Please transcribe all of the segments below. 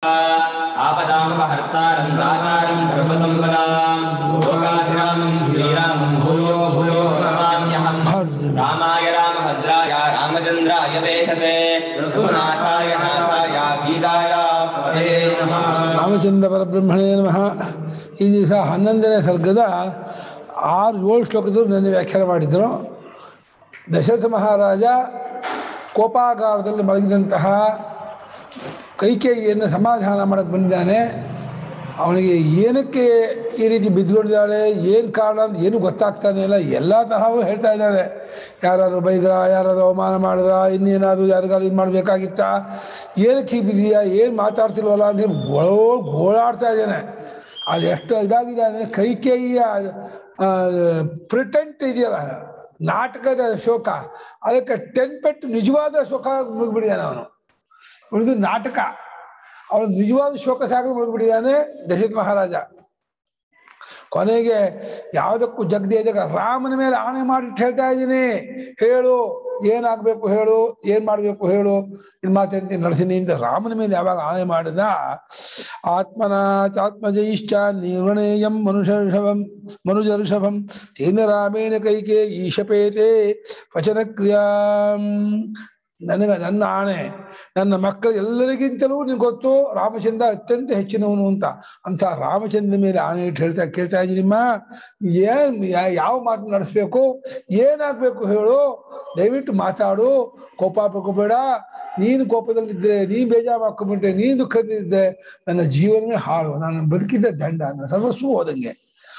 आपदामपहर्तारं दातारं सर्वसम्पदां लोकाभिरामं श्रीरामं भूयो भूयो नमाम्यहम् रामाय रामभद्राय रामचन्द्राय वेधसे रघुनाथाय नाथाय सीताय पतये नमः ರಾಮಚಂದ್ರ ಪರಬ್ರಹ್ಮಣೇ ನಮಃ ಈ ದಿವಸ ಹನ್ನೊಂದನೇ ಸರ್ಗದ ಆರು ಏಳು ಶ್ಲೋಕದ ನನ್ನ ವ್ಯಾಖ್ಯಾನ ಮಾಡಿದರು ದಶರಥ ಮಹಾರಾಜ ಕೋಪಾಗಾರದಲ್ಲಿ ಮಲಗಿದಂತಹ ಕೈಕೇಯಿಯನ್ನು ಸಮಾಧಾನ ಮಾಡಕ್ಕೆ ಬಂದಿದ್ದಾನೆ ಅವನಿಗೆ ಏನಕ್ಕೆ ಈ ರೀತಿ ಬಿದ್ದುಕೊಂಡಿದ್ದಾಳೆ ಏನು ಕಾರಣ ಅಂತ ಏನೂ ಗೊತ್ತಾಗ್ತಾನೆ ಇಲ್ಲ ಎಲ್ಲ ತರಹವೂ ಹೇಳ್ತಾ ಇದ್ದಾಳೆ ಯಾರಾದ್ರು ಬೈದ್ರ ಯಾರಾದ್ರು ಅವಮಾನ ಮಾಡಿದ್ರ ಇನ್ನೇನಾದರೂ ಯಾರಿಗಾದ್ರು ಇದು ಮಾಡಬೇಕಾಗಿತ್ತಾ ಏನಕ್ಕೆ ಹೀಗೆ ಬಿದ್ದೀಯಾ ಏನು ಮಾತಾಡ್ತಿಲ್ವಲ್ಲ ಅಂತೇಳಿ ಗೋಳೋ ಗೋಳಾಡ್ತಾ ಇದ್ದಾನೆ ಅದು ಎಷ್ಟು ಇದಾಗಿದ್ದಾನೆ ಕೈಕೇಯಿಯ ಪ್ರಿಟೆಂಟ್ ಇದೆಯಲ್ಲ ನಾಟಕದ ಶೋಕ ಅದಕ್ಕೆ ಟೆನ್ ಪೆಟ್ಟು ನಿಜವಾದ ಶೋಕ ಮುಗಿಬಿಟ್ಟಿದ್ದಾನೆ ಅವನು ಉಳಿದು ನಾಟಕ ಅವನು ನಿಜವಾದ ಶೋಕ ಸಾಗರ ಮುಗಿಬಿಟ್ಟಿದ್ದಾನೆ ದಶರಥ ಮಹಾರಾಜ ಕೊನೆಗೆ ಯಾವುದಕ್ಕೂ ಜಗದೇ ಇದ್ದಾಗ ರಾಮನ ಮೇಲೆ ಆಣೆ ಮಾಡಿಟ್ಟು ಹೇಳ್ತಾ ಇದ್ದೀನಿ ಹೇಳು ಏನಾಗಬೇಕು ಹೇಳು ಏನ್ ಮಾಡಬೇಕು ಹೇಳು ನಿನ್ ಮಾತೇನು ನಡೆಸಿನಿ ಅಂತ ರಾಮನ ಮೇಲೆ ಯಾವಾಗ ಆಣೆ ಮಾಡಿದ ಆತ್ಮನಾಥಾತ್ಮಜೈಶ್ಚ ನಿರ್ವಣೇಯಂ ಮನುಷರ್ಷಭಂ ಮನುಜರ್ಷಭಂ ತೇನ ರಾಮೇಣ ಕೈಕೆ ಈಶಪೇತೆ ವಚನ ಕ್ರಿಯಾಂ ನನಗೆ ನನ್ನ ಆಣೆ ನನ್ನ ಮಕ್ಕಳು ಎಲ್ಲರಿಗಿಂತಲೂ ನಿನ್ಗೆ ಗೊತ್ತು ರಾಮಚಂದ್ರ ಅತ್ಯಂತ ಹೆಚ್ಚಿನವನು ಅಂತ ಅಂತ ರಾಮಚಂದ್ರ ಮೇಲೆ ಆಣೆ ಇಟ್ಟು ಹೇಳ್ತಾ ಕೇಳ್ತಾ ಇದ್ದೀನಿಮ್ಮ ಏನ್ ಯಾ- ಯಾವ ಮಾತು ನಡೆಸ್ಬೇಕು ಏನಾಗ್ಬೇಕು ಹೇಳು ದಯವಿಟ್ಟು ಮಾತಾಡು ಕೋಪ ಪಡ್ಕೋಬೇಡ ನೀನು ಕೋಪದಲ್ಲಿದ್ದರೆ ನೀನು ಬೇಜಾರು ಮಾಡ್ಕೊಂಡ್ಬಿಟ್ರೆ ನೀನು ದುಃಖದಿದ್ದೆ ನನ್ನ ಜೀವನವೇ ಹಾಳು ನಾನು ಬದುಕಿದ್ದ ದಂಡ ನನ್ನ ಸರ್ವಸ್ವ ಹೋದಂಗೆ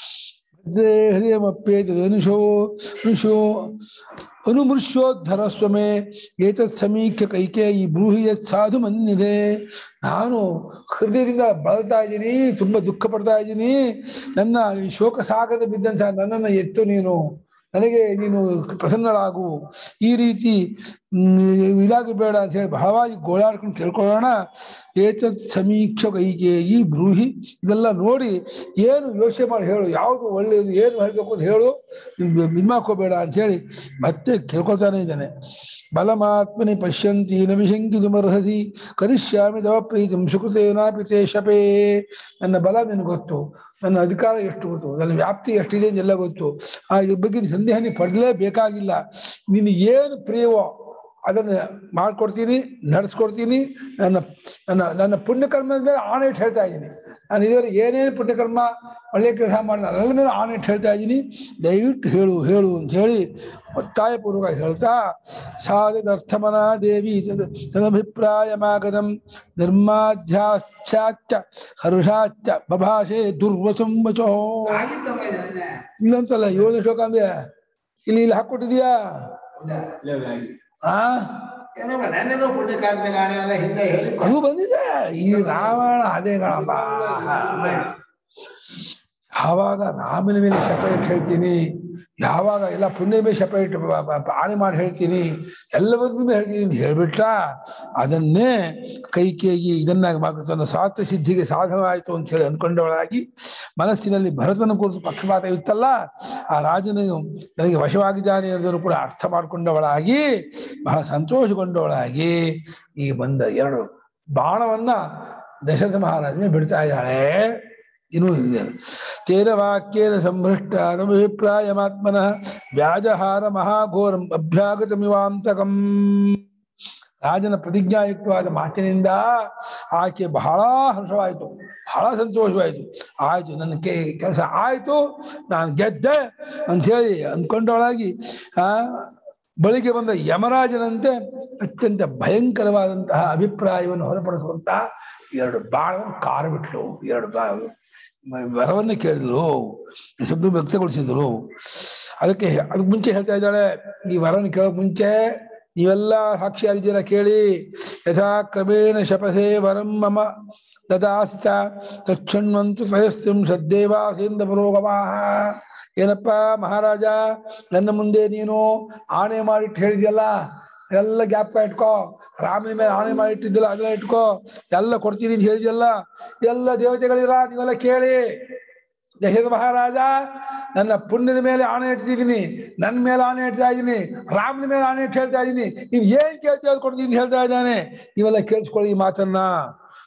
ಹೃದಯಮಪ್ಯೇತದನುಷೋ ಅನುಷೋ ಅನುಮೃಶ್ಯೋದ್ಧರ ಸ್ವಮೆ ಏತತ್ ಸಮೀಖ್ಯ ಕೈಕೇಯಿ ಬ್ರೂಹಿ ಯತ್ ಸಾಧು ಮನ್ಯದೆ ನಾನು ಹೃದಯದಿಂದ ಬಳಲ್ತಾ ಇದ್ದೀನಿ ತುಂಬ ದುಃಖ ಪಡ್ತಾ ಇದ್ದೀನಿ ನನ್ನ ಈ ಶೋಕ ಸಾಗದ ಬಿದ್ದಂತಹ ನನ್ನನ್ನು ಎತ್ತು ನೀನು ನನಗೆ ನೀನು ಪ್ರಸನ್ನಳಾಗು ಈ ರೀತಿ ಹ್ಮ್, ಇದಾಗಿ ಬೇಡ ಅಂತ ಹೇಳಿ ಬಹಳವಾಗಿ ಗೋಳಾಡ್ಕೊಂಡು ಕೇಳ್ಕೊಳ್ಳೋಣ ಏತತ್ ಸಮೀಕ್ಷ ಕೈಗೆ ಈ ಬ್ರೂಹಿ ಇದೆಲ್ಲ ನೋಡಿ ಏನು ಯೋಚನೆ ಮಾಡಿ ಹೇಳು ಯಾವುದು ಒಳ್ಳೆಯದು ಏನು ಹೇಳಬೇಕು ಅಂತ ಹೇಳು ಇದು ಮಾಡ್ಕೋಬೇಡ ಅಂತ ಹೇಳಿ ಮತ್ತೆ ಕೇಳ್ಕೊಳ್ತಾನೆ ಇದ್ದಾನೆ ಬಲಮಾತ್ಮನಿ ಪಶ್ಯಂತಿ ನ ವಿಶಂಕಿತುಮರ್ಹಸಿ ಕರಿಷ್ಯಾಮಿ ತವ ಪ್ರೀತಿಂ ಸುಕೃತೇನಾಪಿ ತೇ ಶಪೇ ನನ್ನ ಬಲ ನಿನಗೆ ಗೊತ್ತು ನನ್ನ ಅಧಿಕಾರ ಎಷ್ಟು ಗೊತ್ತು ನನ್ನ ವ್ಯಾಪ್ತಿ ಎಷ್ಟಿದೆ ಅಂತ ಎಲ್ಲ ಗೊತ್ತು ಆ ಇದ್ರ ಬಗ್ಗೆ ನೀನು ಸಂದೇಹ ನೀನು ಪಡಲೇಬೇಕಾಗಿಲ್ಲ ನೀನು ಏನು ಪ್ರಿಯವೋ ಅದನ್ನು ಮಾಡ್ಕೊಡ್ತೀನಿ ನಡೆಸ್ಕೊಡ್ತೀನಿ ನನ್ನ ನನ್ನ ನನ್ನ ಪುಣ್ಯಕರ್ಮದ ಮೇಲೆ ಆಣೆ ಇಟ್ಟು ಹೇಳ್ತಾ ಇದ್ದೀನಿ ನಾನು ಇದುವರೆಗೆ ಏನೇನು ಪುಣ್ಯಕರ್ಮ ಒಳ್ಳೆಯ ಕೆಲಸ ಮಾಡಿ ಅದರ ಮೇಲೆ ಆಣೆ ಇಟ್ಟು ಹೇಳ್ತಾ ಇದ್ದೀನಿ ದಯವಿಟ್ಟು ಹೇಳು ಹೇಳು ಅಂತ ಹೇಳಿ ಒತ್ತಾಯಪೂರ್ವಕ ಹೇಳ್ತಾ ಸಾಧದರ್ಥಮನ ದೇವಿ ತದ್ ತದಭಿಪ್ರಾಯಮಾಗತಂ ನಿರ್ಮಾಧ್ಯಾಶ್ಚಾಚ್ಚ ಹರ್ಷಾಚ್ಚ ಬಭಾಷೆ ದುರ್ವಚಂ ವಚೋ ಆಗಿದ್ದಮ್ಮ ಇದು ನಿನ್ನೆ. ಇಲ್ಲಂತಲ್ಲ ಏಳನೇ ಶ್ಲೋಕ ಅಂದ್ರೆ ಇಲ್ಲಿ ಇಲ್ಲಿ ಹಾಕೊಟ್ಟಿದ್ಯಾ ಆ ಏನಮ್ಮ ನೆನ್ನೆನೂ ಪುಣ್ಯಕಾರ್ಮಿಕ ಆಣೆ ಅಲ್ಲ ಹಿಂದೆ ಹೇಳಿದ್ದೆ ಅದು ಬಂದಿದೆ ಈ ರಾವಣ ಅದೇ ಕಣಪ್ಪ ಯಾವಾಗ ರಾಮನ ಮೇಲೆ ಶಪ ಇಟ್ಟು ಹೇಳ್ತೀನಿ ಯಾವಾಗ ಎಲ್ಲ ಪುಣ್ಯ ಮೇಲೆ ಶಪ ಇಟ್ಟು ಬ- ಬ- ಬ- ಆಣೆ ಮಾಡಿ ಹೇಳ್ತೀನಿ ಎಲ್ಲವನ್ನೂ ಹೇಳ್ತೀನಿ ಅಂತ ಹೇಳ್ಬಿಟ್ಟ ಅದನ್ನೇ ಕೈಕೇಯಿ ಇದನ್ನಾಗಿ ಮಾಡಿ ತನ್ನ ಸ್ವಾರ್ಥ ಸಿದ್ಧಿಗೆ ಸಾಧನವಾಯಿತು ಅಂತ ಹೇಳಿ ಅಂದ್ಕೊಂಡವಳಾಗಿ ಮನಸ್ಸಿನಲ್ಲಿ ಭರತನ ಕುರಿತು ಪಕ್ಷಪಾತ ಇತ್ತಲ್ಲ ಆ ರಾಜನಿಗೆ ನನಗೆ ವಶವಾಗಿದ್ದಾನೆ ಅನ್ನೋದನ್ನು ಕೂಡ ಅರ್ಥ ಮಾಡಿಕೊಂಡವಳಾಗಿ ಬಹಳ ಸಂತೋಷಗೊಂಡವಳಾಗಿ ಈ ಬಂದ ಎರಡು ಬಾಣವನ್ನ ದಶರಥ ಮಹಾರಾಜನೇ ಬಿಡ್ತಾ ಇದ್ದಾಳೆ ಇನ್ನೂ ಇದೆ ತೇನ ವಾಕ್ಯೇನ ಸಂಭೃಷ್ಟ ಅಭಿಪ್ರಾಯಮಾತ್ಮನಃ ವ್ಯಾಜಹಾರ ಮಹಾಘೋರಂ ಅಭ್ಯಾಗತಮಿವಾಂತಕಂ ರಾಜನ ಪ್ರತಿಜ್ಞಾಯುಕ್ತವಾದ ಮಾತಿನಿಂದ ಆಕೆ ಬಹಳ ಹರ್ಷವಾಯಿತು ಬಹಳ ಸಂತೋಷವಾಯಿತು ಆಯ್ತು ನನ್ನ ಕೆ ಕೆಲಸ ಆಯ್ತು ನಾನು ಗೆದ್ದೆ ಅಂಥೇಳಿ ಅಂದ್ಕೊಂಡವಳಾಗಿ ಆ ಬಳಿಗೆ ಬಂದ ಯಮರಾಜನಂತೆ ಅತ್ಯಂತ ಭಯಂಕರವಾದಂತಹ ಅಭಿಪ್ರಾಯವನ್ನು ಹೊರಪಡಿಸುವಂತಹ ಎರಡು ಬಾಣವನ್ನು ಕಾರು ಬಿಟ್ಲು ಎರಡು ಬಾ ವರವನ್ನು ಕೇಳಿದ್ರು ಶಬ್ದ ವ್ಯಕ್ತಗೊಳಿಸಿದ್ರು ಅದಕ್ಕೆ ಅದಕ್ಕೆ ಮುಂಚೆ ಹೇಳ್ತಾ ಇದ್ದಾಳೆ ಈ ವರವನ್ನು ಕೇಳೋಕ್ ಮುಂಚೆ ನೀವೆಲ್ಲ ಸಾಕ್ಷಿಯಾಗಿದ್ದೀರಾ ಕೇಳಿ ಯಥಾ ಕ್ರಮೇಣ ಶಪಸೇ ವರಂ ಮಮ ದದಾಸ್ತ ತಕ್ಷಣ್ವಂತು ಸಹಸ್ತ್ರಿಂಶದ್ದೇವಾಸೇಂದ್ರ ಪುರೋಗಮಾಹ ಏನಪ್ಪ ಮಹಾರಾಜ ನನ್ನ ಮುಂದೆ ನೀನು ಆಣೆ ಮಾಡಿಟ್ಟು ಹೇಳಿದ್ಯಲ್ಲ ಎಲ್ಲ ಜ್ಞಾಪಕ ಇಟ್ಕೋ ರಾಮನ ಮೇಲೆ ಆಣೆ ಮಾಡಿಟ್ಟಿದ್ದಿಲ್ಲ ಅದನ್ನ ಇಟ್ಕೋ ಎಲ್ಲ ಕೊಡ್ತೀನಿ ಅಂತ ಹೇಳಿದ್ಯಲ್ಲ ಎಲ್ಲ ದೇವತೆಗಳಿರ ನೀವೆಲ್ಲ ಕೇಳಿ ದಶರಥ ಮಹಾರಾಜ ನನ್ನ ಪುಣ್ಯದ ಮೇಲೆ ಆಣೆ ಇಡ್ತಿದ್ದೀನಿ ನನ್ನ ಮೇಲೆ ಆಣೆ ಇಡ್ತಾ ಇದ್ದೀನಿ ರಾಮನ ಮೇಲೆ ಆಣೆ ಇಟ್ಟು ಹೇಳ್ತಾ ಇದ್ದೀನಿ ನೀನು ಏನ್ ಕೇಳ್ತೀವಿ ಅದು ಕೊಡ್ತೀನಿ ಅಂತ ಹೇಳ್ತಾ ಇದ್ದಾನೆ ನೀವೆಲ್ಲ ಕೇಳಿಸ್ಕೊಳ್ಳಿ ಈ ಮಾತನ್ನ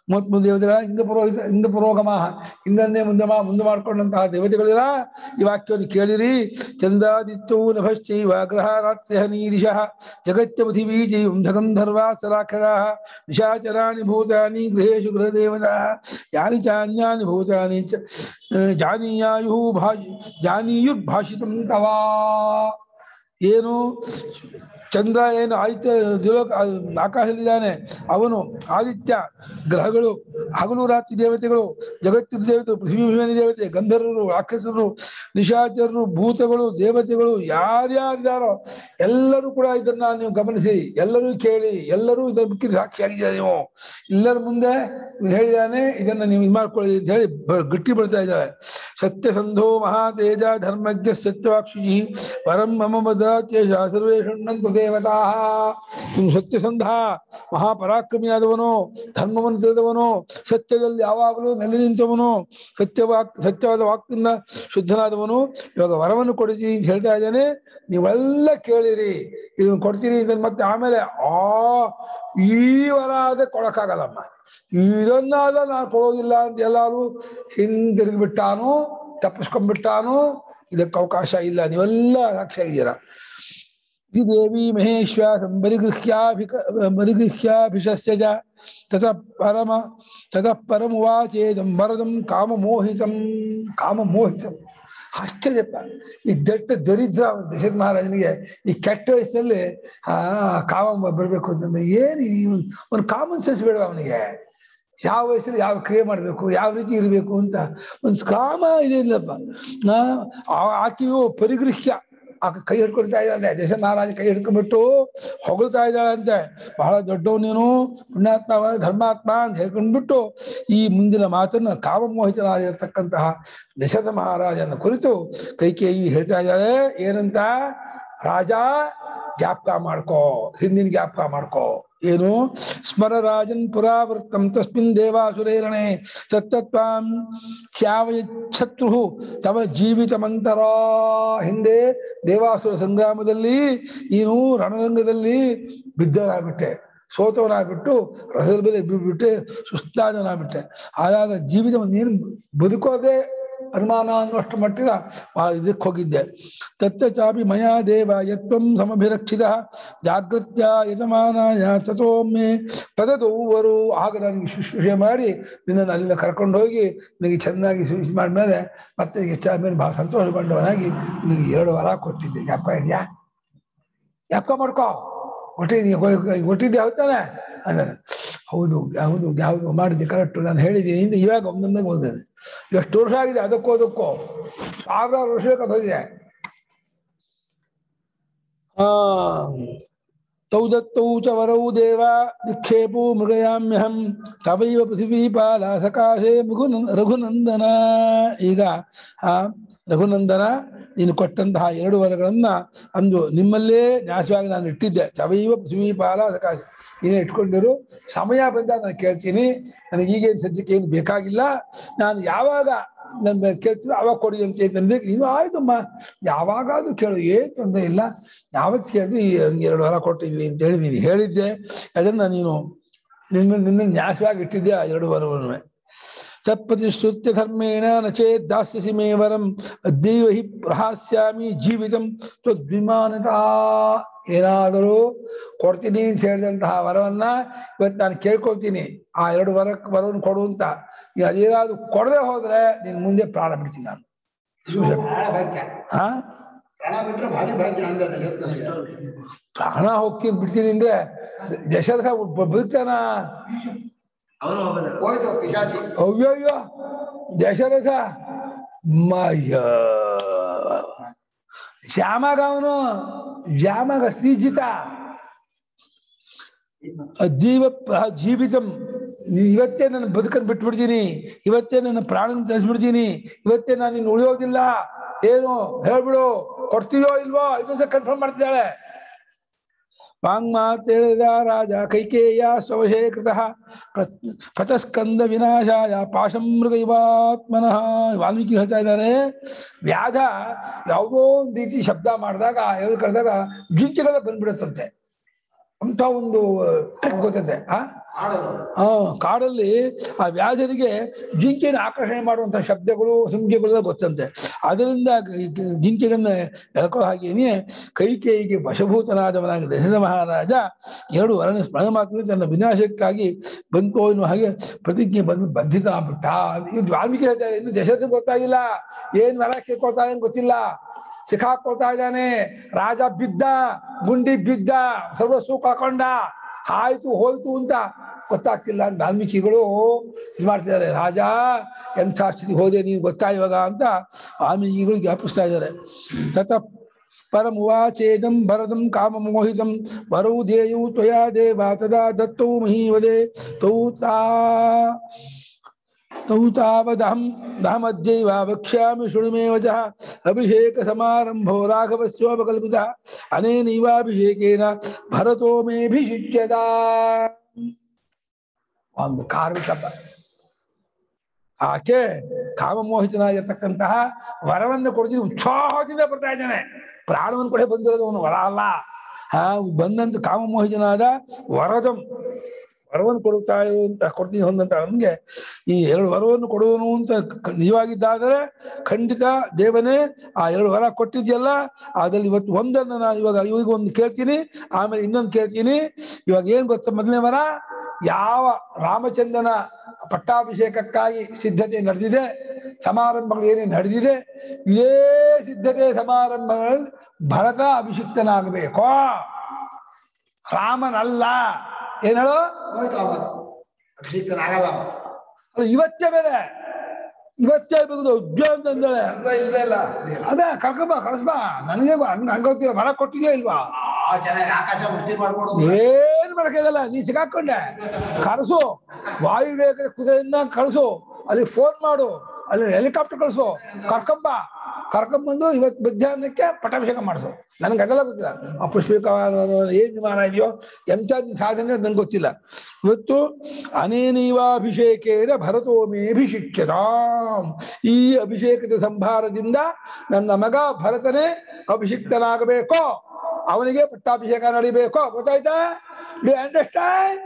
ಮೂವತ್ಮೂರು ದೇವತೆಗಳ ಹಿಂದೆ ಪುರೋಹಿತ ಹಿಂದೆ ಪುರೋಗಮ ಹಿಂದನ್ನೇ ಮುಂದೆ ಮಾ ಮುಂದೆ ಮಾಡಿಕೊಂಡಂತಹ ದೇವತೆಗಳೆಲ್ಲ ಈ ವಾಕ್ಯವನ್ನು ಕೇಳಿರಿ ಚಂದಾದಿತ್ಯೌ ನಭಶ್ಚೈವ ಗ್ರಹ ರಾತ್ರ್ಯ ನೀರಿಶಃ ಜಗತ್ಯ ಪೃಥಿವೀ ಜೈವಂ ಧಗಂಧರ್ವಾ ಸರಾಖರಾ ನಿಶಾಚರಾಣಿ ಭೂತಾನಿ ಗೃಹೇಶು ಗೃಹದೇವತಾ ಯಾನಿ ಚಾನ್ಯಾನಿ ಭೂತಾನಿ ಚ ಜಾನೀಯಾಯು ಭಾ ಜಾನೀಯುರ್ಭಾಷಿತಂ ತವಾ ಏನು ಚಂದ್ರ ಏನು ಆದಿತ್ಯ ದ್ವಿಲೋಕ ಆಕಾಶದಲ್ಲಿದ್ದಾನೆ ಅವನು ಆದಿತ್ಯ ಗ್ರಹಗಳು ಹಗಲು ರಾತ್ರಿ ದೇವತೆಗಳು ಜಗತ್ತಿನ ದೇವತೆ ಪೃಥ್ವಿ ಭೂಮಿ ದೇವತೆ ಗಂಧರ್ವರು ರಾಕ್ಷಸರು ನಿಶಾಚರರು ಭೂತಗಳು ದೇವತೆಗಳು ಯಾರ್ಯಾರಿದ್ದಾರೋ ಎಲ್ಲರೂ ಕೂಡ ಇದನ್ನ ನೀವು ಗಮನಿಸಿ ಎಲ್ಲರೂ ಕೇಳಿ ಎಲ್ಲರೂ ಇದರ ಬಗ್ಗೆ ಸಾಕ್ಷಿಯಾಗಿದ್ದಾರೆ ನೀವು ಎಲ್ಲರ ಮುಂದೆ ಇವ್ನು ಹೇಳಿದಾನೆ ಇದನ್ನ ನೀವು ಇದು ಮಾಡ್ಕೊಳ್ಳಿ ಅಂತ ಹೇಳಿ ಬ- ಗಟ್ಟಿ ಬಳ್ತಾ ಇದ್ದಾಳೆ ಸತ್ಯಸಂಧೋ ಮಹಾತೇಜ ಧರ್ಮಜ್ಞ ಸತ್ಯವಾಕ್ಷಿ ಪರಂ ಮಮ ಮದಾತ್ಯೇಷ ಸರ್ವೇ ಶೃಣ್ಣಂತು ದೇವತಾ ಇವನು ಸತ್ಯಸಂಧ ಮಹಾಪರಾಕ್ರಮಿಯಾದವನು ಧರ್ಮವನ್ನು ತಿಳಿದವನು ಸತ್ಯದಲ್ಲಿ ಯಾವಾಗಲೂ ನೆಲೆ ನಿಂತವನು ಸತ್ಯವಾಕ್ ಸತ್ಯವಾದ ವಾಕ್ನಿಂದ ಶುದ್ಧನಾದವನು ಇವಾಗ ವರವನ್ನು ಕೊಡ್ತೀನಿ ಅಂತ ಹೇಳ್ತಾ ಇದ್ದಾನೆ ನೀವೆಲ್ಲ ಕೇಳಿರಿ ಇದನ್ನು ಕೊಡ್ತೀನಿ ಇದನ್ನ ಮತ್ತೆ ಆಮೇಲೆ ಆ ಈ ವರ ಆದ್ರೆ ಕೊಡಕ್ಕಾಗಲ್ಲಮ್ಮ ಇದನ್ನಾದ ನಾನು ಕೊಡೋದಿಲ್ಲ ಅಂತ ಎಲ್ಲಾರು ಹಿಂದಿರುಗಿ ಬಿಟ್ಟಾನು ತಪ್ಪಿಸ್ಕೊಂಡ್ಬಿಟ್ಟಾನು ಇದಕ್ಕೆ ಅವಕಾಶ ಇಲ್ಲ ನೀವೆಲ್ಲ ಸಾಕ್ಷಿಯಾಗಿದ್ದೀರಾ इति देवी महेश्वासं परिगृह्याभिक परिगृह्याभिषस्य च ततः परम ततः परमुवाचेदं वरदं काममोहितं ಕಾಮಮೋಹಿತಂ ಆಶ್ಚರ್ಯಪ್ಪ ಈ ದಟ್ಟ ದರಿದ್ರ ದಶರಥ ಮಹಾರಾಜನಿಗೆ ಈ ಕೆಟ್ಟ ವಯಸ್ಸಲ್ಲಿ ಆ ಕಾಮ ಬರಬೇಕು ಅಂತಂದ್ರೆ ಏನು ಈ ಒಂದು ಕಾಮನ್ ಸೆನ್ಸ್ ಬೇಡ ಅವನಿಗೆ ಯಾವ ವಯಸ್ಸಲ್ಲಿ ಯಾವ ಕ್ರಿಯೆ ಮಾಡಬೇಕು ಯಾವ ರೀತಿ ಇರಬೇಕು ಅಂತ ಒಂದು ಕಾಮ ಇದೆ ಇಲ್ಲಪ್ಪ ನಾ ಆ- ಆಕೆಯು ಪರಿಗೃಹ್ಯ ಆಕೆ ಕೈ ಹಿಡ್ಕೊಳ್ತಾ ಇದ್ದಾಳೆ ದಶ ಮಹಾರಾಜ ಕೈ ಹಿಡ್ಕೊಂಡ್ಬಿಟ್ಟು ಹೊಗಳ್ತಾ ಇದ್ದಾಳಂತೆ ಬಹಳ ದೊಡ್ಡವ್ ನೀನು ಪುಣ್ಯಾತ್ಮ ಧರ್ಮಾತ್ಮ ಅಂತ ಹೇಳ್ಕೊಂಡ್ಬಿಟ್ಟು ಈ ಮುಂದಿನ ಮಾತನ್ನ ಕಾಮಮೋಹಿತನಾಗಿರ್ತಕ್ಕಂತಹ ದಶರಥ ಮಹಾರಾಜನ ಕುರಿತು ಕೈಕೇಯಿ ಹೇಳ್ತಾ ಇದ್ದಾಳೆ ಏನಂತ ರಾಜ ಜ್ಞಾಪಕ ಮಾಡ್ಕೋ ಹಿಂದಿನ ಜ್ಞಾಪಕ ಮಾಡ್ಕೋ ಏನು ಸ್ಮರ ರಾಜನ್ ಪುರಾವೃತ್ತಂ ತಸ್ಮಿನ್ ದೇವಾಸುರೇರಣೆ ತತ್ತತ್ವಾಂ ಚಾವಯಚ್ಛತ್ರು ತವ ಜೀವಿತಮಂತರ ಹಿಂದೆ ದೇವಾಸುರ ಸಂಗ್ರಾಮದಲ್ಲಿ ನೀನು ರಣರಂಗದಲ್ಲಿ ಬಿದ್ದವನಾಗ್ಬಿಟ್ಟೆ ಸೋತವನಾಗ್ಬಿಟ್ಟು ರಸದ ಮೇಲೆ ಬಿಟ್ಬಿಟ್ಟೆ ಸುಸ್ತಾದನಾಗ್ಬಿಟ್ಟೆ ಆದಾಗ ಜೀವಿತ ನೀನು ಬದುಕೋದೇ ಅನುಮಾನ ಅನ್ನುವಷ್ಟು ಮಟ್ಟಿನ ಆ ಇದಕ್ಕೆ ಹೋಗಿದ್ದೆ ತತ್ತ ಚಾಪಿ ಮಯಾ ದೇವ ಯತ್ವಂ ಸಮಭಿರಕ್ಷಿತ ಜಾಗೃತ್ಯ ಯಜಮಾನಾಯ ತಥೋಮ್ಮೆ ಪದದೌವರು ಆಗ ನನಗೆ ಶುಶ್ರೂಷೆ ಮಾಡಿ ನಿನ್ನನ್ನು ಅಲ್ಲಿಂದ ಕರ್ಕೊಂಡು ಹೋಗಿ ನಿನಗೆ ಚೆನ್ನಾಗಿ ಶುಶ್ರೂಷೆ ಮಾಡಿದ್ಮೇಲೆ ಮತ್ತೆ ಹೆಚ್ಚಾದ ಮೇಲೆ ಬಹಳ ಸಂತೋಷಗೊಂಡವನಾಗಿ ನಿನಗೆ ಎರಡು ವರ ಕೊಟ್ಟಿದ್ದೆ ಜ್ಞಾಪಕ ಇದೆಯಾ ಜ್ಞಾಪಕ ಮಾಡ್ಕೋ ಒಟ್ಟಿದ್ದೆ ಒಟ್ಟಿದ್ದೆ ಹೌದಾನೆ ಅಂದ್ರೆ ಹೌದು ಹೌದು ಯಾವುದು ಮಾಡಿದ್ದೆ ಕರೆಕ್ಟ್ ನಾನು ಹೇಳಿದ್ದೀನಿ ಹಿಂದೆ ಇವಾಗ ಒಂದೊಂದಾಗ ಓದಿದೆ ಎಷ್ಟು ವರ್ಷ ಆಗಿದೆ ಅದಕ್ಕೂ ಅದಕ್ಕೂ ಸಾವಿರಾರು ವರ್ಷಕ್ಕೆ ಅದು ಹೋಗಿದೆ ಆ ತೌ ದತ್ತೌ ಚ ವರೌ ದೇವ ನಿಕ್ಷೇಪು ಮೃಗಯಾಮ್ಯಹಂ ತವೈವ ಪೃಥಿವೀಪಾಲ ಸಕಾಶೆ ಮೃಗು ರಘುನಂದನ ಈಗ ಆ ರಘುನಂದನ ನೀನು ಕೊಟ್ಟಂತಹ ಎರಡು ವರಗಳನ್ನ ಅಂದು ನಿಮ್ಮಲ್ಲೇ ನ್ಯಾಸವಾಗಿ ನಾನು ಇಟ್ಟಿದ್ದೆ ತವೈವ ಪೃಥ್ವೀಪಾಲ ಸಕಾಶ ನೀನೇ ಇಟ್ಕೊಂಡಿರು ಸಮಯ ಬಂದಾಗ ನಾನು ಕೇಳ್ತೀನಿ ನನಗೆ ಈಗೇನು ಸದ್ಯಕ್ಕೆ ಏನು ಬೇಕಾಗಿಲ್ಲ ನಾನು ಯಾವಾಗ ನನ್ನ ಕೇಳ್ತೀನಿ ಅವಾಗ ಕೊಡಿ ಅಂತ ಅಂತಂದ್ರೆ ನೀನು ಆಯ್ತಮ್ಮ ಯಾವಾಗಾದ್ರೂ ಕೇಳು ಏನು ತೊಂದರೆ ಇಲ್ಲ ಯಾವತ್ತು ಕೇಳಿದ್ರು ಈ ನನ್ಗೆ ಎರಡು ವಾರ ಕೊಟ್ಟಿದ್ವಿ ಅಂತ ಹೇಳಿ ನೀನು ಹೇಳಿದ್ದೆ ಅದನ್ನ ನೀನು ನಿನ್ನ ನಿನ್ನ ನ್ಯಾಸವಾಗಿ ಇಟ್ಟಿದ್ದೆ ಆ ಎರಡು ವಾರವನ್ನು ತತ್ಪ್ರತಿಶ್ರುತ್ಯ ಧರ್ಮೇಣ ನ ಚೇತ್ ದಾಸ್ಯಸಿ ಮೇ ವರಂ ಅದ್ಯೈವ ಹಿ ಪ್ರಹಾಸ್ಯಾಮಿ ಜೀವಿತಂ ತ್ವದ್ವಿಮಾನತಾ ಏನಾದರೂ ಕೊಡ್ತೀನಿ ಅಂತ ಹೇಳಿದಂತಹ ವರವನ್ನ ಇವತ್ತು ನಾನು ಕೇಳ್ಕೊಳ್ತೀನಿ ಆ ಎರಡು ವರ ವರವನ್ನು ಕೊಡು ಅಂತ ನೀನು ಅದೇನಾದ್ರು ಕೊಡದೆ ಹೋದ್ರೆ ನೀನ್ ಮುಂದೆ ಪ್ರಾಣ ಬಿಡ್ತೀನಿ ನಾನು ಬಹಳ ಭಾಗ್ಯ ಹಾ ಪ್ರಾಣ ಬಿಟ್ರೆ ಭಾರಿ ಭಾಗ್ಯ ಅಂದ ದಶರಥನಿಗೆ ಪ್ರಾಣ ಹೋಗ್ತೀನಿ ಬಿಡ್ತೀನಿ ಅಂದ್ರೆ ದಶರಥ ಬ- ಬದುಕ್ತಾನ ಅವನು ಹೋಗಲ್ಲ ಹೋಯ್ತು ಪಿಶಾಚಿ ಅಯ್ಯಯ್ಯೋ ದಶರಥ ಮಯ್ಯ ಶ್ಯಾಮಾಗ ಅವನು ಶ್ಯಾಮಾಗ ಶ್ರೀಜಿತ ಜೀವ ಜೀವಿತಂ ನೀ ಇವತ್ತೇ ನನ್ನ ಬದುಕನ್ನು ಬಿಟ್ಬಿಡ್ತೀನಿ ಇವತ್ತೇ ನನ್ನ ಪ್ರಾಣ ತಿಳಿಸ್ಬಿಡ್ತೀನಿ ಇವತ್ತೇ ನಾನು ಇನ್ನು ಉಳಿಯೋದಿಲ್ಲ ಏನು ಹೇಳ್ಬಿಡು ಕೊಡ್ತೀಯೋ ಇಲ್ವೋ ಇನ್ನೊಂದ್ಸ ಕನ್ಫರ್ಮ್ ಮಾಡ್ತಿದ್ದಾಳೆ ವಾಂಗ್ಮಾತೇಳಿದ ರಾಜ ಕೈಕೇಯ ಸ್ವವಶೇ ಕೃತಃ ಪತಸ್ಕಂದ ವಿನಾಶಾಯ ಪಾಶಂ ಮೃಗೈವಾತ್ಮನಃ ವಾಲ್ಮೀಕಿ ಹೇಳ್ತಾ ಇದ್ದಾರೆ ವ್ಯಾಧ ಯಾವುದೋ ಒಂದು ರೀತಿ ಶಬ್ದ ಮಾಡಿದಾಗ ಎಲ್ಲಿ ಕರೆದಾಗ ಜಿಂಕೆಗಳ ಬಂದ್ಬಿಡುತ್ತಂತೆ ಅಂತ ಒಂದು ಟ್ರಿಕ್ ಗೊತ್ತದೆ ಆ ಆಡೋದು ಆ ಕಾಡಲ್ಲಿ ಆ ವ್ಯಾಜರಿಗೆ ಜಿಂಕೆನ ಆಕರ್ಷಣೆ ಮಾಡುವಂತ ಶಬ್ದಗಳು ಸಂಖ್ಯೆಗಳೆಲ್ಲ ಗೊತ್ತಂತೆ ಅದರಿಂದ ಗ- ಜಿಂಕೆಗನ್ನ ಎಳ್ಕೊಳ್ಳೋ ಹಾಗೇನೆ ಕೈಕೇಯಿಗೆ ವಶಭೂತನಾದವನಾಗಿ ದಶರಥ ಮಹಾರಾಜ ಎರಡು ವರಣ ಸ್ಮರಣೆ ಮಾತ್ರ ತನ್ನ ವಿನಾಶಕ್ಕಾಗಿ ಬಂತು ಅನ್ನೋ ಹಾಗೆ ಪ್ರತಿಜ್ಞೆ ಬಂದು ಬಂಧಿತ ಆಗ್ಬಿಟ್ಟ ಇದು ವಾಲ್ಮೀಕಿ ಹೇಳ್ತಾರೆ ಇನ್ನು ದಶರಥ ಗೊತ್ತಾಗಿಲ್ಲ ಏನ್ ವರ ಕೇಳ್ಕೊಳ್ತಾನೆ ಅಂತ ಗೊತ್ತಿಲ್ಲ ಸಿಕ್ಕಾಕೊಳ್ತಾ ಇದ್ದಾನೆ ರಾಜ ಬಿದ್ದ ಗುಂಡಿ ಬಿದ್ದ ಸರ್ವಸ್ವ ಕಳ್ಕೊಂಡ ಆಯ್ತು ಹೋಯ್ತು ಅಂತ ಗೊತ್ತಾಗ್ತಿಲ್ಲ ಅಂತ ವಾಲ್ಮೀಕಿಗಳು ಇದು ಮಾಡ್ತಿದ್ದಾರೆ ರಾಜ ಎಂಥ ಸ್ಥಿತಿ ಹೋದೆ ನೀವು ಗೊತ್ತಾ ಇವಾಗ ಅಂತ ವಾಲ್ಮೀಕಿಗಳು ಜ್ಞಾಪಿಸ್ತಾ ಇದ್ದಾರೆ ತತ ಪರಮುವಾಚೇದಂ ಭರದಂ ಕಾಮಮೋಹಿತಂ ವರೌ ಧ್ಯೇಯೌ ತ್ವಯಾ ದೇವ ತದಾ ದತ್ತೌ ಮಹೀವದೆ ತೌ ತಾ ತೌ ತಾವದಹಂ ದಹಮದ್ಯೈವ ವಕ್ಷ್ಯಾಮಿ ಶೃಣುಮೇ ವಚಃ ಅಭಿಷೇಕ ಸಮಾರಂಭೋ ರಾಘವಸ್ಯೋಪಕಲ್ಪಿತಃ ಅನೇನೈವಾಭಿಷೇಕೇನ ಭರತೋ ಮೇಭಿಷಿಚ್ಯದ ಒಂದು ಕಾರ್ಮಿಕ ಶಬ್ದ ಆಕೆ ಕಾಮಮೋಹಿತನಾಗಿರ್ತಕ್ಕಂತಹ ವರವನ್ನು ಕೊಡ್ತೀನಿ ಉತ್ಸಾಹದಿಂದ ಬರ್ತಾ ಇದ್ದಾನೆ ಪ್ರಾಣವನ್ನು ಕೂಡ ಬಂದಿರೋದು ಅವನು ವರ ಅಲ್ಲ ಹಾ ಬಂದಂತ ಕಾಮಮೋಹಿತನಾದ ವರದಂ ವರವನ್ನು ಕೊಡುತ್ತಾ ಅಂತ ಕೊಡ್ತೀನಿ ಹೊಂದಂತ ನಮ್ಗೆ ಈ ಎರಡು ವರವನ್ನು ಕೊಡುವನು ಅಂತ ಕ- ನಿಜವಾಗಿದ್ದಾದರೆ ಖಂಡಿತ ದೇವನೇ ಆ ಎರಡು ವರ ಕೊಟ್ಟಿದ್ಯಲ್ಲ ಅದ್ರಲ್ಲಿ ಇವತ್ತು ಒಂದನ್ನು ನಾನು ಇವಾಗ ಇವಾಗ ಒಂದು ಕೇಳ್ತೀನಿ ಆಮೇಲೆ ಇನ್ನೊಂದು ಕೇಳ್ತೀನಿ ಇವಾಗ ಏನ್ ಗೊತ್ತಾ ಮೊದಲನೇ ವರ ಯಾವ ರಾಮಚಂದ್ರನ ಪಟ್ಟಾಭಿಷೇಕಕ್ಕಾಗಿ ಸಿದ್ಧತೆ ನಡೆದಿದೆ ಸಮಾರಂಭಗಳು ಏನೇನು ನಡೆದಿದೆ ಇದೇ ಸಿದ್ಧತೆ ಸಮಾರಂಭಗಳಲ್ಲಿ ಭರತ ಅಭಿಷಿಕ್ತನಾಗಬೇಕು ರಾಮನಲ್ಲ ಏನ್ ಹೇಳು ಹೋಯ್ತು ಅವತ್ತು ಅಭಿಷೇಕನಾಗಲ್ಲ ಅವ. ಅದು ಇವತ್ತೇ ಬೇರೆ ಇವತ್ತೇ ಬೇಕು ಉಜ್ಜ ಅಂತಂದೇಳೆ ಇಲ್ವೇ ಇಲ್ಲ ಅದೇ ಕರ್ಕೊಂಬ ಕಳಿಸ್ಬಾ ನನಗೆ ಹಂಗ ಹಂಗ ಗೊತ್ತಿಲ್ಲ ಮರ ಕೊಟ್ಟಿದ್ಯಾ ಇಲ್ವಾ ಆ ಚೆನ್ನಾಗಿ ಆಕಾಶ ಮುಷ್ಟಿ ಮಾಡ್ಕೊಡೋದು ಏನ್ ಮಾಡಕ್ಕಾಗಲ್ಲ ನೀ ಸಿಕ್ಕಾಕೊಂಡೆ ಕಳಿಸು ವಾಯುವೇಗದ ಕುದುರೆಯಿಂದ ಕಳಿಸು ಅಲ್ಲಿ ಫೋನ್ ಮಾಡು ಅಲ್ಲಿ ಹೆಲಿಕಾಪ್ಟರ್ ಕಳಿಸು ಕರ್ಕೊಂಬ ಕರ್ಕೊಂಬಂದು ಇವತ್ತು ಮಧ್ಯಾಹ್ನಕ್ಕೆ ಪಟ್ಟಾಭಿಷೇಕ ಮಾಡಿಸು ನನಗೆ ಅದೆಲ್ಲ ಗೊತ್ತಿಲ್ಲ ಆ ಪುಷ್ಪಿಕ ಏನ್ ವಿಮಾನ ಇದೆಯೋ ಎಂತ ಸಾಧನೆ ನಂಗೆ ಗೊತ್ತಿಲ್ಲ ಇವತ್ತು ಅನೇನೈವಾಭಿಷೇಕೇನ ಭರತೋಮೇ ಅಭಿಷಿಕ್ಯತಾಂ ಈ ಅಭಿಷೇಕದ ಸಂಭಾರದಿಂದ ನನ್ನ ಮಗ ಭರತನೇ ಅಭಿಷಿಕ್ತನಾಗಬೇಕೋ ಅವನಿಗೆ ಪಟ್ಟಾಭಿಷೇಕ ನಡಿಬೇಕು ಗೊತ್ತಾಯ್ತಾ ಡು ಅಂಡರ್ಸ್ಟ್ಯಾಂಡ್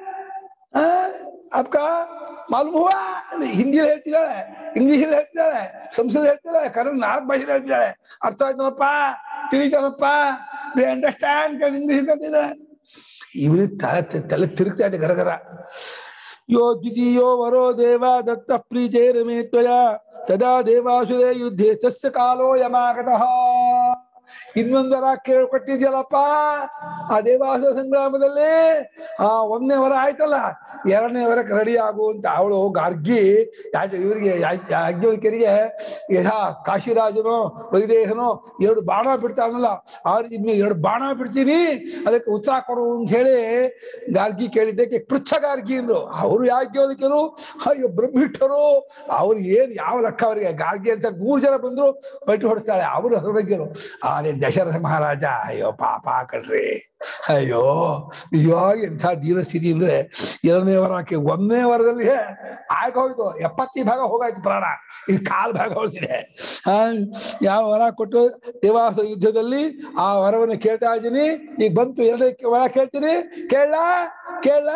ಅಪ್ಕಾ ಮಾಲೂಮ್ ಹುವಾ ಹಿಂದಿಯಲ್ಲಿ ಹೇಳ್ತಿದ್ದಾಳೆ ಇಂಗ್ಲಿಷಲ್ಲಿ ಹೇಳ್ತಿದ್ದಾಳೆ ಸಂಸ್ಕೃತ ಹೇಳ್ತಿದ್ದಾಳೆ ಕನ್ನಡ ನಾಲ್ಕು ಭಾಷೆಲಿ ಹೇಳ್ತಿದ್ದಾಳೆ ಅರ್ಥ ಆಯ್ತನಪ್ಪ ತಿಳಿತಾನಪ್ಪ ಡು ಅಂಡರ್ಸ್ಟ್ಯಾಂಡ್ ಇಂಗ್ಲಿಷ್ ಹೇಳ್ತಿದ್ದಾಳೆ ಇವನು ತಲೆ ತಲೆ ತಿರುಗ್ತಾ ಇದೆ ಗರಗರ ಯೋ ದ್ವಿತೀಯೋ ವರೋ ದೇವ ದತ್ತ ಪ್ರೀತೇರಮೇ ತ್ವಯ ತದಾ ದೇವಾಸುರೇ ಯುದ್ಧೆ ತಸ್ಯ ಕಾಲೋ ಯಮಾಗತಃ ಇನ್ನೊಂದರ ಕೇಳ್ಕೊಟ್ಟಿದ್ಯಲ್ಲಪ್ಪ ಆ ದೇವಾಸುರ ಸಂಗ್ರಾಮದಲ್ಲಿ ಆ ಒಂದನೇ ವರ ಆಯ್ತಲ್ಲ ಎರಡನೇ ವರಕ್ಕೆ ರೆಡಿ ಆಗು ಅಂತ ಅವಳು ಗಾರ್ಗಿ ಯಾಜ ಇವರಿಗೆ ಯಾಜ್ಞವಲ್ಕರಿಗೆ ಯಥಾ ಕಾಶಿರಾಜನೋ ವೈದೇಹನೋ ಎರಡು ಬಾಣ ಬಿಡ್ತಾನಲ್ಲ ಆ ರೀತಿ ಇದ್ಮೇಲೆ ಎರಡು ಬಾಣ ಬಿಡ್ತೀನಿ ಅದಕ್ಕೆ ಉತ್ಸಾಹ ಕೊಡು ಅಂತ ಹೇಳಿ ಗಾರ್ಗಿ ಕೇಳಿದ್ದಕ್ಕೆ ಪೃಚ್ಛ ಗಾರ್ಗಿ ಅಂದ್ರು ಅವರು ಯಾಜ್ಞವಲ್ಕ್ಯರು ಅಯ್ಯೋ ಬ್ರಹ್ಮಿಷ್ಠರು ಅವ್ರು ಏನ್ ಯಾವ ಲೆಕ್ಕ ಅವರಿಗೆ ಗಾರ್ಗಿ ಅಂತ ಮೂರು ಜನ ಬಂದ್ರು ಪಟ್ಟಿ ಹೊಡಿಸ್ತಾಳೆ ಅವರು ಅದ್ರ ಬಗ್ಗೆರು ಆದ್ರೆ ದಶರಥ ಮಹಾರಾಜ ಅಯ್ಯೋ ಪಾಪ ಕಣ್ರಿ ಅಯ್ಯೋ ನಿಜವಾಗಿ ಎಂಥ ದೀನ ಸ್ಥಿತಿ ಅಂದ್ರೆ ಎರಡನೇ ವರ ಹಾಕಿ ಒಂದನೇ ವರದಲ್ಲಿ ಆಗೋಯ್ತು ಎಪ್ಪತ್ತಿ ಭಾಗ ಹೋಗಾಯ್ತು ಪ್ರಾಣ ಈ ಕಾಲ್ ಭಾಗ ಹೋಗ್ತಿದೆ ಆ ಯಾವ ವರ ಕೊಟ್ಟು ದೇವಾಸುರ ಯುದ್ಧದಲ್ಲಿ ಆ ವರವನ್ನು ಕೇಳ್ತಾ ಇದ್ದೀನಿ ಈಗ ಬಂತು ಎರಡನೇ ವರ ಕೇಳ್ತೀನಿ ಕೇಳ ಕೇಳ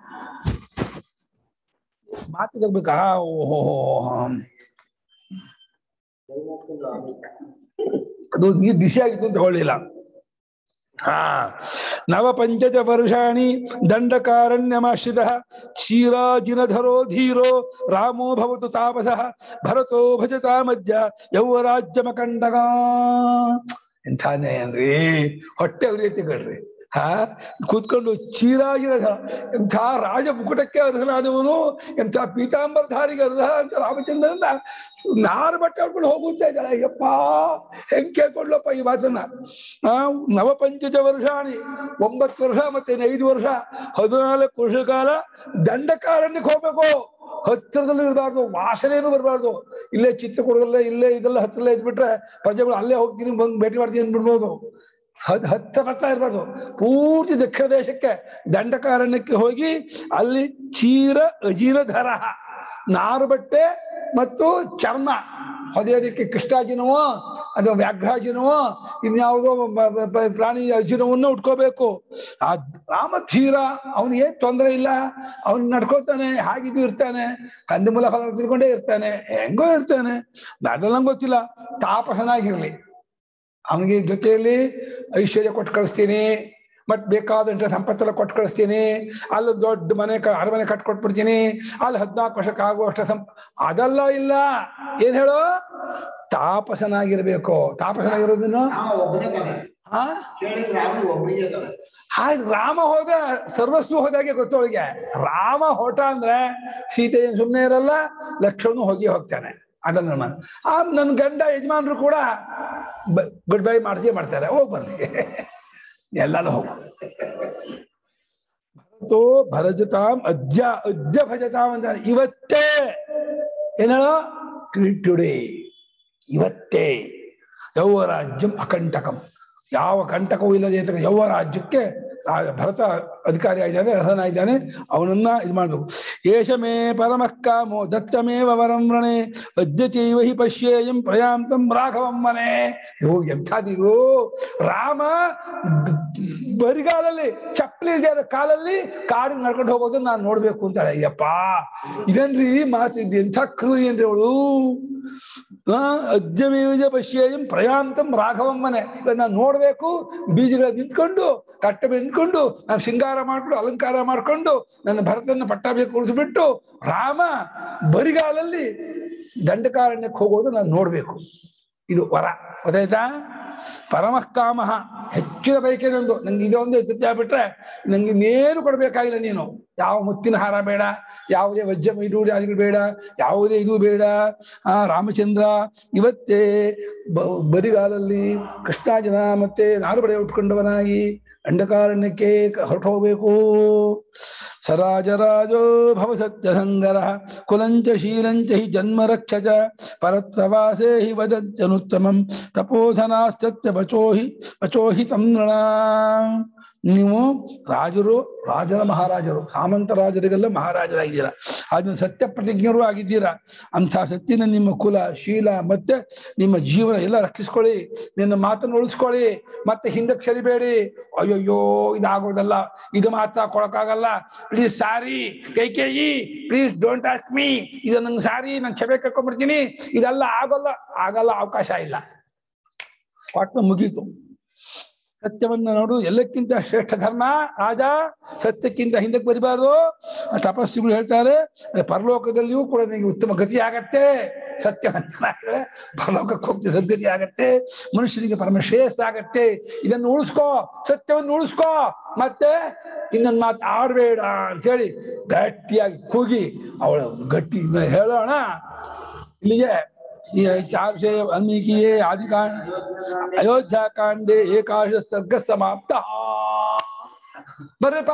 ಮಾತು ತಗೋಬೇಕಾ ಓಹೋ ಅದು ನೀರು ಬಿಸಿಯಾಗಿತ್ತು ಅಂತ ತಗೊಳ್ಳಿಲ್ಲ ಹಾ ನವ ಪಂಚಜ ವರ್ಷಾಣಿ ದಂಡಕಾರಣ್ಯಮಾಶ್ರಿತ ಕ್ಷೀರಾಜಿನಧರೋ ಧೀರೋ ರಾಮೋ ಭವತು ತಾಪಸಃ ಭರತೋ ಭಜತಾ ಮಧ್ಯ ಯೌವರಾಜ್ಯಮಕಂಡಗ ಎಂಥ ನ್ಯಾಯ ಅನ್ರಿ ಹೊಟ್ಟೆ ಉರಿಯತ್ತೆ ಕಣ್ರಿ ಹಾ ಕೂತ್ಕೊಂಡು ಚೀರಾಗಿರ ಎಂಥ ರಾಜ ಮುಕುಟಕ್ಕೆ ಅರ್ಹನಾದವನು ಎಂಥ ಪೀತಾಂಬರಧಾರಿಗೆ ಅರ್ಹ ಅಂತ ರಾಮಚಂದ್ರನ ನಾರು ಬಟ್ಟೆ ಹೊಡ್ಕೊಂಡು ಹೋಗುತ್ತಾ ಇದ್ದಾಳೆ ಅಯ್ಯಪ್ಪ ಹೆಂಗ್ ಕೇಳ್ಕೊಂಡ್ಲಪ್ಪ ಈ ಮಾತನ್ನ ಆ ನವಪಂಚಜ ವರ್ಷಾಣಿ ಒಂಬತ್ತು ವರ್ಷ ಮತ್ತೆ ಇನ್ನು ಐದು ವರ್ಷ ಹದಿನಾಲ್ಕು ವರ್ಷ ಕಾಲ ದಂಡಕಾರಣ್ಯಕ್ಕೆ ಹೋಗ್ಬೇಕು ಹತ್ತಿರದಲ್ಲಿ ಇರಬಾರ್ದು ವಾಸನೆಯನ್ನು ಬರಬಾರ್ದು ಇಲ್ಲೇ ಚಿತ್ರಕೂಟದಲ್ಲೇ ಇಲ್ಲೇ ಇದೆಲ್ಲ ಹತ್ತಿರಲ್ಲೇ ಇದ್ಬಿಟ್ರೆ ಪ್ರಜೆಗಳು ಅಲ್ಲೇ ಹೋಗ್ತೀನಿ ಬಂದು ಭೇಟಿ ಮಾಡ್ತೀನಿ ಅಂದ್ಬಿಡ್ಬೋದು ಹದ್ ಹತ್ತ ಬರ್ತಾ ಇರ್ಬಾರ್ದು ಪೂರ್ತಿ ದಕ್ಷಿಣ ದೇಶಕ್ಕೆ ದಂಡಕಾರಣ್ಯಕ್ಕೆ ಹೋಗಿ ಅಲ್ಲಿ ಚೀರ ಅಜೀರ ಧರ ನಾರು ಬಟ್ಟೆ ಮತ್ತು ಚರ್ಮ ಹೊದೆಯೋದಕ್ಕೆ ಕೃಷ್ಣಾಜಿನವೋ ಅಥವಾ ವ್ಯಾಘ್ರಾಜಿನವೋ ಇನ್ಯಾವುದೋ ಬ- ಬ- ಬ- ಪ್ರಾಣಿ ಅಜಿನವನ್ನು ಉಟ್ಕೋಬೇಕು ಆ ರಾಮಧೀರ ಅವನು ಏನ್ ತೊಂದರೆ ಇಲ್ಲ ಅವನು ನಡ್ಕೊಳ್ತಾನೆ ಹಾಗಿದ್ದು ಇರ್ತಾನೆ ಕಂದುಮೂಲ ಫಲ ತಿಳ್ಕೊಂಡೇ ಇರ್ತಾನೆ ಹೆಂಗೋ ಇರ್ತಾನೆ ಅದೆಲ್ಲ ನಂಗೆ ಗೊತ್ತಿಲ್ಲ ತಾಪಸನಾಗಿರ್ಲಿ ಅವನಿಗೆ ಜೊತೆಯಲ್ಲಿ ಐಶ್ವರ್ಯ ಕೊಟ್ಟು ಕಳಿಸ್ತೀನಿ ಮತ್ ಬೇಕಾದಂತ ಸಂಪತ್ತೆಲ್ಲ ಕೊಟ್ಟು ಕಳಿಸ್ತೀನಿ ಅಲ್ಲಿ ದೊಡ್ಡ ಮನೆ ಕ- ಅರಮನೆ ಕಟ್ಕೊಟ್ಬಿಡ್ತೀನಿ ಅಲ್ಲಿ ಹದಿನಾಲ್ಕು ವರ್ಷಕ್ಕೆ ಆಗುವಷ್ಟು ಸಂಪ ಅದೆಲ್ಲ ಇಲ್ಲ ಏನ್ ಹೇಳು ತಾಪಸನಾಗಿರ್ಬೇಕು ತಾಪಸನಾಗಿರೋದನ್ನು ರಾಮ ಒಬ್ಬನೇ ತಾನೆ ಹಾ ಕೇಳಿದ್ರೆ ರಾಮನು ಒಬ್ಬನಿಗೆ ತಾನೆ ಆಯ್ತು ರಾಮ ಹೋದ ಸರ್ವಸ್ವ ಹೋದಾಗೆ ಗೊತ್ತವಳಿಗೆ ರಾಮ ಹೊಟ ಅಂದ್ರೆ ಸೀತೆ ಏನ್ ಸುಮ್ಮನೆ ಇರಲ್ಲ ಲಕ್ಷ್ಮಣನು ಹೋಗಿ ಹೋಗ್ತಾನೆ ಅದನ್ನ ನಾನು ಆ ನನ್ನ ಗಂಡ ಯಜಮಾನ್ರು ಕೂಡ ಗುಡ್ ಬೈ ಮಾಡ್ತೀವಿ ಮಾಡ್ತಾರೆ ಹೋಗ್ ಬರ್ಲಿ ಎಲ್ಲಾನು ಹೋಗು ಭರತೋ ಭರಜತಾಂ ಅಜ್ಜ ಅಜ್ಜ ಭಜತಾಂ ಅಂತ ಇವತ್ತೇ ಏನ ಟುಡೇ ಇವತ್ತೇ ಯೌವರಾಜ್ಯಂ ಅಕಂಟಕಂ ಯಾವ ಕಂಟಕವೂ ಇಲ್ಲದೆ ಇರ್ತಕ್ಕ ಯೌವ ರಾಜ್ಯಕ್ಕೆ ಆ ಭರತ ಅಧಿಕಾರಿ ಆಗಿದ್ದಾನೆ ರಥನಾಗಿದ್ದಾನೆ ಅವನನ್ನ ಇದು ಮಾಡ್ಬೇಕು ಏಷ ಮೇ ಪರಮಃ ಕಾಮೋ ದತ್ತಮೇವ ವರಂ ವ್ರಣೆ ಅದ್ಯಚೈವ ಹಿ ಪಶ್ಯೇಯಂ ಪ್ರಯಾಂತಂ ರಾಘವಂ ಮನೆ ಯೋ ಎಂಥದಿದು ರಾಮ ಬ- ಬರಿಗಾಲಲ್ಲಿ ಚಪ್ಪಲಿ ಇಲ್ದೇ ಇರೋ ಕಾಲಲ್ಲಿ ಕಾಡಿಗೆ ನಡ್ಕೊಂಡು ಹೋಗೋದನ್ನ ನಾನು ನೋಡ್ಬೇಕು ಅಂತಾಳೆ ಅಯ್ಯಪ್ಪ ಇದೇನ್ರಿ ಮಾತು ಇದು ಎಂಥ ಕ್ರೂರಿ ಏನ್ರಿ ಅವಳು ಅಜ್ಜಮೇವಿಜ ಪಶ್ಯೇಯಂ ಪ್ರಯಾಂತಂ ರಾಘವಂ ಮನೆ ನಾನು ನೋಡ್ಬೇಕು ಬೀಜಗಳ ನಿಂತ್ಕೊಂಡು ಕಟ್ಟ ನಿಂತ್ಕೊಂಡು ನಾನು ಶೃಂಗಾರ ಮಾಡ್ಕೊಂಡು ಅಲಂಕಾರ ಮಾಡ್ಕೊಂಡು ನನ್ನ ಭರತನ ಪಟ್ಟಾಭಿಷೇಕ ಕೂರಿಸ್ಬಿಟ್ಟು ರಾಮ ಬರಿಗಾಲಲ್ಲಿ ದಂಡಕಾರಣ್ಯಕ್ಕೆ ಹೋಗೋದು ನಾನು ನೋಡ್ಬೇಕು ಇದು ವರ ಗೊತ್ತಾಯ್ತಾ ಪರಮಃ ಕಾಮ ಹೆಚ್ಚಿನ ಬಯಕೆ ನಂದು ನಂಗೆ ಇದೊಂದು ತೃಪ್ತಿ ಆಗ್ಬಿಟ್ರೆ ನಂಗೆ ಇನ್ನೇನು ಕೊಡ್ಬೇಕಾಗಿಲ್ಲ ನೀನು ಯಾವ ಮುತ್ತಿನ ಹಾರ ಬೇಡ ಯಾವುದೇ ವಜ್ರ ಮೈಡೂರಿ ಆದಿಗಳು ಬೇಡ ಯಾವುದೇ ಇದು ಬೇಡ ಆ ರಾಮಚಂದ್ರ ಇವತ್ತೇ ಬ- ಬರಿಗಾಲಲ್ಲಿ ಕೃಷ್ಣಾಜನ ಮತ್ತೆ ನಾರುಬಡೆ ಉಟ್ಕೊಂಡವನಾಗಿ ಅಂಡಕಾರಣ್ಯಕ್ಕೆ ಹೊರಟು ಹೋಗ್ಬೇಕು ಸರಾಜರಾಜೋ ಭವ ಸತ್ಯಸಂಗರ ಕುಲಂಚ ಶೀಲಂಚ ಹಿ ಜನ್ಮ ರಕ್ಷ ಚ ಪರತ್ವವಾಸೇ ಹಿ ವದಂತ್ಯನುತ್ತಮಂ ತಪೋಧನಾಶ್ಚ ವಚೋ ಹಿ ವಚೋ ಹಿ ತಂ ನೃಣ ನೀವು ರಾಜರು ರಾಜರ ಮಹಾರಾಜರು ಸಾಮಂತ ರಾಜರಿಗೆಲ್ಲ ಮಹಾರಾಜರಾಗಿದ್ದೀರಾ ಆದ್ಮೇಲೆ ಸತ್ಯ ಪ್ರತಿಜ್ಞರು ಆಗಿದ್ದೀರಾ ಅಂಥ ಸತ್ಯನ ನಿಮ್ಮ ಕುಲ ಶೀಲ ಮತ್ತೆ ನಿಮ್ಮ ಜೀವನ ಎಲ್ಲ ರಕ್ಷಿಸ್ಕೊಳ್ಳಿ ನಿನ್ನ ಮಾತನ್ನು ಉಳಿಸ್ಕೊಳ್ಳಿ ಮತ್ತೆ ಹಿಂದಕ್ಕೆ ಸರಿಬೇಡಿ ಅಯ್ಯಯ್ಯೋ ಇದಾಗೋದಲ್ಲ ಇದು ಮಾತ್ರ ಕೊಡಕ್ಕಾಗಲ್ಲ please sorry Kaikeyi please don't ask me ಇದು ನಂಗೆ ಸಾರಿ ನಂಗೆ ಕ್ಷಮೆ ಕರ್ಕೊಂಡ್ಬಿಡ್ತೀನಿ ಇದೆಲ್ಲ ಆಗೋಲ್ಲ ಆಗಲ್ಲ ಅವಕಾಶ ಇಲ್ಲ ಕೊಟ್ಟು ಮುಗೀತು ಸತ್ಯವನ್ನ ನೋಡು ಎಲ್ಲಕ್ಕಿಂತ ಶ್ರೇಷ್ಠ ಧರ್ಮ ರಾಜ ಸತ್ಯಕ್ಕಿಂತ ಹಿಂದಕ್ಕೆ ಬರಿಬಾರ್ದು ತಪಸ್ಸುಗಳು ಹೇಳ್ತಾರೆ ಪರಲೋಕದಲ್ಲಿಯೂ ಕೂಡ ನಿನಗೆ ಉತ್ತಮ ಗತಿ ಆಗತ್ತೆ ಸತ್ಯವಂತನಾದ್ರೆ ಪರಲೋಕಕ್ಕೆ ಹೋಗ್ತಿ ಸದ್ಗತಿ ಆಗತ್ತೆ ಮನುಷ್ಯನಿಗೆ ಪರಮ ಶ್ರೇಯಸ್ ಆಗತ್ತೆ ಇದನ್ನು ಉಳಿಸ್ಕೋ ಸತ್ಯವನ್ನು ಉಳಿಸ್ಕೋ ಮತ್ತೆ ಇನ್ನೊಂದು ಮಾತು ಆಡ್ಬೇಡ ಅಂತೇಳಿ ಗಟ್ಟಿಯಾಗಿ ಕೂಗಿ ಅವಳ ಗಟ್ಟಿ ಹೇಳೋಣ ಇಲ್ಲಿಗೆ ಈ ಚಾರುಷೇ ವಾಲ್ಮೀಕಿಯೇ ಆದಿಕಾಂಡ ಅಯೋಧ್ಯ ಕಾಂಡೆ ಏಕಾಶ ಸರ್ಗ ಸಮಾಪ್ತ ಬರ್ರಪ್ಪ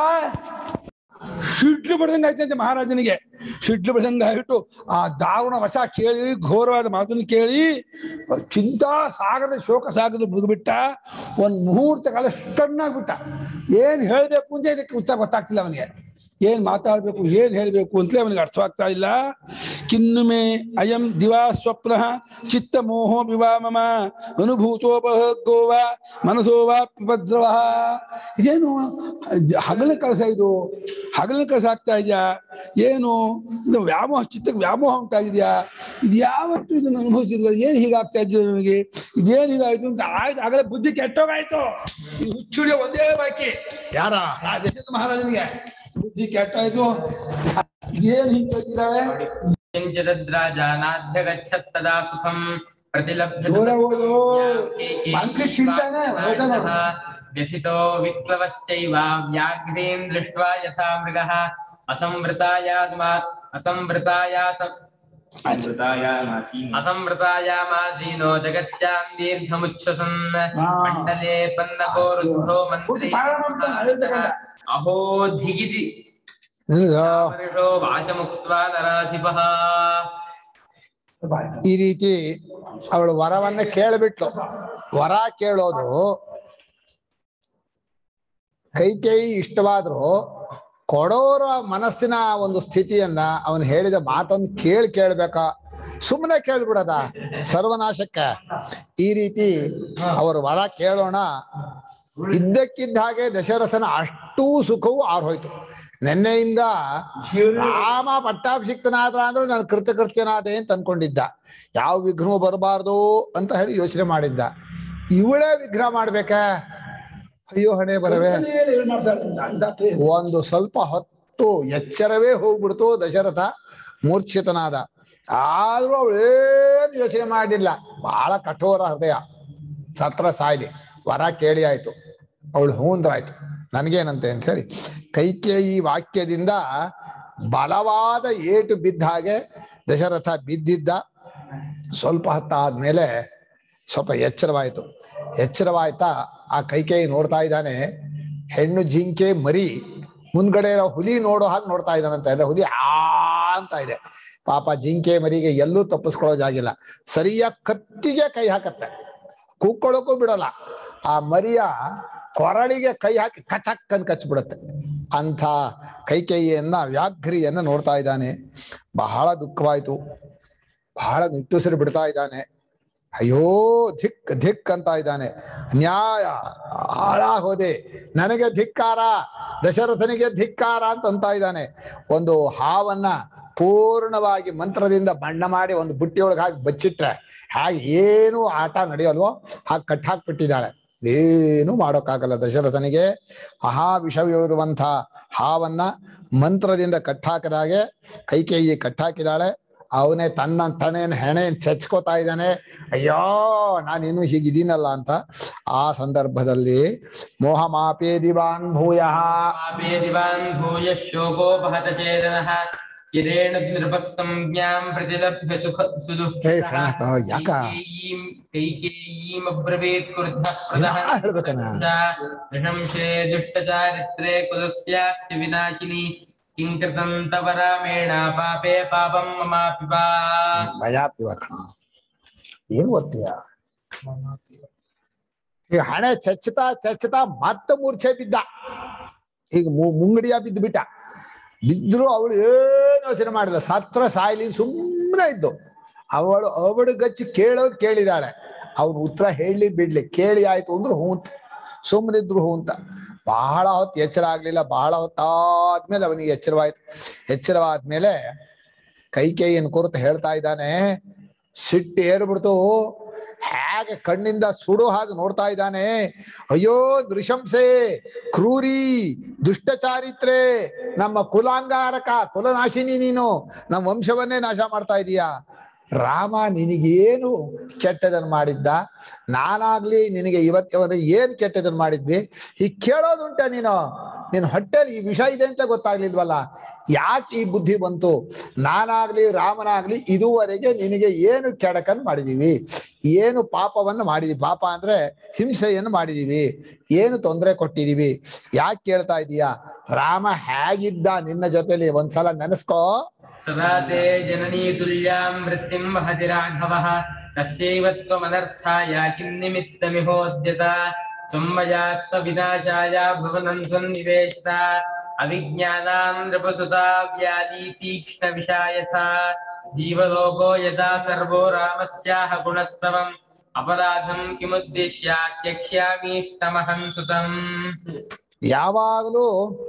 ಸಿಡ್ಲು ಬಡ್ದಂಗ ಆಯ್ತಂತೆ ಮಹಾರಾಜನಿಗೆ ಸಿಡ್ಲು ಬಡ್ದಂಗ ಆಯ್ತು ಆ ದಾರುಣ ವಶ ಕೇಳಿ ಘೋರವಾದ ಮಾತನ್ನು ಕೇಳಿ ಚಿಂತಾ ಸಾಗರ ಶೋಕ ಸಾಗರ ಮುಗಿಬಿಟ್ಟ ಒಂದ್ ಮುಹೂರ್ತ ಕಾಲ ಸ್ಟನ್ನಾಗ್ಬಿಟ್ಟ ಏನ್ ಹೇಳ್ಬೇಕು ಅಂತ ಇದಕ್ಕೆ ಉತ್ತರ ಗೊತ್ತಾಗ್ತಿಲ್ಲ ಅವನಿಗೆ ಏನ್ ಮಾತಾಡ್ಬೇಕು ಏನ್ ಹೇಳ್ಬೇಕು ಅಂತಲೇ ಅವನಿಗೆ ಅರ್ಥವಾಗ್ತಾ ಇಲ್ಲ ಕಿನ್ನುಮೆ ಅಯಂ ದಿವಾ ಸ್ವಪ್ನ ಚಿತ್ತ ಮೋಹೋ ವಿವಾ ಮಮ ಅನುಭೂತೋಪಹ ಗೋವ ಮನಸೋ ವಾ ಪಿಪದ್ರವ ಇದೇನು ಹಗಲ ಕೆಲಸ ಇದು ಹಗಲ ಕೆಲಸ ಆಗ್ತಾ ಇದೆಯಾ ಏನು ಇದು ವ್ಯಾಮೋಹ ಚಿತ್ತಕ್ಕೆ ವ್ಯಾಮೋಹ ಉಂಟಾಗಿದೆಯಾ ಇದು ಯಾವತ್ತು ಇದನ್ನು ಅನುಭವಿಸಿದ್ರು ಏನ್ ಹೀಗಾಗ್ತಾ ಇದ್ದು ನನಗೆ ಇದೇನ್ ಹೀಗಾಯ್ತು ಅಂತ ಆಯ್ತು ಆಗಲೇ ಬುದ್ಧಿ ಕೆಟ್ಟೋಗಾಯ್ತು ಇದು ಹುಚ್ಚುಡಿಯೋ ಒಂದೇ ಬಾಕಿ ಯಾರ ಆ ದೇಶದ ಮಹಾರಾಜನಿಗೆ ಬುದ್ಧಿ ಕೆಟ್ಟಾಯ್ತು ಏನ್ ಹಿಂಗಿದ್ದಾಳೆ किञ्चिदद्राजानाध्यगच्छत्तदा सुखम् प्रतिलभ्य ದೂರ ಹೋಗು. ಮಂತ್ರಿ ಚಿಂತನೆ, ವಚನ. व्यसितो विक्लवश्चैव व्याघ्रीम् दृष्ट्वा यथा मृगः असंवृतायामा असंवृतायास असंवृतायामासीनो जगत्याम् दीर्घमुच्छ्वसन् मण्डले पन्नकोरुद्धो मन्त्री अहो धिगिति वर्षो वाचमुक्त्वा नराधिपः ಈ ರೀತಿ ಅವಳು ವರವನ್ನ ಕೇಳಿಬಿಟ್ಲು ವರ ಕೇಳೋದು ಕೈಕೇಯಿ ಇಷ್ಟವಾದ್ರು ಕೊಡೋರ ಮನಸ್ಸಿನ ಒಂದು ಸ್ಥಿತಿಯನ್ನ ಅವನು ಹೇಳಿದ ಮಾತನ್ನು ಕೇಳಿ ಕೇಳ್ಬೇಕಾ ಸುಮ್ಮನೆ ಕೇಳ್ಬಿಡದ ಸರ್ವನಾಶಕ್ಕೆ ಈ ರೀತಿ ಅವರು ವರ ಕೇಳೋಣ ಇದ್ದಕ್ಕಿದ್ದ ಹಾಗೆ ದಶರಥನ ಅಷ್ಟೂ ಸುಖವೂ ಆರ್ಹೋಯ್ತು ನಿನ್ನೆಯಿಂದ ರಾಮ ಪಟ್ಟಾಭಿಷಿಕ್ತನಾದ್ರ ಅಂದ್ರೆ ನಾನು ಕೃತಕೃತ್ಯನಾದೆ ಅಂತ ಅನ್ಕೊಂಡಿದ್ದ ಯಾವ ವಿಘ್ನವೂ ಬರಬಾರ್ದು ಅಂತ ಹೇಳಿ ಯೋಚನೆ ಮಾಡಿದ್ದ ಇವಳೇ ವಿಘ್ನ ಮಾಡ್ಬೇಕಾ ಅಯ್ಯೋ ಹಣೆ ಬರವೆ ಏನ್ ಮಾಡ್ತಾಳೆ ಅಂತ ಅಂದಾಕ್ಲೆ ಒಂದು ಸ್ವಲ್ಪ ಹೊತ್ತು ಎಚ್ಚರವೇ ಹೋಗ್ಬಿಡ್ತು ದಶರಥ ಮೂರ್ಛಿತನಾದ ಆದ್ರೂ ಅವಳು ಏನು ಯೋಚನೆ ಮಾಡಿಲ್ಲ ಬಹಳ ಕಠೋರ ಹೃದಯ ಸತ್ರ ಸಾಯ್ಲಿ ವರ ಕೇಳಿ ಆಯ್ತು ಅವಳು ಹೂಂದ್ರಾಯ್ತು ನನಗೇನಂತೆ ಅಂತ ಹೇಳಿ ಕೈಕೇಯಿ ವಾಕ್ಯದಿಂದ ಬಲವಾದ ಏಟು ಬಿದ್ದ ಹಾಗೆ ದಶರಥ ಬಿದ್ದಿದ್ದ ಸ್ವಲ್ಪ ಹೊತ್ತಾದ್ಮೇಲೆ ಸ್ವಲ್ಪ ಎಚ್ಚರವಾಯಿತು ಎಚ್ಚರವಾಯ್ತಾ ಆ ಕೈಕೇಯಿ ನೋಡ್ತಾ ಇದ್ದಾನೆ ಹೆಣ್ಣು ಜಿಂಕೆ ಮರಿ ಮುಂದ್ಗಡೆ ಇರೋ ಹುಲಿ ನೋಡೋ ಹಾಗೆ ನೋಡ್ತಾ ಇದ್ದಾನಂತ ಅಂದ್ರೆ ಹುಲಿ ಆ ಅಂತ ಇದೆ ಪಾಪ ಜಿಂಕೆ ಮರಿಗೆ ಎಲ್ಲೂ ತಪ್ಪಿಸ್ಕೊಳ್ಳೋ ಜಾಗಿಲ್ಲ ಸರಿಯಾಗಿ ಕತ್ತಿಗೆ ಕೈ ಹಾಕತ್ತೆ ಕೂಕ್ಕೊಳ್ಳೋಕ್ಕೂ ಬಿಡಲ್ಲ ಆ ಮರಿಯ ಕೊರಳಿಗೆ ಕೈ ಹಾಕಿ ಕಚಕ್ ಅಂತ ಕಚ್ಬಿಡುತ್ತೆ ಅಂಥ ಕೈಕೇಯಿಯನ್ನ ವ್ಯಾಘ್ರಿಯನ್ನ ನೋಡ್ತಾ ಇದ್ದಾನೆ ಬಹಳ ದುಃಖವಾಯ್ತು ಬಹಳ ನಿಟ್ಟುಸಿರು ಬಿಡ್ತಾ ಇದ್ದಾನೆ ಅಯ್ಯೋ ಧಿಕ್ ಧಿಕ್ ಅಂತ ಇದ್ದಾನೆ ನ್ಯಾಯ ಹಾಳಾಗೋದೆ ನನಗೆ ಧಿಕ್ಕಾರ ದಶರಥನಿಗೆ ಧಿಕ್ಕಾರ ಅಂತ ಅಂತ ಇದ್ದಾನೆ ಒಂದು ಹಾವನ್ನ ಪೂರ್ಣವಾಗಿ ಮಂತ್ರದಿಂದ ಬಣ್ಣ ಮಾಡಿ ಒಂದು ಬುಟ್ಟಿಯೊಳಗೆ ಹಾಕಿ ಬಚ್ಚಿಟ್ರೆ ಹಾಗೆ ಏನು ಆಟ ನಡೆಯಲ್ವೋ ಹಾಗೆ ಕಟ್ ಹಾಕ್ಬಿಟ್ಟಿದ್ದಾಳೆ ಏನು ಮಾಡೋಕ್ಕಾಗಲ್ಲ ದಶರಥನಿಗೆ ಮಹಾ ವಿಷವಿರುವಂಥ ಹಾವನ್ನ ಮಂತ್ರದಿಂದ ಕಟ್ಟಾಕಿದಾಗೆ ಕೈಕೇಯಿ ಕಟ್ಟಾಕಿದಾಳೆ ಅವನೇ ತನ್ನ ತನೇನ್ ಹೆಣೆನ್ ಚಚ್ಕೋತಾ ಇದ್ದಾನೆ ಅಯ್ಯೋ ನಾನು ಇನ್ನು ಹೀಗಿದ್ದೀನಲ್ಲ ಅಂತ ಆ ಸಂದರ್ಭದಲ್ಲಿ ಮೋಹ ಮಾಪೇ ದಿವಾನ್ ಭೂಯ पापे दिवान् भूयः शोकोपहत चेतनः चिरेण नृपः संज्ञां प्रतिलभ्य सुख ಹೇ ಕಣಕ, ಯಾಕ? कैकेयीमब्रवीत् क्रुद्धः प्रदः ಯಾ ಹೇಳ್ಬೇಕನ नृशंसे दुष्टचारित्रे कुलस्यास्य विनाशिनी किं कृतं तव रामेण पापे पापं ममापि वा ಭಯ ಆಗ್ತಿವ ಕಣ ಏನ್ ಓದ್ತೀಯ ಈಗ ಹಣೆ ಚಚ್ಚತಾ ಚಚ್ಚತಾ ಮತ್ತೆ ಮೂರ್ಛೆ ಬಿದ್ದ ಈಗ ಮು- ಮುಂಗಡಿಯ ಬಿದ್ದು ಬಿಟ್ಟ ಬಿದ್ರು ಅವಳು ಏನು ಯೋಚನೆ ಮಾಡಿಲ್ಲ ಸತ್ರ ಸಾಯ್ಲಿ ಸುಮ್ಮನೆ ಇದ್ದು ಅವಳು ಅವಳು ಗಚ್ಚಿ ಕೇಳೋದು ಕೇಳಿದಾಳೆ ಅವ್ನು ಉತ್ತರ ಹೇಳಿ ಬಿಡ್ಲಿ ಕೇಳಿ ಆಯ್ತು ಅಂದ್ರೆ ಹೂಂತ ಸುಮ್ಮನಿದ್ರು ಹೂಂತ ಬಹಳ ಹೊತ್ತು ಎಚ್ಚರ ಆಗ್ಲಿಲ್ಲ ಬಹಳ ಹೊತ್ತಾದ್ಮೇಲೆ ಅವನಿಗೆ ಎಚ್ಚರವಾಯ್ತು ಎಚ್ಚರವಾದ್ಮೇಲೆ ಕೈಕೇಯಿನ ಕುರಿತು ಹೇಳ್ತಾ ಇದ್ದಾನೆ ಸಿಟ್ಟು ಏರ್ಬಿಡ್ತು ಹೇಗೆ ಕಣ್ಣಿಂದ ಸುಡು ಹಾಗೆ ನೋಡ್ತಾ ಇದ್ದಾನೆ ಅಯ್ಯೋ ನೃಶಂಸೆ ಕ್ರೂರಿ ದುಷ್ಟಚಾರಿತ್ರೆ ನಮ್ಮ ಕುಲಾಂಗಾರಕ ಕುಲನಾಶಿನಿ ನೀನು ನಮ್ಮ ವಂಶವನ್ನೇ ನಾಶ ಮಾಡ್ತಾ ಇದೀಯಾ ರಾಮ ನಿನಗೇನು ಕೆಟ್ಟದನ್ನು ಮಾಡಿದ್ದ ನಾನಾಗ್ಲಿ ನಿನಗೆ ಇವತ್ತವರೆಗೆ ಏನ್ ಕೆಟ್ಟದನ್ನು ಮಾಡಿದ್ವಿ ಈಗ ಕೇಳೋದುಂಟ ನೀನು ನಿನ್ನ ಹೊಟ್ಟೆಲಿ ಈ ವಿಷ ಇದೆ ಅಂತ ಗೊತ್ತಾಗ್ಲಿಲ್ವಲ್ಲ ಯಾಕೆ ಈ ಬುದ್ಧಿ ಬಂತು ನಾನಾಗ್ಲಿ ರಾಮನಾಗ್ಲಿ ಇದುವರೆಗೆ ನಿನಗೆ ಏನು ಕೆಡಕನ್ ಮಾಡಿದೀವಿ ಏನು ಪಾಪವನ್ನು ಮಾಡಿದೀವಿ ಪಾಪ ಅಂದ್ರೆ ಹಿಂಸೆಯನ್ನು ಮಾಡಿದೀವಿ ಏನು ತೊಂದರೆ ಕೊಟ್ಟಿದೀವಿ ಯಾಕೆ ಕೇಳ್ತಾ ಇದೀಯಾ ರಾಮ ಹೇಗಿದ್ದ ನಿನ್ನ ಜೊತೆಲಿ ಒಂದ್ಸಲ ನೆನೆಸ್ಕೋ सदा ते जननी तुल्यां वृत्तिं वहति राघवः तस्यैव त्वमनर्थाय किन्निमित्तमिहोद्यत संमयात्मविनाशाय भुवनं सन्निवेशिता अविज्ञानां नृपसुता व्याधी तीक्ष्णविषा यथा जीवलोको यदा सर्वो रामस्याह गुणस्तवम् अपराधं किमुद्दिश्य त्यक्ष्यामीष्टमहं सुतम् ಯಾವಾಗಲೂ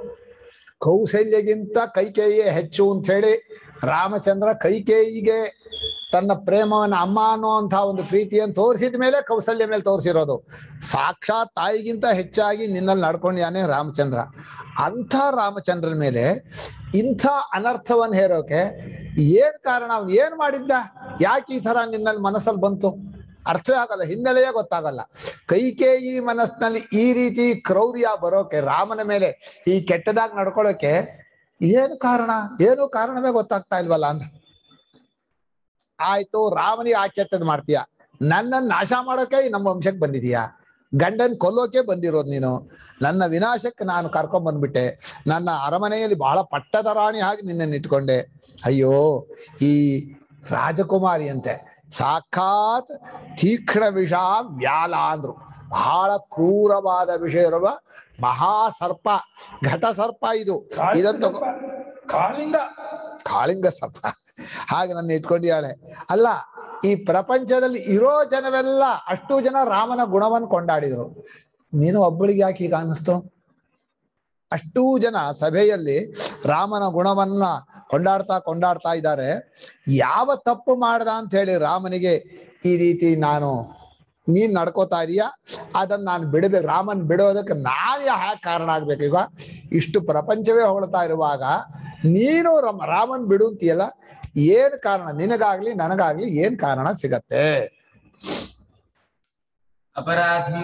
ಕೌಶಲ್ಯಗಿಂತ ಕೈಕೇಯಿಯೇ ಹೆಚ್ಚು ಅಂತ ಹೇಳಿ ರಾಮಚಂದ್ರ ಕೈಕೇಯಿಗೆ ತನ್ನ ಪ್ರೇಮವನ್ನ ಅಮ್ಮ ಅನ್ನುವಂಥ ಒಂದು ಪ್ರೀತಿಯನ್ನು ತೋರಿಸಿದ ಮೇಲೆ ಕೌಸಲ್ಯ ಮೇಲೆ ತೋರಿಸಿರೋದು ಸಾಕ್ಷಾತ್ ತಾಯಿಗಿಂತ ಹೆಚ್ಚಾಗಿ ನಿನ್ನಲ್ಲಿ ನಡ್ಕೊಂಡಿಯಾನೆ ರಾಮಚಂದ್ರ ಅಂಥ ರಾಮಚಂದ್ರನ ಮೇಲೆ ಇಂಥ ಅನರ್ಥವನ್ನು ಹೇರೋಕೆ ಏನ್ ಕಾರಣ ಅವ್ನು ಏನ್ ಮಾಡಿದ್ದ ಯಾಕೆ ಈ ತರ ನಿನ್ನಲ್ಲಿ ಮನಸ್ಸಲ್ಲಿ ಬಂತು ಅರ್ಥವೇ ಆಗಲ್ಲ ಹಿನ್ನೆಲೆಯೇ ಗೊತ್ತಾಗಲ್ಲ ಕೈಕೇಯಿ ಮನಸ್ಸಿನಲ್ಲಿ ಈ ರೀತಿ ಕ್ರೌರ್ಯ ಬರೋಕೆ ರಾಮನ ಮೇಲೆ ಈ ಕೆಟ್ಟದಾಗಿ ನಡ್ಕೊಳ್ಳೋಕೆ ಏನು ಕಾರಣ ಏನು ಕಾರಣವೇ ಗೊತ್ತಾಗ್ತಾ ಇಲ್ವಲ್ಲ ಅಂತ ಆಯ್ತು ರಾಮನಿಗೆ ಆ ಕೆಟ್ಟದ್ ಮಾಡ್ತೀಯ ನನ್ನನ್ನು ನಾಶ ಮಾಡೋಕೆ ನಮ್ಮ ವಂಶಕ್ಕೆ ಬಂದಿದೀಯಾ ಗಂಡನ್ ಕೊಲ್ಲೋಕೆ ಬಂದಿರೋದು ನೀನು ನನ್ನ ವಿನಾಶಕ್ಕೆ ನಾನು ಕರ್ಕೊಂಡ್ ಬಂದ್ಬಿಟ್ಟೆ ನನ್ನ ಅರಮನೆಯಲ್ಲಿ ಬಹಳ ಪಟ್ಟದ ರಾಣಿ ಹಾಗೆ ನಿನ್ನನ್ನು ಇಟ್ಕೊಂಡೆ ಅಯ್ಯೋ ಈ ರಾಜಕುಮಾರಿ ಅಂತೆ ಸಾಕ್ಷಾತ್ ತೀಕ್ಷ್ಣ ವಿಷ ವ್ಯಾಲ ಅಂದ್ರು ಬಹಳ ಕ್ರೂರವಾದ ವಿಷ ಇರುವ ಮಹಾ ಸರ್ಪ ಘಟ ಸರ್ಪ ಇದು ಇದಂತ ಕಾಳಿಂಗ ಕಾಳಿಂಗ ಸರ್ಪ ಹಾಗೆ ನನ್ನ ಇಟ್ಕೊಂಡಿದ್ದಾಳೆ ಅಲ್ಲ ಈ ಪ್ರಪಂಚದಲ್ಲಿ ಇರೋ ಜನವೆಲ್ಲ ಅಷ್ಟು ಜನ ರಾಮನ ಗುಣವನ್ನು ಕೊಂಡಾಡಿದ್ರು ನೀನು ಒಬ್ಬಳಿಗೆ ಯಾಕೆ ಹೀಗೆ ಅನ್ನಿಸ್ತು ಅಷ್ಟೂ ಜನ ಸಭೆಯಲ್ಲಿ ರಾಮನ ಗುಣವನ್ನ ಕೊಂಡಾಡ್ತಾ ಕೊಂಡಾಡ್ತಾ ಇದ್ದಾರೆ ಯಾವ ತಪ್ಪು ಮಾಡ್ದ ಅಂತ ಹೇಳಿ ರಾಮನಿಗೆ ಈ ರೀತಿ ನಾನು ನೀನ್ ನಡ್ಕೋತಾ ಇದೀಯ ಅದನ್ನ ನಾನು ಬಿಡಬೇಕು ರಾಮನ್ ಬಿಡೋದಕ್ಕೆ ನಾನು ಯಾಕೆ ಕಾರಣ ಆಗ್ಬೇಕು ಈಗ ಇಷ್ಟು ಪ್ರಪಂಚವೇ ಹೊಗಳ್ತಾ ಇರುವಾಗ ನೀನು ರಮ ರಾಮನ್ ಬಿಡು ಅಂತೀಯಲ್ಲ ಏನ್ ಕಾರಣ ನಿನಗಾಗ್ಲಿ ನನಗಾಗ್ಲಿ ಏನ್ ಕಾರಣ ಸಿಗತ್ತೆ अपराधं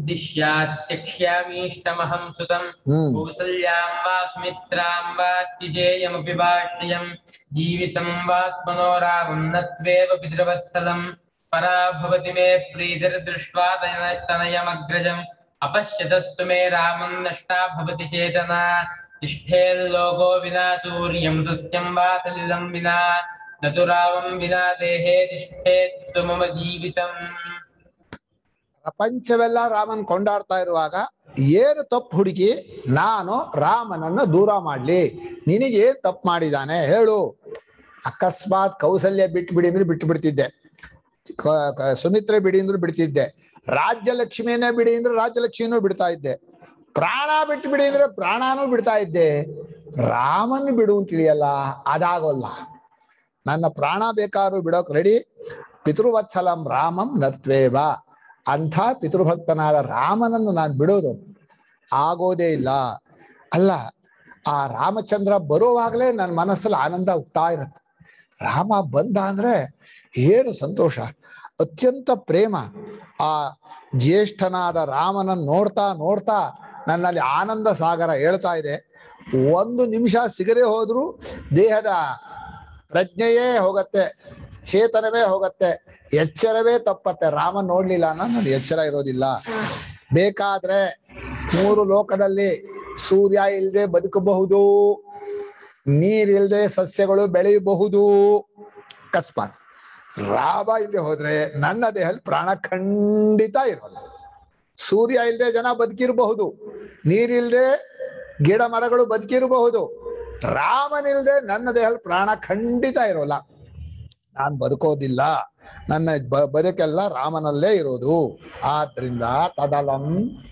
किमुद्दिश्यात्यक्ष्यामीष्टमहं सुतम् ಹ್ಮ್ कौसल्यां वा सुमित्रां वा त्यजेयमपि भाष्यम् जीवितं वात्मनो रामं न त्वेव पितृवत्सलम् परा भवति मे प्रीतिर्दृष्ट्वा तनय- तनयमग्रजम् अपश्यतस्तु मे रामं नष्टा भवति चेतना तिष्ठेल्लोको विना सूर्यं सस्यं वा सलिलं विना न तु रामं विना देहे तिष्ठेत्तु मम जीवितम् ಪ್ರಪಂಚವೆಲ್ಲ ರಾಮನ್ ಕೊಂಡಾಡ್ತಾ ಇರುವಾಗ ಏನು ತಪ್ಪು ಹುಡುಕಿ ನಾನು ರಾಮನನ್ನ ದೂರ ಮಾಡ್ಲಿ ನಿನಗೆ ಏನ್ ತಪ್ಪು ಮಾಡಿದಾನೆ ಹೇಳು ಅಕಸ್ಮಾತ್ ಕೌಸಲ್ಯ ಬಿಟ್ಟು ಬಿಡಿ ಅಂದ್ರೆ ಬಿಟ್ಟು ಬಿಡ್ತಿದ್ದೆ ಕ- ಕ- ಸುಮಿತ್ರೆ ಬಿಡಿ ಅಂದ್ರೆ ಬಿಡ್ತಿದ್ದೆ ರಾಜ್ಯಲಕ್ಷ್ಮಿಯನ್ನೇ ಬಿಡಿ ಅಂದ್ರೆ ರಾಜ್ಯಲಕ್ಷ್ಮಿನೂ ಬಿಡ್ತಾ ಇದ್ದೆ ಪ್ರಾಣ ಬಿಟ್ಟು ಬಿಡಿ ಅಂದ್ರೆ ಪ್ರಾಣನೂ ಬಿಡ್ತಾ ಇದ್ದೆ ರಾಮನ್ ಬಿಡು ಅಂತ ತಿಳಿಯಲ್ಲ ಅದಾಗೋಲ್ಲ ನನ್ನ ಪ್ರಾಣ ಬೇಕಾದ್ರೂ ಬಿಡೋಕ್ ರೆಡಿ ಪಿತೃವತ್ಸಲಂ ರಾಮಂ ನತ್ವೇವ ಅಂಥ ಪಿತೃಭಕ್ತನಾದ ರಾಮನನ್ನು ನಾನು ಬಿಡೋದು ಆಗೋದೇ ಇಲ್ಲ ಅಲ್ಲ ಆ ರಾಮಚಂದ್ರ ಬರುವಾಗಲೇ ನನ್ನ ಮನಸ್ಸಲ್ಲಿ ಆನಂದ ಉಗ್ತಾ ಇರುತ್ತೆ ರಾಮ ಬಂದ ಅಂದ್ರೆ ಏನು ಸಂತೋಷ ಅತ್ಯಂತ ಪ್ರೇಮ ಆ ಜ್ಯೇಷ್ಠನಾದ ರಾಮನನ್ನು ನೋಡ್ತಾ ನೋಡ್ತಾ ನನ್ನಲ್ಲಿ ಆನಂದ ಸಾಗರ ಹೇಳ್ತಾ ಇದೆ ಒಂದು ನಿಮಿಷ ಸಿಗದೆ ಹೋದ್ರು ದೇಹದ ಪ್ರಜ್ಞೆಯೇ ಹೋಗತ್ತೆ ಚೇತನವೇ ಹೋಗತ್ತೆ ಎಚ್ಚರವೇ ತಪ್ಪತ್ತೆ ರಾಮ ನೋಡ್ಲಿಲ್ಲ ಅನ್ನೋ ನನ್ನ ಎಚ್ಚರ ಇರೋದಿಲ್ಲ ಬೇಕಾದ್ರೆ ಮೂರು ಲೋಕದಲ್ಲಿ ಸೂರ್ಯ ಇಲ್ಲದೆ ಬದುಕಬಹುದು ನೀರಿಲ್ಲದೆ ಸಸ್ಯಗಳು ಬೆಳೆಯಬಹುದು ಅಕಸ್ಮಾತ್ ರಾಮ ಇಲ್ಲದೆ ಹೋದ್ರೆ ನನ್ನ ದೇಹದಲ್ಲಿ ಪ್ರಾಣ ಖಂಡಿತ ಇರೋಲ್ಲ ಸೂರ್ಯ ಇಲ್ಲದೆ ಜನ ಬದುಕಿರಬಹುದು ನೀರಿಲ್ದೆ ಗಿಡ ಮರಗಳು ಬದುಕಿರಬಹುದು ರಾಮನಿಲ್ದೆ ನನ್ನ ದೇಹದಲ್ಲಿ ಪ್ರಾಣ ಖಂಡಿತ ಇರೋಲ್ಲ ನಾನ್ ಬದುಕೋದಿಲ್ಲ ನನ್ನ ಬ- ಬದುಕೆಲ್ಲ ರಾಮನಲ್ಲೇ ಇರೋದು ಆದ್ರಿಂದ ತದಲಂ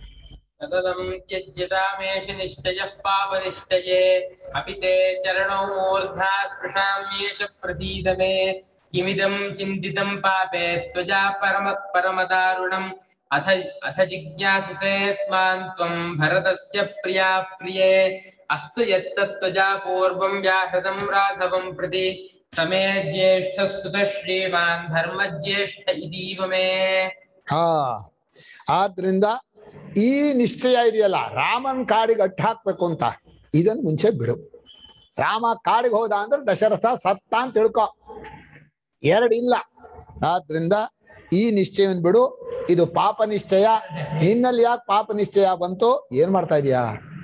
तदलं त्यज्यतामेष निश्चयः पापनिश्चये अपि ते चरणौ मूर्धा स्पृशाम्येष प्रसीद मे किमिदं चिन्तितं पापे त्वजा परम परमदारुणम् अथ अथ जिज्ञाससे त्वां त्वं भरतस्य प्रिया प्रिये अस्तु यत्तत्त्वजा पूर्वं व्याहृतं राघवं प्रति समे ज्येष्ठः सुतः श्रीमान् धर्मज्येष्ठ इतीव मे ಹಾ ಆದ್ರಿಂದ ಈ ನಿಶ್ಚಯ ಇದೆಯಲ್ಲ ರಾಮನ್ ಕಾಡಿಗೆ ಅಡ್ಡ ಹಾಕ್ಬೇಕು ಅಂತ ಇದನ್ ಮುಂಚೆ ಬಿಡು ರಾಮ ಕಾಡಿಗೆ ಹೋದ ಅಂದ್ರೆ ದಶರಥ ಸತ್ತ ಅಂತ ತಿಳ್ಕೊ ಎರಡು ಇಲ್ಲ ಆದ್ರಿಂದ ಈ ನಿಶ್ಚಯವನ್ನು ಬಿಡು ಇದು ಪಾಪ ನಿಶ್ಚಯ ನಿನ್ನಲ್ಲಿ ಯಾಕೆ ಪಾಪ ನಿಶ್ಚಯ ಬಂತು ಏನ್ ಮಾಡ್ತಾ ಇದೀಯಾ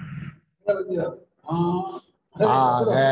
ಹಾಗೆ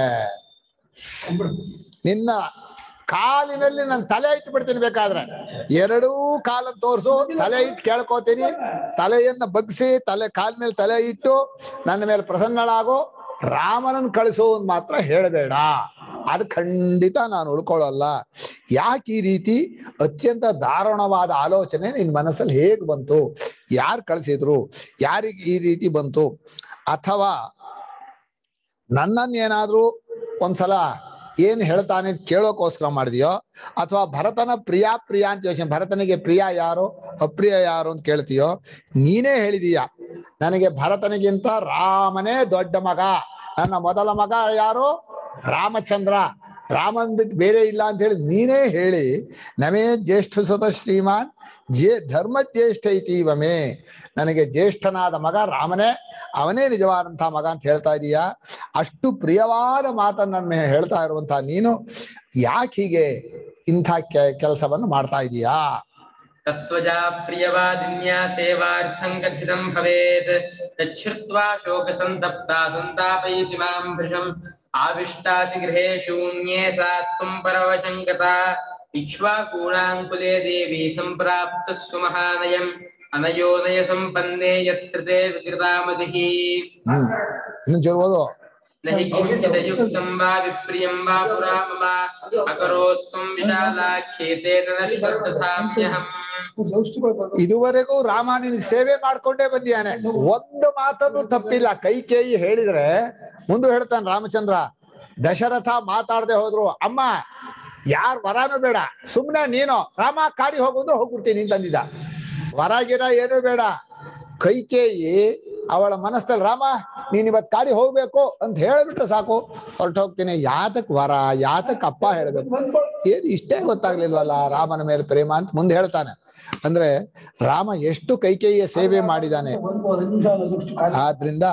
ನಿನ್ನ ಕಾಲಿನಲ್ಲಿ ನಾನು ತಲೆ ಇಟ್ಟು ಬಿಡ್ತೀನಿ ಬೇಕಾದ್ರೆ ಎರಡೂ ಕಾಲ ತೋರಿಸು ತಲೆ ಇಟ್ಟು ಕೇಳ್ಕೋತೀನಿ ತಲೆಯನ್ನ ಬಗ್ಸಿ ತಲೆ ಕಾಲ ಮೇಲೆ ತಲೆ ಇಟ್ಟು ನನ್ನ ಮೇಲೆ ಪ್ರಸನ್ನಳಾಗೋ ರಾಮನನ್ ಕಳಿಸೋನ್ ಮಾತ್ರ ಹೇಳಬೇಡ ಅದು ಖಂಡಿತ ನಾನು ಉಳ್ಕೊಳ್ಳಲ್ಲ ಯಾಕೆ ಈ ರೀತಿ ಅತ್ಯಂತ ದಾರುಣವಾದ ಆಲೋಚನೆ ನಿನ್ ಮನಸ್ಸಲ್ಲಿ ಹೇಗ್ ಬಂತು ಯಾರು ಕಳಿಸಿದ್ರು ಯಾರಿಗೆ ಈ ರೀತಿ ಬಂತು ಅಥವಾ ನನ್ನನ್ನೇನಾದ್ರೂ ಒಂದ್ಸಲ ಏನ್ ಹೇಳ್ತಾನೆ ಅಂತ ಕೇಳೋಕೋಸ್ಕರ ಮಾಡಿದ್ಯೋ ಅಥವಾ ಭರತನ ಪ್ರಿಯ ಪ್ರಿಯ ಅಂತ ಯೋಚನೆ ಭರತನಿಗೆ ಪ್ರಿಯ ಯಾರು ಅಪ್ರಿಯ ಯಾರು ಅಂತ ಕೇಳ್ತೀಯೋ ನೀನೇ ಹೇಳಿದೀಯ ನನಗೆ ಭರತನಿಗಿಂತ ರಾಮನೇ ದೊಡ್ಡ ಮಗ ನನ್ನ ಮೊದಲ ಮಗ ಯಾರು ರಾಮಚಂದ್ರ ರಾಮನ್ ಬಿಟ್ಟು ಬೇರೆ ಇಲ್ಲ ಅಂತ ಹೇಳಿ ನೀನೇ ಹೇಳಿ ನಮೇ ಜ್ಯೇಷ್ಠ ಸತ ಶ್ರೀಮಾನ್ ಜೇ ಧರ್ಮ ಜ್ಯೇಷ್ಠ ಇತೀವಮೇ ನನಗೆ ಜ್ಯೇಷ್ಠನಾದ ಮಗ ರಾಮನೇ ಅವನೇ ನಿಜವಾದಂತಹ ಮಗ ಅಂತ ಹೇಳ್ತಾ ಇದೀಯಾ ಅಷ್ಟು ಪ್ರಿಯವಾದ ಮಾತನ್ನ ನನ್ನ ಮೇಲೆ ಹೇಳ್ತಾ ಇರುವಂತಹ ನೀನು ಯಾಕೆ ಹೀಗೆ ಇಂಥ ಕೆಲಸವನ್ನು ಮಾಡ್ತಾ ಇದೀಯಾ तत्त्वजा प्रियवादिन्या सेवार्थं कथितं भवेत् तच्छ्रुत्वा शोकसन्तप्ता सन्तापयसि मां भृशम् आविष्टासि गृहे शून्ये सा त्वं परवशं गता इक्ष्वाकूणाङ्कुले देवी सम्प्राप्तः सुमहानयम् अनयोनयसम्पन्ने यत्र ते विकृतामतिः ಹ್ಮ್ ಇನ್ನು ಜೋರು ಓದು न हि किञ्चिदयुक्तं वा विप्रियं वा पुरा मम अकरोस्त्वं विशालाख्येतेन न श्रद्धाम्यहम् ಇದುವರೆಗೂ ರಾಮ ನಿನಗೆ ಸೇವೆ ಮಾಡ್ಕೊಂಡೇ ಬಂದಿಯಾನೆ ಒಂದು ಮಾತನ್ನು ತಪ್ಪಿಲ್ಲ ಕೈ ಕೇಯಿ ಹೇಳಿದ್ರೆ ಮುಂದೆ ಹೇಳ್ತಾನೆ ರಾಮಚಂದ್ರ ದಶರಥ ಮಾತಾಡದೆ ಹೋದ್ರು ಅಮ್ಮ ಯಾರ್ ವರಾನು ಬೇಡ ಸುಮ್ನೆ ನೀನು ರಾಮ ಕಾಡಿ ಹೋಗುದು ಹೋಗ್ಬಿಡ್ತೀನಿ ಅಂತಂದಿದ್ದ ವರ ಗಿರ ಏನು ಬೇಡ ಕೈಕೇಯಿ ಅವಳ ಮನಸ್ಸಲ್ಲಿ ರಾಮ ನೀನ್ ಇವತ್ ಕಾಡಿ ಹೋಗ್ಬೇಕು ಅಂತ ಹೇಳ್ಬಿಟ್ರೆ ಸಾಕು ಹೊರಟು ಹೋಗ್ತೀನಿ ಯಾತಕ್ ವರ ಯಾತಕ್ ಅಪ್ಪ ಹೇಳ್ಬೇಕು ಏನ್ ಇಷ್ಟೇ ಗೊತ್ತಾಗ್ಲಿಲ್ವಲ್ಲ ರಾಮನ ಮೇಲೆ ಪ್ರೇಮ ಅಂತ ಮುಂದೆ ಹೇಳ್ತಾನೆ ಅಂದ್ರೆ ರಾಮ ಎಷ್ಟು ಕೈಕೇಯಿಯ ಸೇವೆ ಮಾಡಿದಾನೆ ಆದ್ರಿಂದ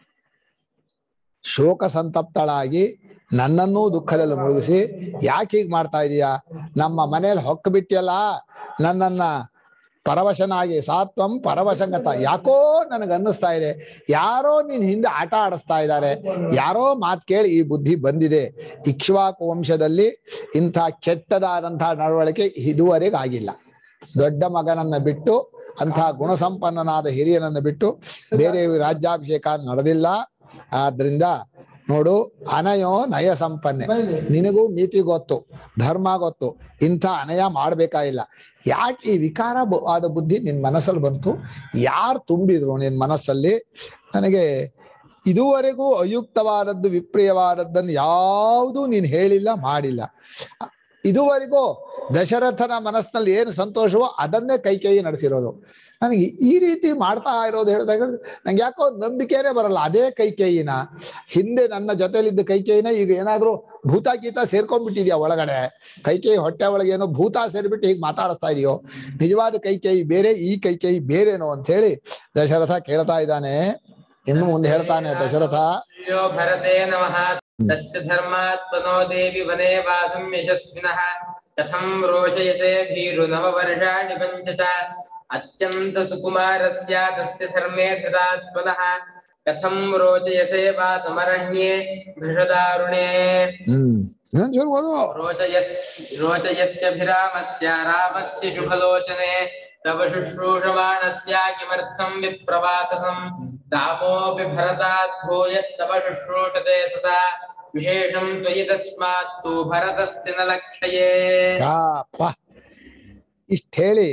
ಶೋಕ ಸಂತಪ್ತಳಾಗಿ ನನ್ನನ್ನೂ ದುಃಖದಲ್ಲಿ ಮುಳುಗಿಸಿ ಯಾಕೆ ಹೀಗ್ ಮಾಡ್ತಾ ಇದೀಯಾ ನಮ್ಮ ಮನೇಲಿ ಹೊಕ್ಕ ಬಿಟ್ಟಿಯಲ್ಲ ನನ್ನನ್ನ ಪರವಶನಾಗಿ ಸಾತ್ವಂ ಪರವಶಂಗತ ಯಾಕೋ ನನಗೆ ಅನ್ನಿಸ್ತಾ ಇದೆ ಯಾರೋ ನೀನ್ ಹಿಂದೆ ಆಟ ಆಡಿಸ್ತಾ ಇದ್ದಾರೆ ಯಾರೋ ಮಾತ್ ಕೇಳಿ ಈ ಬುದ್ಧಿ ಬಂದಿದೆ ಇಕ್ಷ್ವಾಕು ವಂಶದಲ್ಲಿ ಇಂಥ ಕೆಟ್ಟದಾದಂತಹ ನಡವಳಿಕೆ ಇದುವರೆಗೆ ಆಗಿಲ್ಲ ದೊಡ್ಡ ಮಗನನ್ನ ಬಿಟ್ಟು ಅಂಥ ಗುಣಸಂಪನ್ನನಾದ ಹಿರಿಯನನ್ನ ಬಿಟ್ಟು ಬೇರೆ ರಾಜ್ಯಾಭಿಷೇಕ ನಡೆದಿಲ್ಲ ಆದ್ರಿಂದ ನೋಡು ಅನಯೋ ನಯ ಸಂಪನ್ನೆ ನಿನಗೂ ನೀತಿ ಗೊತ್ತು ಧರ್ಮ ಗೊತ್ತು ಇಂಥ ಅನಯ ಮಾಡ್ಬೇಕಾಗಿಲ್ಲ ಯಾಕೆ ಈ ವಿಕಾರ ಬ- ಆದ ಬುದ್ಧಿ ನಿನ್ ಮನಸ್ಸಲ್ಲಿ ಬಂತು ಯಾರು ತುಂಬಿದ್ರು ನಿನ್ ಮನಸ್ಸಲ್ಲಿ ನನಗೆ ಇದುವರೆಗೂ ಅಯುಕ್ತವಾದದ್ದು ವಿಪ್ರಿಯವಾದದ್ದನ್ನು ಯಾವುದೂ ನೀನು ಹೇಳಿಲ್ಲ ಮಾಡಿಲ್ಲ ಇದುವರೆಗೂ ದಶರಥನ ಮನಸ್ಸಿನಲ್ಲಿ ಏನು ಸಂತೋಷವೋ ಅದನ್ನೇ ಕೈ ಕೈ ನಡೆಸಿರೋದು ನನಗೆ ಈ ರೀತಿ ಮಾಡ್ತಾ ಇರೋದು ಹೇಳಿದಾಗ ನಂಗೆ ಯಾಕೋ ನಂಬಿಕೆನೇ ಬರಲ್ಲ ಅದೇ ಕೈಕೇಯಿನ ಹಿಂದೆ ನನ್ನ ಜೊತೆಲಿದ್ದ ಕೈಕೇಯಿನ ಈಗ ಏನಾದ್ರೂ ಭೂತ ಗೀತ ಸೇರ್ಕೊಂಡ್ಬಿಟ್ಟಿದ್ಯಾ ಒಳಗಡೆ ಕೈಕೇಯಿ ಹೊಟ್ಟೆ ಒಳಗೆ ಏನೋ ಭೂತ ಸೇರಿಬಿಟ್ಟು ಹೀಗೆ ಮಾತಾಡಿಸ್ತಾ ಇದೆಯೋ ನಿಜವಾದ ಕೈಕೇಯಿ ಬೇರೆ ಈ ಕೈಕೇಯಿ ಬೇರೆನೋ ಅಂತ ಹೇಳಿ ದಶರಥ ಕೇಳ್ತಾ ಇದ್ದಾನೆ ಇನ್ನು ಮುಂದೆ ಹೇಳ್ತಾನೆ ದಶರಥ यो भरते नमः तस्य धर्मात्मनो देवि वने वासं यशस्विनः कथं रोषयसे भीरुनववर्षाणि पञ्च च अत्यन्तसुकुमारस्य तस्य धर्मे धृतात्मनः कथं रोचयसे वासमरण्ये भृषदारुणे ಹ್ಮ್ ಇನ್ನೊಂದ್ ಚೂರು ಓದು रोचयस् रोचयस्यभिरामस्य रामस्य शुभलोचने तव शुश्रूषमाणस्य किमर्थं विप्रवाससं रामोऽपि भरतात् भूयस्तव शुश्रूषते सदा विशेषं त्वयि तस्मात् तु भरतस्य न लक्षये ಅಪ್ಪ ಇಷ್ಟ ಹೇಳಿ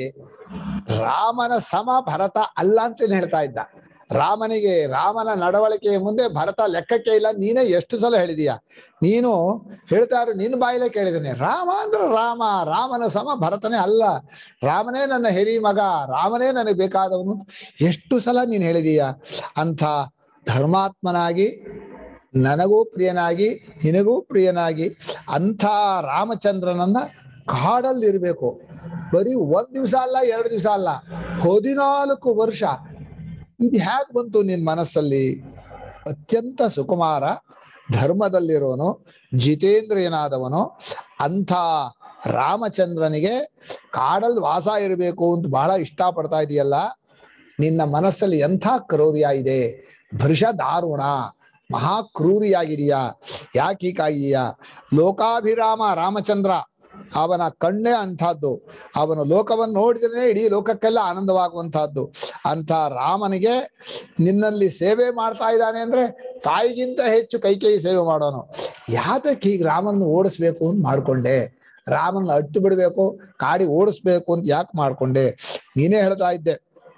ರಾಮನ ಸಮ ಭರತ ಅಲ್ಲ ಅಂತ ಹೇಳ್ತಾ ಇದ್ದ ರಾಮನಿಗೆ ರಾಮನ ನಡವಳಿಕೆಯ ಮುಂದೆ ಭರತ ಲೆಕ್ಕಕ್ಕೆ ಇಲ್ಲ ನೀನೇ ಎಷ್ಟು ಸಲ ಹೇಳಿದೀಯ ನೀನು ಹೇಳ್ತಾ ಇರೋ ನಿನ್ನ ಬಾಯಿಲೆ ಕೇಳಿದ್ದೇನೆ ರಾಮ ಅಂದ್ರೆ ರಾಮ ರಾಮನ ಸಮ ಭರತನೇ ಅಲ್ಲ ರಾಮನೇ ನನ್ನ ಹಿರಿ ಮಗ ರಾಮನೇ ನನಗೆ ಬೇಕಾದವನು ಎಷ್ಟು ಸಲ ನೀನು ಹೇಳಿದೀಯ ಅಂಥ ಧರ್ಮಾತ್ಮನಾಗಿ ನನಗೂ ಪ್ರಿಯನಾಗಿ ನಿನಗೂ ಪ್ರಿಯನಾಗಿ ಅಂಥ ರಾಮಚಂದ್ರನನ್ನ ಕಾಡಲ್ಲಿರ್ಬೇಕು ಬರೀ ಒಂದ್ ದಿವಸ ಅಲ್ಲ ಎರಡು ದಿವಸ ಅಲ್ಲ ಹದಿನಾಲ್ಕು ವರ್ಷ ಇದು ಹ್ಯಾಕ್ ಬಂತು ನಿನ್ ಮನಸ್ಸಲ್ಲಿ ಅತ್ಯಂತ ಸುಕುಮಾರ ಧರ್ಮದಲ್ಲಿರೋನು ಜಿತೇಂದ್ರಿಯನಾದವನು ಅಂಥ ರಾಮಚಂದ್ರನಿಗೆ ಕಾಡಲ್ಲಿ ವಾಸ ಇರಬೇಕು ಅಂತ ಬಹಳ ಇಷ್ಟಪಡ್ತಾ ಇದೆಯಲ್ಲ ನಿನ್ನ ಮನಸ್ಸಲ್ಲಿ ಎಂಥ ಕ್ರೌರ್ಯ ಇದೆ ಭೃಷ ದಾರುಣ ಮಹಾ ಕ್ರೂರಿಯಾಗಿದೆಯಾ ಯಾಕೆ ಹೀಗಾಗಿದೆಯಾ ಲೋಕಾಭಿರಾಮ ರಾಮಚಂದ್ರ ಅವನ ಕಣ್ಣೇ ಅಂಥದ್ದು ಅವನು ಲೋಕವನ್ನು ನೋಡಿದ್ರೆ ಇಡೀ ಲೋಕಕ್ಕೆಲ್ಲ ಆನಂದವಾಗುವಂತಹದ್ದು ಅಂತ ರಾಮನಿಗೆ ನಿನ್ನಲ್ಲಿ ಸೇವೆ ಮಾಡ್ತಾ ಇದ್ದಾನೆ ಅಂದ್ರೆ ತಾಯಿಗಿಂತ ಹೆಚ್ಚು ಕೈಕೇಯಿ ಸೇವೆ ಮಾಡೋನು ಯಾತಕ್ಕೆ ಹೀಗೆ ರಾಮನ್ನು ಓಡಿಸ್ಬೇಕು ಅಂತ ಮಾಡ್ಕೊಂಡೆ ರಾಮನ್ನ ಅಟ್ಟು ಬಿಡ್ಬೇಕು ಕಾಡಿ ಓಡಿಸ್ಬೇಕು ಅಂತ ಯಾಕೆ ಮಾಡ್ಕೊಂಡೆ ನೀನೇ ಹೇಳ್ತಾ ಇದ್ದೆ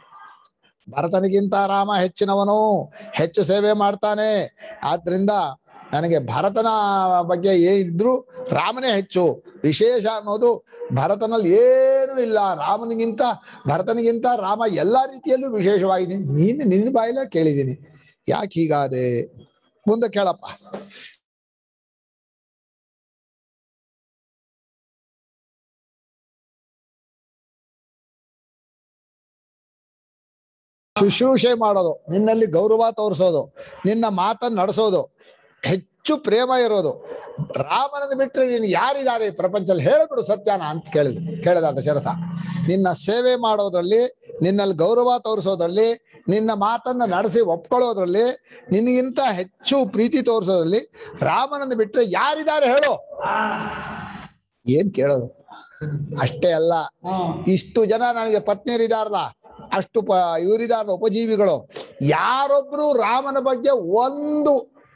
ಭರತನಿಗಿಂತ ರಾಮ ಹೆಚ್ಚಿನವನು ಹೆಚ್ಚು ಸೇವೆ ಮಾಡ್ತಾನೆ ಆದ್ರಿಂದ ನನಗೆ ಭರತನ ಬಗ್ಗೆ ಏನಿದ್ರು ರಾಮನೇ ಹೆಚ್ಚು ವಿಶೇಷ ಅನ್ನೋದು ಭರತನಲ್ಲಿ ಏನೂ ಇಲ್ಲ ರಾಮನಿಗಿಂತ ಭರತನಿಗಿಂತ ರಾಮ ಎಲ್ಲಾ ರೀತಿಯಲ್ಲೂ ವಿಶೇಷವಾಗಿದ್ದೀನಿ ನೀನು ನಿನ್ನ ಬಾಯಿಲ ಕೇಳಿದ್ದೀನಿ ಯಾಕೆ ಹೀಗಾದೆ ಮುಂದೆ ಕೇಳಪ್ಪ ಶುಶ್ರೂಷೆ ಮಾಡೋದು ನಿನ್ನಲ್ಲಿ ಗೌರವ ತೋರಿಸೋದು ನಿನ್ನ ಮಾತನ್ನು ನಡೆಸೋದು ಹೆಚ್ಚು ಪ್ರೇಮ ಇರೋದು ರಾಮನನ್ನು ಬಿಟ್ಟರೆ ನೀನು ಯಾರಿದ್ದಾರೆ ಈ ಪ್ರಪಂಚದಲ್ಲಿ ಹೇಳ್ಬಿಡು ಸತ್ಯನ ಅಂತ ಕೇಳಿದ ಕೇಳಿದ ದಶರಥ ನಿನ್ನ ಸೇವೆ ಮಾಡೋದ್ರಲ್ಲಿ ನಿನ್ನಲ್ಲಿ ಗೌರವ ತೋರಿಸೋದ್ರಲ್ಲಿ ನಿನ್ನ ಮಾತನ್ನ ನಡೆಸಿ ಒಪ್ಕೊಳ್ಳೋದ್ರಲ್ಲಿ ನಿನಗಿಂತ ಹೆಚ್ಚು ಪ್ರೀತಿ ತೋರಿಸೋದ್ರಲ್ಲಿ ರಾಮನನ್ನು ಬಿಟ್ಟರೆ ಯಾರಿದ್ದಾರೆ ಹೇಳು ಏನ್ ಕೇಳೋದು ಅಷ್ಟೇ ಅಲ್ಲ ಇಷ್ಟು ಜನ ನನಗೆ ಪತ್ನಿಯರಿದಾರಲ್ಲ ಅಷ್ಟು ಪ ಇವರಿದಾರಲ್ಲ ಉಪಜೀವಿಗಳು ಯಾರೊಬ್ರು ರಾಮನ ಬಗ್ಗೆ ಒಂದು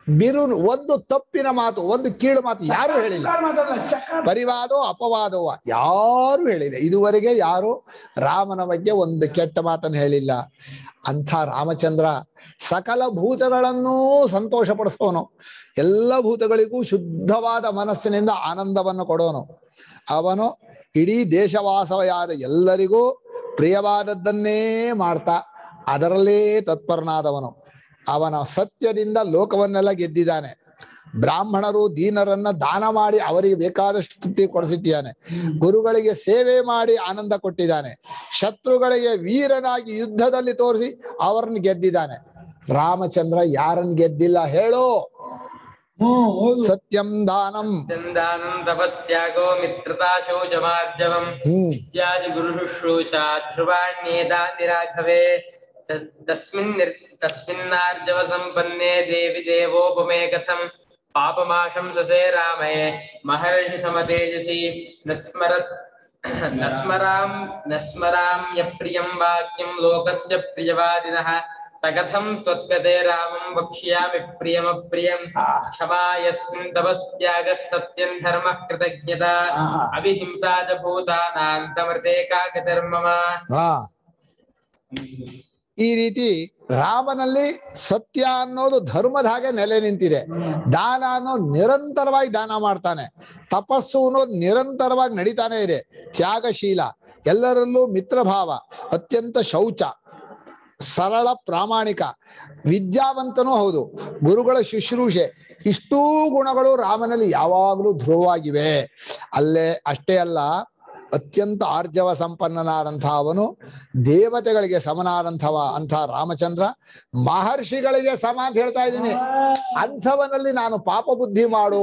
ಬಿರು ಒಂದು ತಪ್ಪಿನ ಮಾತು ಒಂದು ಕೀಳು ಮಾತು ಯಾರು ಹೇಳಿಲ್ಲ ಚಕಾರ ಮಾತಾಡಲ್ಲ ಚಕಾರ ಪರಿವಾದೋ ಅಪವಾದವೋ ಯಾರು ಹೇಳಿಲ್ಲ ಇದುವರೆಗೆ ಯಾರು ರಾಮನ ಬಗ್ಗೆ ಒಂದು ಕೆಟ್ಟ ಮಾತನ್ನು ಹೇಳಿಲ್ಲ ಅಂಥ ರಾಮಚಂದ್ರ ಸಕಲ ಭೂತಗಳನ್ನೂ ಸಂತೋಷಪಡಿಸೋನು ಎಲ್ಲ ಭೂತಗಳಿಗೂ ಶುದ್ಧವಾದ ಮನಸ್ಸಿನಿಂದ ಆನಂದವನ್ನು ಕೊಡೋನು ಅವನು ಇಡೀ ದೇಶವಾಸವಾದ ಎಲ್ಲರಿಗೂ ಪ್ರಿಯವಾದದ್ದನ್ನೇ ಮಾಡ್ತಾ ಅದರಲ್ಲೇ ತತ್ಪರನಾದವನು ಅವನ ಸತ್ಯದಿಂದ ಲೋಕವನ್ನೆಲ್ಲ ಗೆದ್ದಿದ್ದಾನೆ ಬ್ರಾಹ್ಮಣರು ದೀನರನ್ನ ದಾನ ಮಾಡಿ ಅವರಿಗೆ ಬೇಕಾದಷ್ಟು ತೃಪ್ತಿ ಕೊಡಿಸಿಟ್ಟಿದ್ದಾನೆ ಗುರುಗಳಿಗೆ ಸೇವೆ ಮಾಡಿ ಆನಂದ ಕೊಟ್ಟಿದ್ದಾನೆ ಶತ್ರುಗಳಿಗೆ ವೀರನಾಗಿ ಯುದ್ಧದಲ್ಲಿ ತೋರಿಸಿ ಅವರನ್ನು ಗೆದ್ದಿದ್ದಾನೆ ರಾಮಚಂದ್ರ ಯಾರನ್ನು ಗೆದ್ದಿಲ್ಲ ಹೇಳು ಹ್ಮ್ ಹೌದು ಸತ್ಯಂ ದಾನಂ ಚಂದಾನಂ ತಪಸ್ತ್ಯಾಗೋ ಮಿತ್ರತಾ ಶೌಚಮಾರ್ಜವಂ ಹ್ಮ್ ಇತ್ಯಾದಿ ಗುರು ಶುಶ್ರೂಷಾ ಧ್ರುವಾಣ್ಯೇದಾನಿ ರಾಘವೇ ತ- ತಸ್ಮಿನ್ ನಿರ್ ತಸ್ಮಿನ್ನಾರ್ಜವ ಸಂಪನ್ನೇ ದೇವಿ ದೇವೋಪಮೇ ಕಥಂ ಪಾಪಮಾಶಂಸಸೆ ರಾಮೇ ಮಹರ್ಷಿ ಸಮತೇಜಸಿ ನಸ್ಮರತ್ ನಸ್ಮರಾಂ ನಸ್ಮರಾಮ್ಯಪ್ರಿಯಂ ವಾಕ್ಯಂ ಲೋಕಸ್ಯ ಪ್ರಿಯವಾದಿನಃ ಸ ಕಥಂ ತ್ವತ್ಗತೆ ರಾಮಂ ವಕ್ಷ್ಯಾಮಿ ಪ್ರಿಯಮಪ್ರಿಯಂ क्षमा यस्मिन् तपस्त्यागः सत्यं धर्मः कृतज्ञता ಆಹಾ. अभिहिंसा च भूतानान्तमृते काकधर्मम ಹಾ ಈ ರೀತಿ ರಾಮನಲ್ಲಿ ಸತ್ಯ ಅನ್ನೋದು ಧರ್ಮದ ಹಾಗೆ ನೆಲೆ ನಿಂತಿದೆ ದಾನ ಅನ್ನೋ ನಿರಂತರವಾಗಿ ದಾನ ಮಾಡ್ತಾನೆ ತಪಸ್ಸು ಅನ್ನೋದು ನಿರಂತರವಾಗಿ ನಡೀತಾನೆ ಇದೆ ತ್ಯಾಗಶೀಲ ಎಲ್ಲರಲ್ಲೂ ಮಿತ್ರಭಾವ ಅತ್ಯಂತ ಶೌಚ ಸರಳ ಪ್ರಾಮಾಣಿಕ ವಿದ್ಯಾವಂತನೂ ಹೌದು ಗುರುಗಳ ಶುಶ್ರೂಷೆ ಇಷ್ಟೂ ಗುಣಗಳು ರಾಮನಲ್ಲಿ ಯಾವಾಗಲೂ ಧ್ರುವವಾಗಿವೆ ಅಲ್ಲೇ ಅಷ್ಟೇ ಅಲ್ಲ ಅತ್ಯಂತ ಆರ್ಜವ ಸಂಪನ್ನನಾದಂತಹ ಅವನು ದೇವತೆಗಳಿಗೆ ಸಮನಾದಂಥವ ಅಂಥ ರಾಮಚಂದ್ರ ಮಹರ್ಷಿಗಳಿಗೆ ಸಮ ಅಂತ ಹೇಳ್ತಾ ಇದ್ದೀನಿ ಅಂಥವನಲ್ಲಿ ನಾನು ಪಾಪ ಬುದ್ಧಿ ಮಾಡು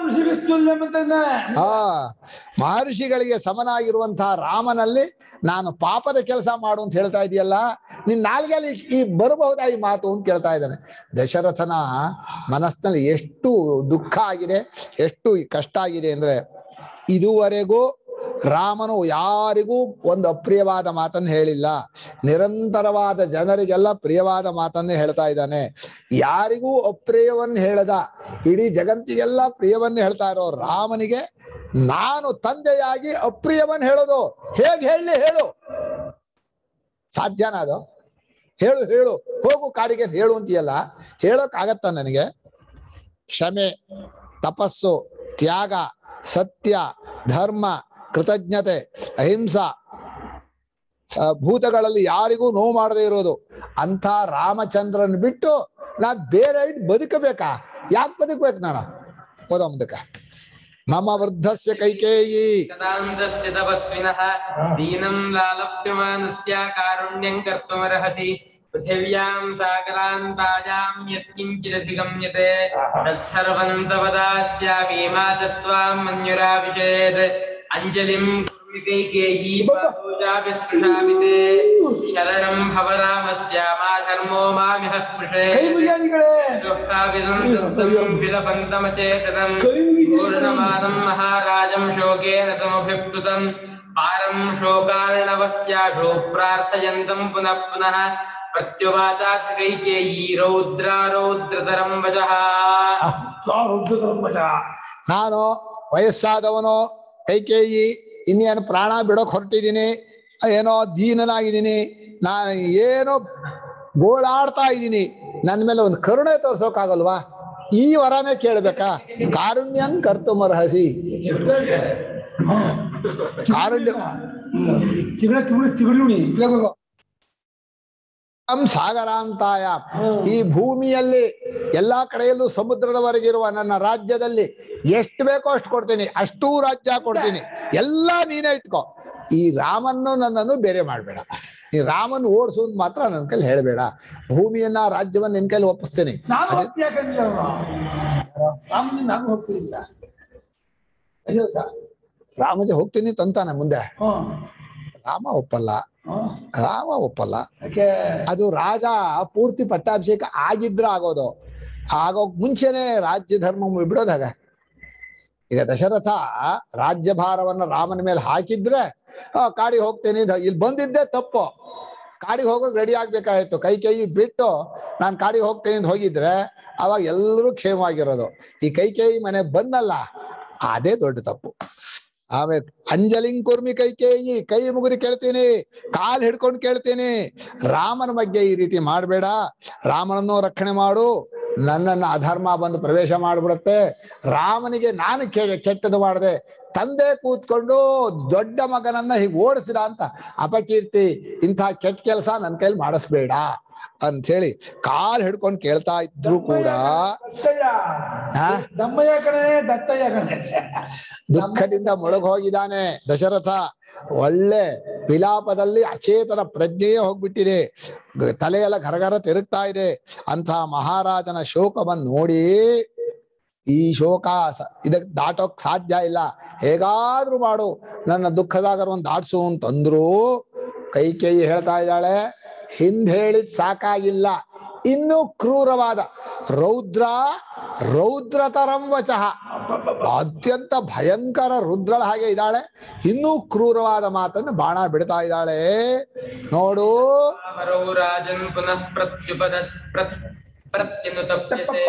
ಆ ಮಹರ್ಷಿಗಳಿಗೆ ಸಮನಾಗಿರುವಂತಹ ರಾಮನಲ್ಲಿ ನಾನು ಪಾಪದ ಕೆಲಸ ಮಾಡು ಅಂತ ಹೇಳ್ತಾ ಇದೆಯಲ್ಲ ನಿನ್ ನಾಲ್ಗೆಲ್ಲಿ ಈ ಬರಬಹುದಾ ಈ ಮಾತು ಅಂತ ಕೇಳ್ತಾ ಇದ್ದಾನೆ ದಶರಥನ ಮನಸ್ಸಿನಲ್ಲಿ ಎಷ್ಟು ದುಃಖ ಆಗಿದೆ ಎಷ್ಟು ಕಷ್ಟ ಆಗಿದೆ ಅಂದ್ರೆ ಇದುವರೆಗೂ ರಾಮನು ಯಾರಿಗೂ ಒಂದು ಅಪ್ರಿಯವಾದ ಮಾತನ್ನು ಹೇಳಿಲ್ಲ ನಿರಂತರವಾದ ಜನರಿಗೆಲ್ಲ ಪ್ರಿಯವಾದ ಮಾತನ್ನೇ ಹೇಳ್ತಾ ಇದ್ದಾನೆ ಯಾರಿಗೂ ಅಪ್ರಿಯವನ್ನ ಹೇಳದ ಇಡೀ ಜಗತ್ತಿಗೆಲ್ಲ ಪ್ರಿಯವನ್ನ ಹೇಳ್ತಾ ಇರೋ ರಾಮನಿಗೆ ನಾನು ತಂದೆಯಾಗಿ ಅಪ್ರಿಯವನ್ ಹೇಳೋದು ಹೇಗೆ ಹೇಳಿ ಹೇಳು ಸಾಧ್ಯನಾ ಅದು ಹೇಳು ಹೇಳು ಹೋಗು ಕಾಡಿಗೆ ಅಂತ ಹೇಳು ಅಂತೀಯಲ್ಲ ಹೇಳೋಕ್ ಆಗತ್ತ ನನಗೆ ಕ್ಷಮೆ ತಪಸ್ಸು ತ್ಯಾಗ ಸತ್ಯ ಧರ್ಮ ಕೃತಜ್ಞತೆ ಅಹಿಂಸಾ ಆ, ಭೂತಗಳಲ್ಲಿ ಯಾರಿಗೂ ನೋವು ಮಾಡದೇ ಇರೋದು ಅಂಥ ರಾಮಚಂದ್ರನ್ ಬಿಟ್ಟು ನಾನ್ ಬೇರೆ ಇದ್ ಬದುಕಬೇಕಾ ಯಾಕೆ ಬದುಕ್ಬೇಕು ನಾನು ಓದೋ ಮುಂದಕ್ಕೆ ಮಮ ವೃದ್ಧಸ್ಯ ಕೈಕೇಯಿ कदान्तस्य तपस्विनः दीनं लालप्यमानस्य कारुण्यं कर्तुमर्हसि पृथिव्यां सागरान्तायां यत्किञ्चिदधिगम्यते तत्सर्वं तव दास्यामि मा दत्त्वा मन्युराभिषेत् अञ्जलिं कुर्मि कैकेयी पूजापि स्पृशामि ते शरणं भव रामस्य मा धर्मो मामिह ಕೈ स्पृशेत् ಮುಗಿಯಾದಿಗಳೇ विलपन्तमचेतनम् ಕೈ ಮುಗಿದು पूर्णमानं महाराजं शोकेन समुभिप्लुतं पारं शोकार्णवस्याशो प्रार्थयन्तं पुनः पुनः प्रत्युवाचाथ कैकेयी रौद्रा रौद्रतरं वचः ನಾನು ವಯಸ್ಸಾದವನು ಕೈಕೇಯಿ ಇನ್ನೇನು ಪ್ರಾಣ ಬಿಡೋಕ್ ಹೊರಟಿದ್ದೀನಿ ಏನೋ ದೀನನಾಗಿದ್ದೀನಿ ನಾನು ಏನೋ ಗೋಳಾಡ್ತಾ ಇದ್ದೀನಿ ನನ್ನ ಮೇಲೆ ಒಂದು ಕರುಣೆ ತೋರ್ಸೋಕ್ಕಾಗಲ್ವಾ ಈ ವರನೇ ಕೇಳ್ಬೇಕಾ ಕಾರುಣ್ಯಂ ಕರ್ತುಮರ್ಹಸಿ ಕಾರುಣ್ಯ ತಿಂಗಳ ತಿಂಗಳು ತಿಂಗಳು ಅಂ ಸಾಗರಾಂತಾಯ ಈ ಭೂಮಿಯಲ್ಲಿ ಎಲ್ಲಾ ಕಡೆಯಲ್ಲೂ ಸಮುದ್ರದವರೆಗಿರುವ ನನ್ನ ರಾಜ್ಯದಲ್ಲಿ ಎಷ್ಟು ಬೇಕೋ ಅಷ್ಟು ಕೊಡ್ತೀನಿ ಅಷ್ಟೂ ರಾಜ್ಯ ಕೊಡ್ತೀನಿ ಎಲ್ಲ ನೀನೇ ಇಟ್ಕೋ ಈ ರಾಮನ್ನು ನನ್ನನ್ನು ಬೇರೆ ಮಾಡಬೇಡ ಈ ರಾಮನ್ ಓಡಿಸೋದು ಮಾತ್ರ ನನ್ನ ಕೈಲಿ ಹೇಳಬೇಡ ಭೂಮಿಯನ್ನ ರಾಜ್ಯವನ್ನ ನಿನ್ ಕೈಲಿ ಒಪ್ಪಿಸ್ತೀನಿ ನಾನು ಅದೇ- ಹೋಗ್ತೀನಿ ಯಾಕಂದ್ರೆ ರಾಮನಿಗೆ ನಾನು ಹೋಗ್ತಿಲ್ಲ ರಾಮಜ ಹೋಗ್ತೀನಿ ತಂತಾನೆ ಮುಂದೆ ಹ್ಮ್ ರಾಮ ಒಪ್ಪಲ್ಲ ಹ್ಮ್ ರಾಮ ಒಪ್ಪಲ್ಲ ಯಾಕೆ ಅದು ರಾಜ ಪೂರ್ತಿ ಪಟ್ಟಾಭಿಷೇಕ ಆಗಿದ್ರೆ ಆಗೋದು ಆಗೋಕ್ ಮುಂಚೆನೆ ರಾಜ್ಯ ಧರ್ಮ ಬಿಡೋದಾಗ ಈಗ ದಶರಥ ರಾಜ್ಯ ಭಾರವನ್ನ ರಾಮನ ಮೇಲೆ ಹಾಕಿದ್ರೆ ಆ, ಕಾಡಿಗೆ ಹೋಗ್ತೇನೆ ಅಂತ ಇಲ್ಲಿ ಬಂದಿದ್ದೆ ತಪ್ಪು ಕಾಡಿಗೆ ಹೋಗೋಕ್ ರೆಡಿ ಆಗ್ಬೇಕಾಯ್ತು ಕೈ ಕೈ ಬಿಟ್ಟು ನಾನು ಕಾಡಿಗೆ ಹೋಗ್ತೇನೆ ಅಂತ ಹೋಗಿದ್ರೆ ಅವಾಗ ಎಲ್ಲರೂ ಕ್ಷೇಮವಾಗಿರೋದು ಈ ಕೈಕೇಯಿ ಮನೆ ಬಂದಲ್ಲ ಅದೇ ದೊಡ್ಡ ತಪ್ಪು ಆಮೇಲೆ ಅಂಜಲಿಂ ಕುರ್ಮಿ ಕೈಕೇಯಿ ಕೈ ಮುಗಿದು ಕೇಳ್ತೀನಿ ಕಾಲ್ ಹಿಡ್ಕೊಂಡು ಕೇಳ್ತೀನಿ ರಾಮನ ಬಗ್ಗೆ ಈ ರೀತಿ ಮಾಡಬೇಡ ರಾಮನನ್ನು ರಕ್ಷಣೆ ಮಾಡು ನನ್ನನ್ನು ಅಧರ್ಮ ಬಂದು ಪ್ರವೇಶ ಮಾಡಿಬಿಡುತ್ತೆ ರಾಮನಿಗೆ ನಾನು ಕೆ ಕೆಟ್ಟದು ಮಾಡಿದೆ ತಂದೆ ಕೂತ್ಕೊಂಡು ದೊಡ್ಡ ಮಗನನ್ನ ಹೀಗೆ ಓಡಿಸಿದ ಅಂತ ಅಪಕೀರ್ತಿ ಇಂಥ ಕೆಟ್ಟ ಕೆಲಸ ನನ್ನ ಕೈಲಿ ಮಾಡಿಸ್ಬೇಡ ಅಂಥೇಳಿ ಕಾಲ್ ಹಿಡ್ಕೊಂಡು ಕೇಳ್ತಾ ಇದ್ರು ಕೂಡ ದತ್ತಯ್ಯ ಆ? ದಮ್ಮಯ್ಯ ಕಣೆ ದತ್ತಯ್ಯ ಕಣೆ ದುಃಖದಿಂದ ಮುಳುಗ್ ಹೋಗಿದ್ದಾನೆ ದಶರಥ ಒಳ್ಳೆ ವಿಲಾಪದಲ್ಲಿ ಅಚೇತನ ಪ್ರಜ್ಞೆಯೇ ಹೋಗ್ಬಿಟ್ಟಿದೆ ಗ- ತಲೆಯೆಲ್ಲ ಗರಗರ ತಿರುಗ್ತಾ ಇದೆ ಅಂತ ಮಹಾರಾಜನ ಶೋಕವನ್ನು ನೋಡಿ ಈ ಶೋಕ ಸ- ಇದಕ್ ದಾಟೋಕ್ ಸಾಧ್ಯ ಇಲ್ಲ ಹೇಗಾದ್ರೂ ಮಾಡು ನನ್ನ ದುಃಖದಾಗರವನ್ನು ದಾಟ್ಸು ಅಂತಂದ್ರು ಕೈ ಕೈ ಹೇಳ್ತಾ ಇದ್ದಾಳೆ ಹಿಂದ್ ಹೇಳಿದ್ ಸಾಕಾಗಿಲ್ಲ ಇನ್ನೂ ಕ್ರೂರವಾದ ರೌದ್ರ ರೌದ್ರತರಂ ವಚಃ ಅತ್ಯಂತ ಭಯಂಕರ ರುದ್ರಳ ಹಾಗೆ ಇದ್ದಾಳೆ ಇನ್ನೂ ಕ್ರೂರವಾದ ಮಾತನ್ನು ಬಾಣ ಬಿಡ್ತಾ ಇದ್ದಾಳೆ ನೋಡು ವರೌ ರಾಜನ್ ಪುನಃ ಪ್ರತ್ಯುಪದ ಪ್ರತ್ ಪ್ರತ್ಯನುತಪ್ಯಸೆ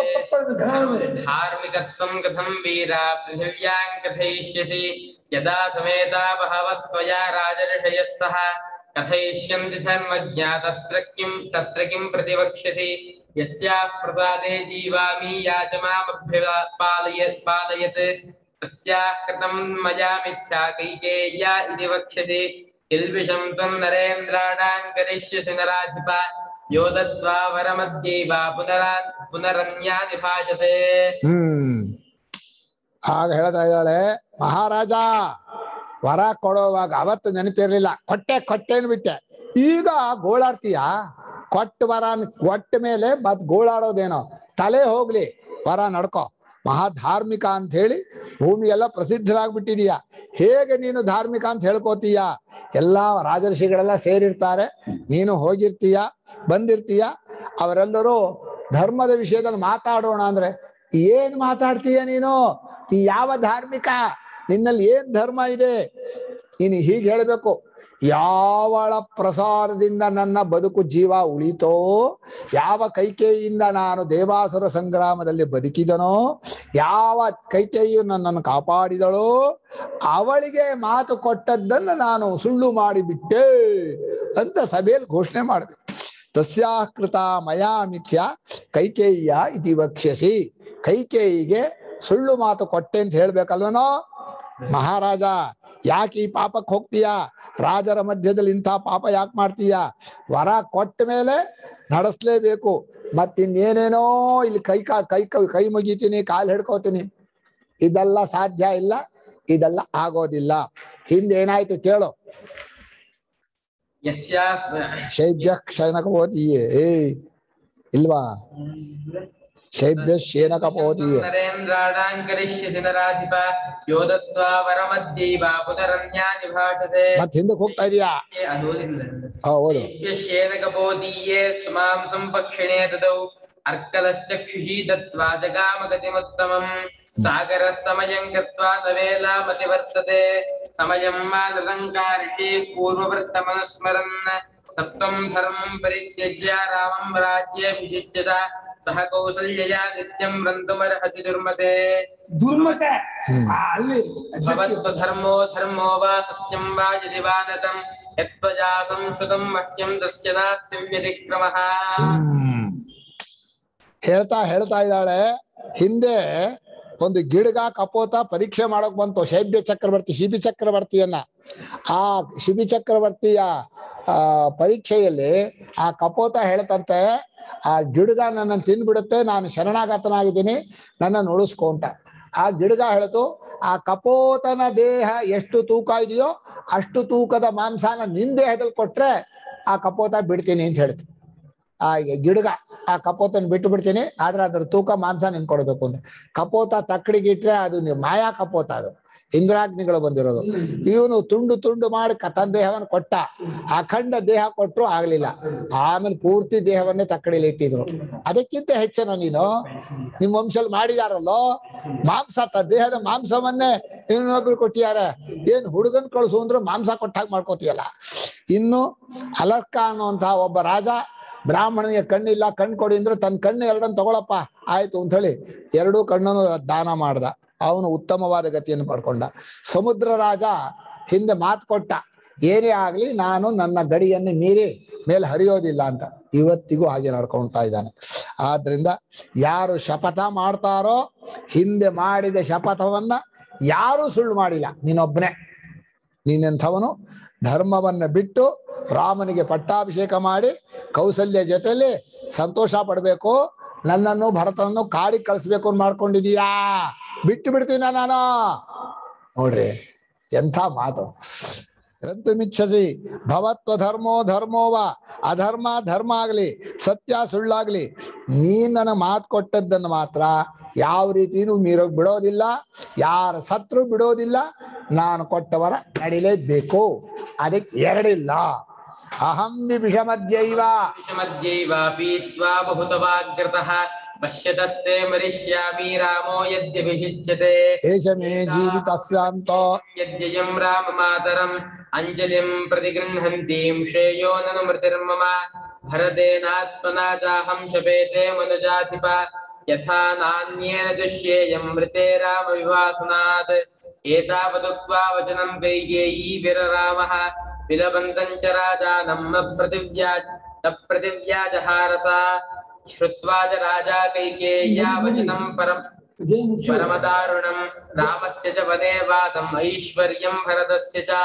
धार्मिकत्वं कथं वीरा पृथिव्यां कथयिष्यसि यदा समेता बहवस्त्वया राजर्षयः सह कथयिष्यन्ति धर्मज्ञा तत्र किं तत्र किं प्रतिवक्ष्यसि यस्याः प्रसादे जीवामि या च मामभ्यपालय पालयत् तस्याः कृतं मया मिथ्या कैकेय्या इति वक्ष्यसि किल्बिषं त्वं नरेन्द्राणां करिष्यसि नराधिपा यो दत्त्वा वरमध्यैव पुनरा पुनरन्यानि भाषसे ಹ್ಮ್ ಆಗ ಹೇಳ್ತಾ ಇದ್ದಾಳೆ ಮಹಾರಾಜ ವರ ಕೊಡುವಾಗ ಅವತ್ತು ನೆನಪಿರ್ಲಿಲ್ಲ ಕೊಟ್ಟೆ ಕೊಟ್ಟೆನ್ ಬಿಟ್ಟೆ ಈಗ ಗೋಳಾಡ್ತೀಯ ಕೊಟ್ಟ ವರ ಕೊಟ್ಟ ಮೇಲೆ ಮತ್ ಗೋಳಾಡೋದೇನೋ ತಲೆ ಹೋಗ್ಲಿ ವರ ನಡ್ಕೋ ಮಹಾ ಧಾರ್ಮಿಕ ಅಂತ ಹೇಳಿ ಭೂಮಿ ಎಲ್ಲ ಪ್ರಸಿದ್ಧರಾಗ್ಬಿಟ್ಟಿದೀಯ ಹೇಗೆ ನೀನು ಧಾರ್ಮಿಕ ಅಂತ ಹೇಳ್ಕೋತೀಯ ಎಲ್ಲಾ ರಾಜರ್ಷಿಗಳೆಲ್ಲ ಸೇರಿರ್ತಾರೆ ನೀನು ಹೋಗಿರ್ತೀಯ ಬಂದಿರ್ತೀಯ ಅವರೆಲ್ಲರೂ ಧರ್ಮದ ವಿಷಯದಲ್ಲಿ ಮಾತಾಡೋಣ ಅಂದ್ರೆ ಏನ್ ಮಾತಾಡ್ತೀಯ ನೀನು ನೀ ಯಾವ ಧಾರ್ಮಿಕ ನಿನ್ನಲ್ಲಿ ಏನ್ ಧರ್ಮ ಇದೆ ನೀನು ಹೀಗೆ ಹೇಳ್ಬೇಕು ಯಾವಳ ಪ್ರಸಾರದಿಂದ ನನ್ನ ಬದುಕು ಜೀವ ಉಳಿತೋ ಯಾವ ಕೈಕೇಯಿಯಿಂದ ನಾನು ದೇವಾಸುರ ಸಂಗ್ರಾಮದಲ್ಲಿ ಬದುಕಿದನೋ ಯಾವ ಕೈಕೇಯಿಯು ನನ್ನನ್ನು ಕಾಪಾಡಿದಳೋ ಅವಳಿಗೆ ಮಾತು ಕೊಟ್ಟದ್ದನ್ನು ನಾನು ಸುಳ್ಳು ಮಾಡಿಬಿಟ್ಟೆ ಅಂತ ಸಭೆಯಲ್ಲಿ ಘೋಷಣೆ ಮಾಡಬೇಕು ತಸ್ಯಾಃ ಕೃತ ಮಯಾ ಮಿಥ್ಯ ಕೈಕೇಯ್ಯ ಇತಿ ವಕ್ಷ್ಯಸಿ ಕೈಕೇಯಿಗೆ ಸುಳ್ಳು ಮಾತು ಕೊಟ್ಟೆ ಅಂತ ಹೇಳ್ಬೇಕಲ್ವನೋ ಮಹಾರಾಜ ಯಾಕೆ ಈ ಪಾಪಕ್ಕೆ ಹೋಗ್ತೀಯಾ ರಾಜರ ಮಧ್ಯದಲ್ಲಿ ಇಂಥ ಪಾಪ ಯಾಕೆ ಮಾಡ್ತೀಯಾ ವರ ಕೊಟ್ಟ ಮೇಲೆ ನಡೆಸ್ಲೇಬೇಕು ಮತ್ತಿನ್ನೇನೇನೋ ಇಲ್ಲಿ ಕೈ ಕಾ ಕೈ ಕೈ ಕೈ ಮುಗಿತೀನಿ ಕಾಲು ಹಿಡ್ಕೋತೀನಿ ಇದೆಲ್ಲ ಸಾಧ್ಯ ಇಲ್ಲ ಇದೆಲ್ಲ ಆಗೋದಿಲ್ಲ ಹಿಂದೇನಾಯ್ತು ಕೇಳು यस्याः ಶೈಬ್ಯ ಕ್ಷಣಕಪೋತಿಯೇ ಏ ಇಲ್ವಾ ಶೈಬ್ಯ ಶೇನಕಪೋತಿಯೇ नरेन्द्राणां करिष्यसि नराधिप यो दत्त्वा वरमध्यैव पुनरन्यानि भाषसे ಮತ್ ಹಿಂದಕ್ಕೆ ಹೋಗ್ತಾ ಇದೀಯಾ ಹಾ ಓದು येन सुमां सम्पक्षिणे ददौ अर्कलश्चक्षुषी दत्त्वा जगामगतिमुत्तमम् सागरः समयं गत्वा न वेलामतिवर्तते समयं मानलङ्कारिषे पूर्ववृत्तमनुस्मरन् सप्तं धर्मं परित्यज्य रामं राज्येऽभिषिच्यत सह कौसल्यया नित्यं रन्तुमर्हसि दुर्मते ದುರ್ಮತೆ ಆ, ಅಲ್ಲಿ भवत्वधर्मो धर्मो वा सत्यं वा यदि वा नतं यत्त्वजा संश्रुतं मह्यं तस्य नास्ति व्यतिक्रमः ಹ್ಮ್. ಹೇಳ್ತಾ ಹೇಳ್ತಾ ಇದ್ದಾಳೆ ಹಿಂದೆ ಒಂದು ಗಿಡಗ ಕಪೋತ ಪರೀಕ್ಷೆ ಮಾಡಕ್ ಬಂತು ಶೈಬ್ಯ ಚಕ್ರವರ್ತಿ ಶಿಬಿ ಚಕ್ರವರ್ತಿಯನ್ನ ಆ ಶಿಬಿ ಚಕ್ರವರ್ತಿಯ ಆ ಪರೀಕ್ಷೆಯಲ್ಲಿ ಆ ಕಪೋತ ಹೇಳ್ತಂತೆ ಆ ಗಿಡಗ ನನ್ನನ್ನು ತಿನ್ಬಿಡುತ್ತೆ ನಾನು ಶರಣಾಗತನಾಗಿದ್ದೀನಿ ನನ್ನನ್ನು ಉಳಿಸ್ಕೊ ಅಂತ ಆ ಗಿಡಗ ಹೇಳ್ತು ಆ ಕಪೋತನ ದೇಹ ಎಷ್ಟು ತೂಕ ಇದೆಯೋ ಅಷ್ಟು ತೂಕದ ಮಾಂಸನ ನಿನ್ ದೇಹದಲ್ಲಿ ಕೊಟ್ರೆ ಆ ಕಪೋತ ಬಿಡ್ತೀನಿ ಅಂತ ಹೇಳ್ತು ಆ ಗಿಡಗ ಆ ಕಪೋತನ ಬಿಟ್ಟು ಬಿಡ್ತೀನಿ ಆದ್ರೆ ಅದ್ರ ತೂಕ ಮಾಂಸ ನಿನ್ ಕೊಡ್ಬೇಕು ಅಂತ ಕಪೋತ ತಕ್ಕಡಿಗಿಟ್ರೆ ಅದು ನೀವು ಮಾಯಾ ಕಪೋತ ಅದು ಇಂದ್ರಾಗ್ನಿಗಳು ಬಂದಿರೋದು ಇವನು ತುಂಡು ತುಂಡು ಮಾಡಿ ಕ- ತನ್ನ ದೇಹವನ್ನು ಕೊಟ್ಟ ಅಖಂಡ ದೇಹ ಕೊಟ್ರು ಆಗ್ಲಿಲ್ಲ ಆಮೇಲೆ ಪೂರ್ತಿ ದೇಹವನ್ನೇ ತಕ್ಕಡಿಲಿ ಇಟ್ಟಿದ್ರು ಅದಕ್ಕಿಂತ ಹೆಚ್ಚನ ನೀನು ನಿಮ್ ವಂಶಲ್ಲಿ ಮಾಡಿದಾರಲ್ಲೋ ಮಾಂಸ ತ ದೇಹದ ಮಾಂಸವನ್ನೇ ಇನ್ನೊಬ್ರು ಕೊಟ್ಟಿದ್ದಾರೆ ಏನ್ ಹುಡುಗನ್ ಕಳ್ಸು ಅಂದ್ರೆ ಮಾಂಸ ಕೊಟ್ಟಾಗ ಮಾಡ್ಕೋತೀಯಲ್ಲ ಇನ್ನು ಅಲರ್ಕ ಅನ್ನುವಂತಹ ಒಬ್ಬ ರಾಜ ಬ್ರಾಹ್ಮಣನಿಗೆ ಕಣ್ಣಿಲ್ಲ ಕಣ್ಣು ಕೊಡಿ ಅಂದ್ರೆ ತನ್ನ ಕಣ್ಣು ಎರಡನ್ನು ತಗೊಳಪ್ಪ ಆಯ್ತು ಅಂತ ಹೇಳಿ ಎರಡೂ ಕಣ್ಣನ್ನು ದಾನ ಮಾಡ್ದ ಅವನು ಉತ್ತಮವಾದ ಗತಿಯನ್ನು ಪಡ್ಕೊಂಡ ಸಮುದ್ರ ರಾಜ ಹಿಂದೆ ಮಾತು ಕೊಟ್ಟ ಏನೇ ಆಗ್ಲಿ ನಾನು ನನ್ನ ಗಡಿಯನ್ನು ಮೀರಿ ಮೇಲೆ ಹರಿಯೋದಿಲ್ಲ ಅಂತ ಇವತ್ತಿಗೂ ಹಾಗೆ ನಡ್ಕೊಳ್ತಾ ಇದ್ದಾನೆ ಆದ್ರಿಂದ ಯಾರು ಶಪಥ ಮಾಡ್ತಾರೋ ಹಿಂದೆ ಮಾಡಿದ ಶಪಥವನ್ನ ಯಾರೂ ಸುಳ್ಳು ಮಾಡಿಲ್ಲ ನೀನೊಬ್ಬನೇ ನೀನೆಂಥವನು ಧರ್ಮವನ್ನ ಬಿಟ್ಟು ರಾಮನಿಗೆ ಪಟ್ಟಾಭಿಷೇಕ ಮಾಡಿ ಕೌಸಲ್ಯ ಜೊತೆಲಿ ಸಂತೋಷ ಪಡ್ಬೇಕು ನನ್ನನ್ನು ಭರತನನ್ನು ಕಾಡಿಗೆ ಕಳಿಸ್ಬೇಕು ಅಂತ ಮಾಡ್ಕೊಂಡಿದೀಯಾ ಬಿಟ್ಟು ಬಿಡ್ತೀನ ನಾನು ನೋಡ್ರಿ ಎಂಥ ಮಾತು ಎಂತು ಮಿಚ್ಛಸಿ ಭವತ್ವ ಧರ್ಮೋ ಧರ್ಮೋವ ಅಧರ್ಮ ಧರ್ಮ ಆಗ್ಲಿ ಸತ್ಯ ಸುಳ್ಳಾಗ್ಲಿ ನೀನ್ ನನ್ನ ಮಾತು ಕೊಟ್ಟದ್ದನ್ನು ಮಾತ್ರ ಯಾವ ರೀತಿನೂ ಮೀರೋಗ್ ಬಿಡೋದಿಲ್ಲ ಯಾರ ಸತ್ರು ಬಿಡೋದಿಲ್ಲ ನಾನು ಕೊಟ್ಟವರ ನಡಿಲೇಬೇಕು ಅದಕ್ಕೆ ಎರಡಿಲ್ಲ ಅಹಂ ವಿಷಮದ್ಯೈವ विषमद्यैवापि त्वा बहुतवाग्रतः पश्यतस्ते मरिष्यामि रामो यद्यभिषिच्यते ಏಷ ಮೇ ಜೀವಿತಸ್ಯಾಂತೋ यद्ययं राममातरम् अञ्जलिम् प्रतिगृह्णन्तीं श्रेयो ननु मृतिर्मम भरतेनात्मना चाहं शपेते मनुजाधिप यथा नान्येन दुष्येयं मृते रामविवासनात् एतावदुक्त्वा वचनं कैकेयी विररामः विलबन्तं च राजानं न प्रतिव्याज न प्रतिव्याजहारसा श्रुत्वा च राजा कैकेय्या वचनं परम् परमदारुणं रामस्य च वने वासम् ऐश्वर्यं भरतस्य च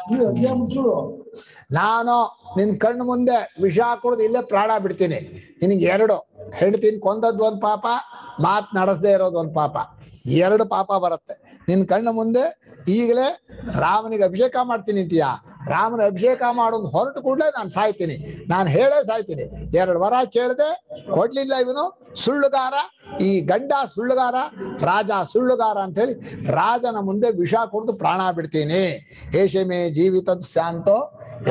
ನಾನು ನಿನ್ ಕಣ್ಣು ಮುಂದೆ ವಿಷ ಕುಡ್ದು ಇಲ್ಲೇ ಪ್ರಾಣ ಬಿಡ್ತೀನಿ ನಿನಗೆ ಎರಡು ಹೆಂಡ್ತಿನ ಕೊಂದದ್ದು ಒಂದ್ ಪಾಪ ಮಾತ್ ನಡೆಸದೇ ಇರೋದು ಒಂದ್ ಪಾಪ ಎರಡು ಪಾಪ ಬರುತ್ತೆ ನಿನ್ ಕಣ್ಣು ಮುಂದೆ ಈಗಲೇ ರಾಮನಿಗೆ ಅಭಿಷೇಕ ಮಾಡ್ತೀನಿ ಅಂತೀಯ ರಾಮನ ಅಭಿಷೇಕ ಮಾಡೋದು ಹೊರಟು ಕೂಡಲೇ ನಾನು ಸಾಯ್ತೀನಿ ನಾನು ಹೇಳೇ ಸಾಯ್ತೀನಿ ಎರಡು ವರ ಕೇಳದೆ ಕೊಡ್ಲಿಲ್ಲ ಇವನು ಸುಳ್ಳುಗಾರ ಈ ಗಂಡ ಸುಳ್ಳುಗಾರ ರಾಜ ಸುಳ್ಳುಗಾರ ಅಂತ ಹೇಳಿ ರಾಜನ ಮುಂದೆ ವಿಷ ಕುಡಿದು ಪ್ರಾಣ ಬಿಡ್ತೀನಿ ಏಷಮೇ ಜೀವಿತದ ಶಾಂತೋ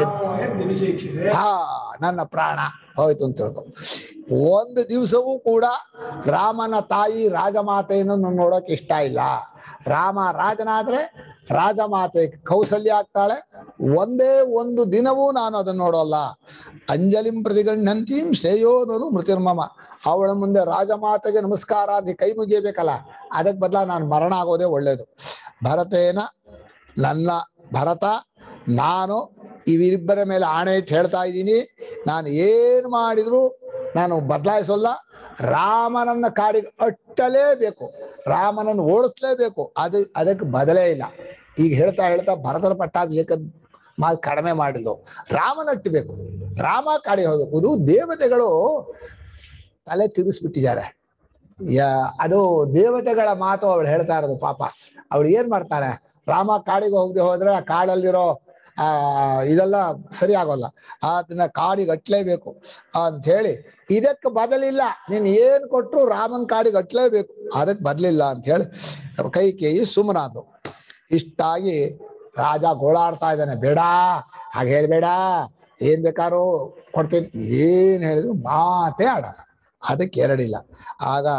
ಹಾ ನನ್ನ ಪ್ರಾಣ ಹೋಯ್ತು ಅಂತ ತಿಳ್ಕೊ ಒಂದು ದಿವಸವೂ ಕೂಡ ರಾಮನ ತಾಯಿ ರಾಜಮಾತೆಯನ್ನು ನಾನು ನೋಡೋಕೆ ಇಷ್ಟ ಇಲ್ಲ ರಾಮ ರಾಜನಾದ್ರೆ ರಾಜಮಾತೆ ಕೌಸಲ್ಯ ಆಗ್ತಾಳೆ ಒಂದೇ ಒಂದು ದಿನವೂ ನಾನು ಅದನ್ನ ನೋಡೋಲ್ಲ ಅಂಜಲಿಂ ಪ್ರತಿಗಣ್ಣಂತೀಂ ಶ್ರೇಯೋನನು ಮೃತಿರ್ಮಮ ಅವಳ ಮುಂದೆ ರಾಜಮಾತೆಗೆ ನಮಸ್ಕಾರ ಅಂತ ಕೈ ಮುಗಿಯಬೇಕಲ್ಲ ಅದಕ್ಕೆ ಬದಲ ನಾನು ಮರಣ ಆಗೋದೇ ಒಳ್ಳೇದು ಭರತೇನ ನನ್ನ ಭರತ ನಾನು ಇವಿಬ್ಬರ ಮೇಲೆ ಆಣೆ ಇಟ್ಟು ಹೇಳ್ತಾ ಇದ್ದೀನಿ ನಾನು ಏನು ಮಾಡಿದ್ರು ನಾನು ಬದಲಾಯಿಸೋಲ್ಲ ರಾಮನನ್ನ ಕಾಡಿಗೆ ಅಟ್ಟಲೇಬೇಕು ರಾಮನನ್ನು ಓಡಿಸ್ಲೇಬೇಕು ಅದು ಅದಕ್ಕೆ ಬದಲೇ ಇಲ್ಲ ಈಗ ಹೇಳ್ತಾ ಹೇಳ್ತಾ ಭರತನ ಪಟ್ಟಾಭಿಷೇಕದ ಮಾತು ಕಡಿಮೆ ಮಾಡಿದ್ಲು ರಾಮನಟ್ಟಬೇಕು ರಾಮ ಕಾಡಿಗೆ ಹೋಗ್ಬೇಕು ಇದು ದೇವತೆಗಳು ತಲೆ ತಿರುಗಿಸ್ಬಿಟ್ಟಿದ್ದಾರೆ ಯಾ ಅದು ದೇವತೆಗಳ ಮಾತು ಅವಳು ಹೇಳ್ತಾ ಇರೋದು ಪಾಪ ಅವಳು ಏನ್ ಮಾಡ್ತಾಳೆ ರಾಮ ಕಾಡಿಗೆ ಹೋಗದೆ ಹೋದ್ರೆ ಆ ಕಾಡಲ್ಲಿರೋ ಆ ಇದೆಲ್ಲ ಸರಿ ಆಗೋಲ್ಲ ಅದನ್ನ ಕಾಡಿಗೆ ಅಟ್ಲೇಬೇಕು ಅಂತ ಹೇಳಿ ಇದಕ್ಕೆ ಬದಲಿಲ್ಲ ನೀನ್ ಏನ್ ಕೊಟ್ರು ರಾಮನ್ ಕಾಡಿಗೆ ಅಟ್ಲೇಬೇಕು ಅದಕ್ಕೆ ಬದಲಿಲ್ಲ ಅಂತ ಹೇಳಿ ಕೈ ಕೇಯಿ ಸುಮ್ಮನಾದ್ರು ಇಷ್ಟಾಗಿ ರಾಜ ಗೋಳಾಡ್ತಾ ಇದ್ದಾನೆ ಬೇಡ ಹಾಗೆ ಹೇಳ್ಬೇಡ ಏನ್ ಬೇಕಾದ್ರೂ ಕೊಡ್ತೀನಿ ಏನ್ ಹೇಳಿದ್ರು ಮಾತೇ ಆಡಲ್ಲ ಅದಕ್ಕೆ ಎರಡಿಲ್ಲ ಆಗ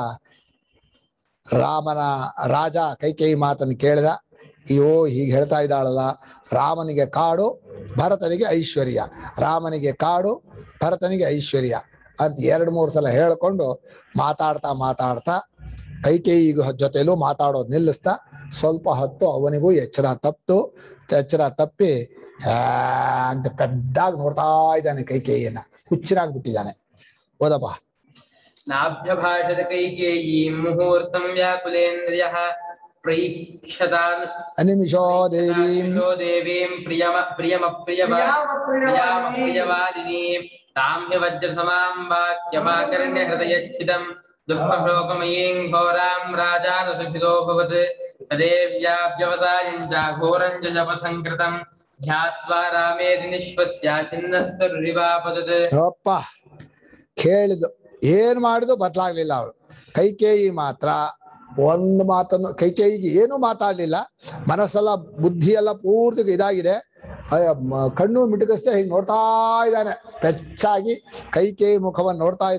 ರಾಮನ ರಾಜ ಕೈಕೇಯಿ ಮಾತನ್ನು ಕೇಳಿದ ಅಯ್ಯೋ ಹೀಗೆ ಹೇಳ್ತಾ ಇದ್ದಾಳಲ್ಲ ರಾಮನಿಗೆ ಕಾಡು ಭರತನಿಗೆ ಐಶ್ವರ್ಯ ರಾಮನಿಗೆ ಕಾಡು ಭರತನಿಗೆ ಐಶ್ವರ್ಯ ಅಂತ ಎರಡು ಮೂರು ಸಲ ಹೇಳ್ಕೊಂಡು ಮಾತಾಡ್ತಾ ಮಾತಾಡ್ತಾ ಕೈಕೇಯಿ ಜೊತೆಲೂ ಮಾತಾಡೋದು ನಿಲ್ಲಿಸ್ತಾ ಸ್ವಲ್ಪ ಹೊತ್ತು ಅವನಿಗೂ ಎಚ್ಚರ ತಪ್ತು ಎಚ್ಚರ ತಪ್ಪಿ ಆ ಅಂತ ಪೆದ್ದಾಗಿ ನೋಡ್ತಾ ಇದ್ದಾನೆ ಕೈಕೇಯಿಯನ್ನ ಹುಚ್ಚನಾಗ್ಬಿಟ್ಟಿದ್ದಾನೆ ಓದಪ್ಪ नाभ्यभाषत कैकेयीं मुहूर्तं व्याकुलेन्द्रियः प्रैक्षतान् ಅನಿಮಿಷೋ ದೇವೀಂ प्रियो देवीं प्रियम प्रियमप्रियवा प्रियमप्रियवादिनीं तां हि वज्रसमां वाक्यमाकर्ण्य हृदयस्थितं दुःखशोकमयीं घोरां राजानुसुभितोऽभवत् तदेव्याव्यवसायं च घोरं च जपसङ्कृतं ध्यात्वा रामेति निःश्वस्या छिन्नस्तरुरिवापतत् ಅಪ್ಪ ಕೇಳಿದ್ದು ಏನ್ ಮಾಡಿದ್ರು ಬದಲಾಗ್ಲಿಲ್ಲ ಅವಳು ಕೈಕೇಯಿ ಮಾತ್ರ ಒಂದು ಮಾತನ್ನು ಕೈಕೇಯಿಗೆ ಏನೂ ಮಾತಾಡ್ಲಿಲ್ಲ ಮನಸ್ಸೆಲ್ಲ ಬುದ್ಧಿ ಎಲ್ಲ ಪೂರ್ತಿ ಇದಾಗಿದೆ ಅಯ್ಯ, ಮ- ಕಣ್ಣು ಮಿಟುಕಿಸ್ದೆ ಹೀಗೆ ನೋಡ್ತಾ ಇದ್ದಾನೆ ಪೆಚ್ಚಾಗಿ ಕೈಕೇಯಿ ಮುಖವನ್ನು ನೋಡ್ತಾ ಇದ್ದಾನೆ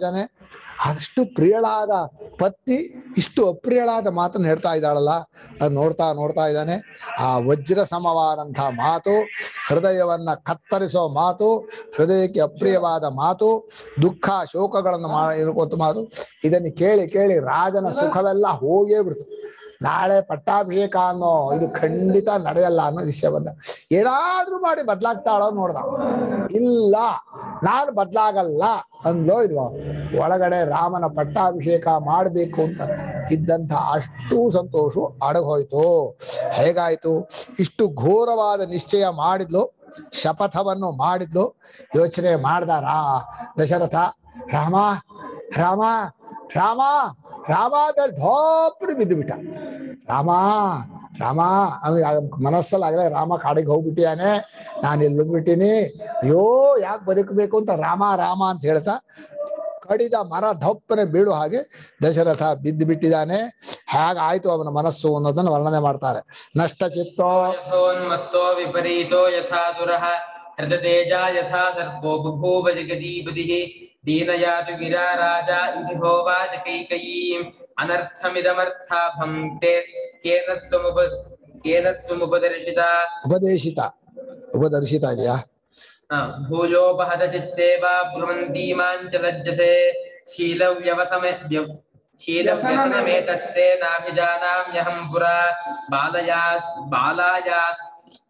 ಅಷ್ಟು ಪ್ರಿಯಳಾದ ಪತ್ನಿ ಇಷ್ಟು ಅಪ್ರಿಯಳಾದ ಮಾತನ್ನು ಹೇಳ್ತಾ ಇದ್ದಾಳಲ್ಲ ಅದು ನೋಡ್ತಾ ನೋಡ್ತಾ ಇದ್ದಾನೆ ಆ ವಜ್ರ ಸಮವಾದಂತಹ ಮಾತು ಹೃದಯವನ್ನ ಕತ್ತರಿಸೋ ಮಾತು ಹೃದಯಕ್ಕೆ ಅಪ್ರಿಯವಾದ ಮಾತು ದುಃಖ ಶೋಕಗಳನ್ನು ಮಾ ಇರ್ಕೊಂತ ಮಾತು ಇದನ್ನು ಕೇಳಿ ಕೇಳಿ ರಾಜನ ಸುಖವೆಲ್ಲ ಹೋಗೇ ಬಿಡ್ತು ನಾಳೆ ಪಟ್ಟಾಭಿಷೇಕ ಅನ್ನೋ ಇದು ಖಂಡಿತ ನಡೆಯಲ್ಲ ಅನ್ನೋ ವಿಷಯ ಬಂದ ಏನಾದ್ರೂ ಮಾಡಿ ಬದ್ಲಾಗ್ತಾಳೋ ನೋಡ್ದ ಇಲ್ಲ ನಾನು ಬದ್ಲಾಗಲ್ಲ ಅಂದ್ಲೋ ಇಲ್ವೋ ಒಳಗಡೆ ರಾಮನ ಪಟ್ಟಾಭಿಷೇಕ ಮಾಡಬೇಕು ಅಂತ ಇದ್ದಂಥ ಅಷ್ಟು ಸಂತೋಷ ಅಡಗೋಯ್ತು ಹೇಗಾಯ್ತು ಇಷ್ಟು ಘೋರವಾದ ನಿಶ್ಚಯ ಮಾಡಿದ್ಲು ಶಪಥವನ್ನು ಮಾಡಿದ್ಲು ಯೋಚನೆ ಮಾಡ್ದ ರಾ ದಶರಥ ರಾಮ ರಾಮ ರಾಮ ರಾಮ ಅಂತ ಹೇಳಿ ಧೋಪ್ರಿ ಬಿದ್ದು ಬಿಟ್ಟ ರಾಮ ರಾಮ ಅವ್ನಿಗೆ ಆಗ ಮನಸ್ಸಲ್ಲಿ ಆಗಲೇ ರಾಮ ಕಾಡಿಗೆ ಹೋಗ್ಬಿಟ್ಟಿಯಾನೆ ನಾನು ಇಲ್ಲಿ ಬಂದ್ಬಿಟ್ಟಿನಿ ಅಯ್ಯೋ ಯಾಕೆ ಬದುಕಬೇಕು ಅಂತ ರಾಮ ರಾಮ ಅಂತ ಹೇಳ್ತಾ ಕಡಿದ ಮರ ದಪ್ಪನೆ ಬೀಳು ಹಾಗೆ ದಶರಥ ಬಿದ್ದು ಬಿಟ್ಟಿದ್ದಾನೆ ಹೇಗಾಯ್ತು ಅವನ ಮನಸ್ಸು ಅನ್ನೋದನ್ನ ವರ್ಣನೆ ಮಾಡ್ತಾರೆ ನಷ್ಟ ಚಿತ್ತೋ ಯಥೋನ್ಮತ್ತೋ ವಿಪರೀತೋ ಯಥಾ ದುರಃ ಹೃತತೇಜ ಯಥಾ ಸರ್ಪೋ ಬಭೂವ ಜಗದೀಪತಿಃ ದೀನಯಾತು ಗಿರಾ ರಾಜ ಇತಿ ಹೋವಾಚ ಕೈಕಯೀಂ ಅನರ್ಥಮಿದಮರ್ಥಾಭಂ ತೇ ಕೇನ ತ್ವಮುಪ ಕೇನ ತ್ವಮುಪದರ್ಶಿತ ಉಪದೇಶಿತ ಉಪದರ್ಶಿತ ಇದೆಯಾ ಭೂಯೋಪಹತ ಚಿತ್ತೇ ವಾ ಬ್ರುವಂತೀಮಾಂಚ ಲಜ್ಜಸೆ ಶೀಲವ್ಯವಸಮೆ ವ್ಯವ್ ಶೀಲವ್ಯಸನಮೇತತ್ತೇ ನಾಭಿಜಾನಾಮ್ಯಹಂ ಪುರಾ ಬಾಲಯಾಸ್ ಬಾಲಾಯಾಸ್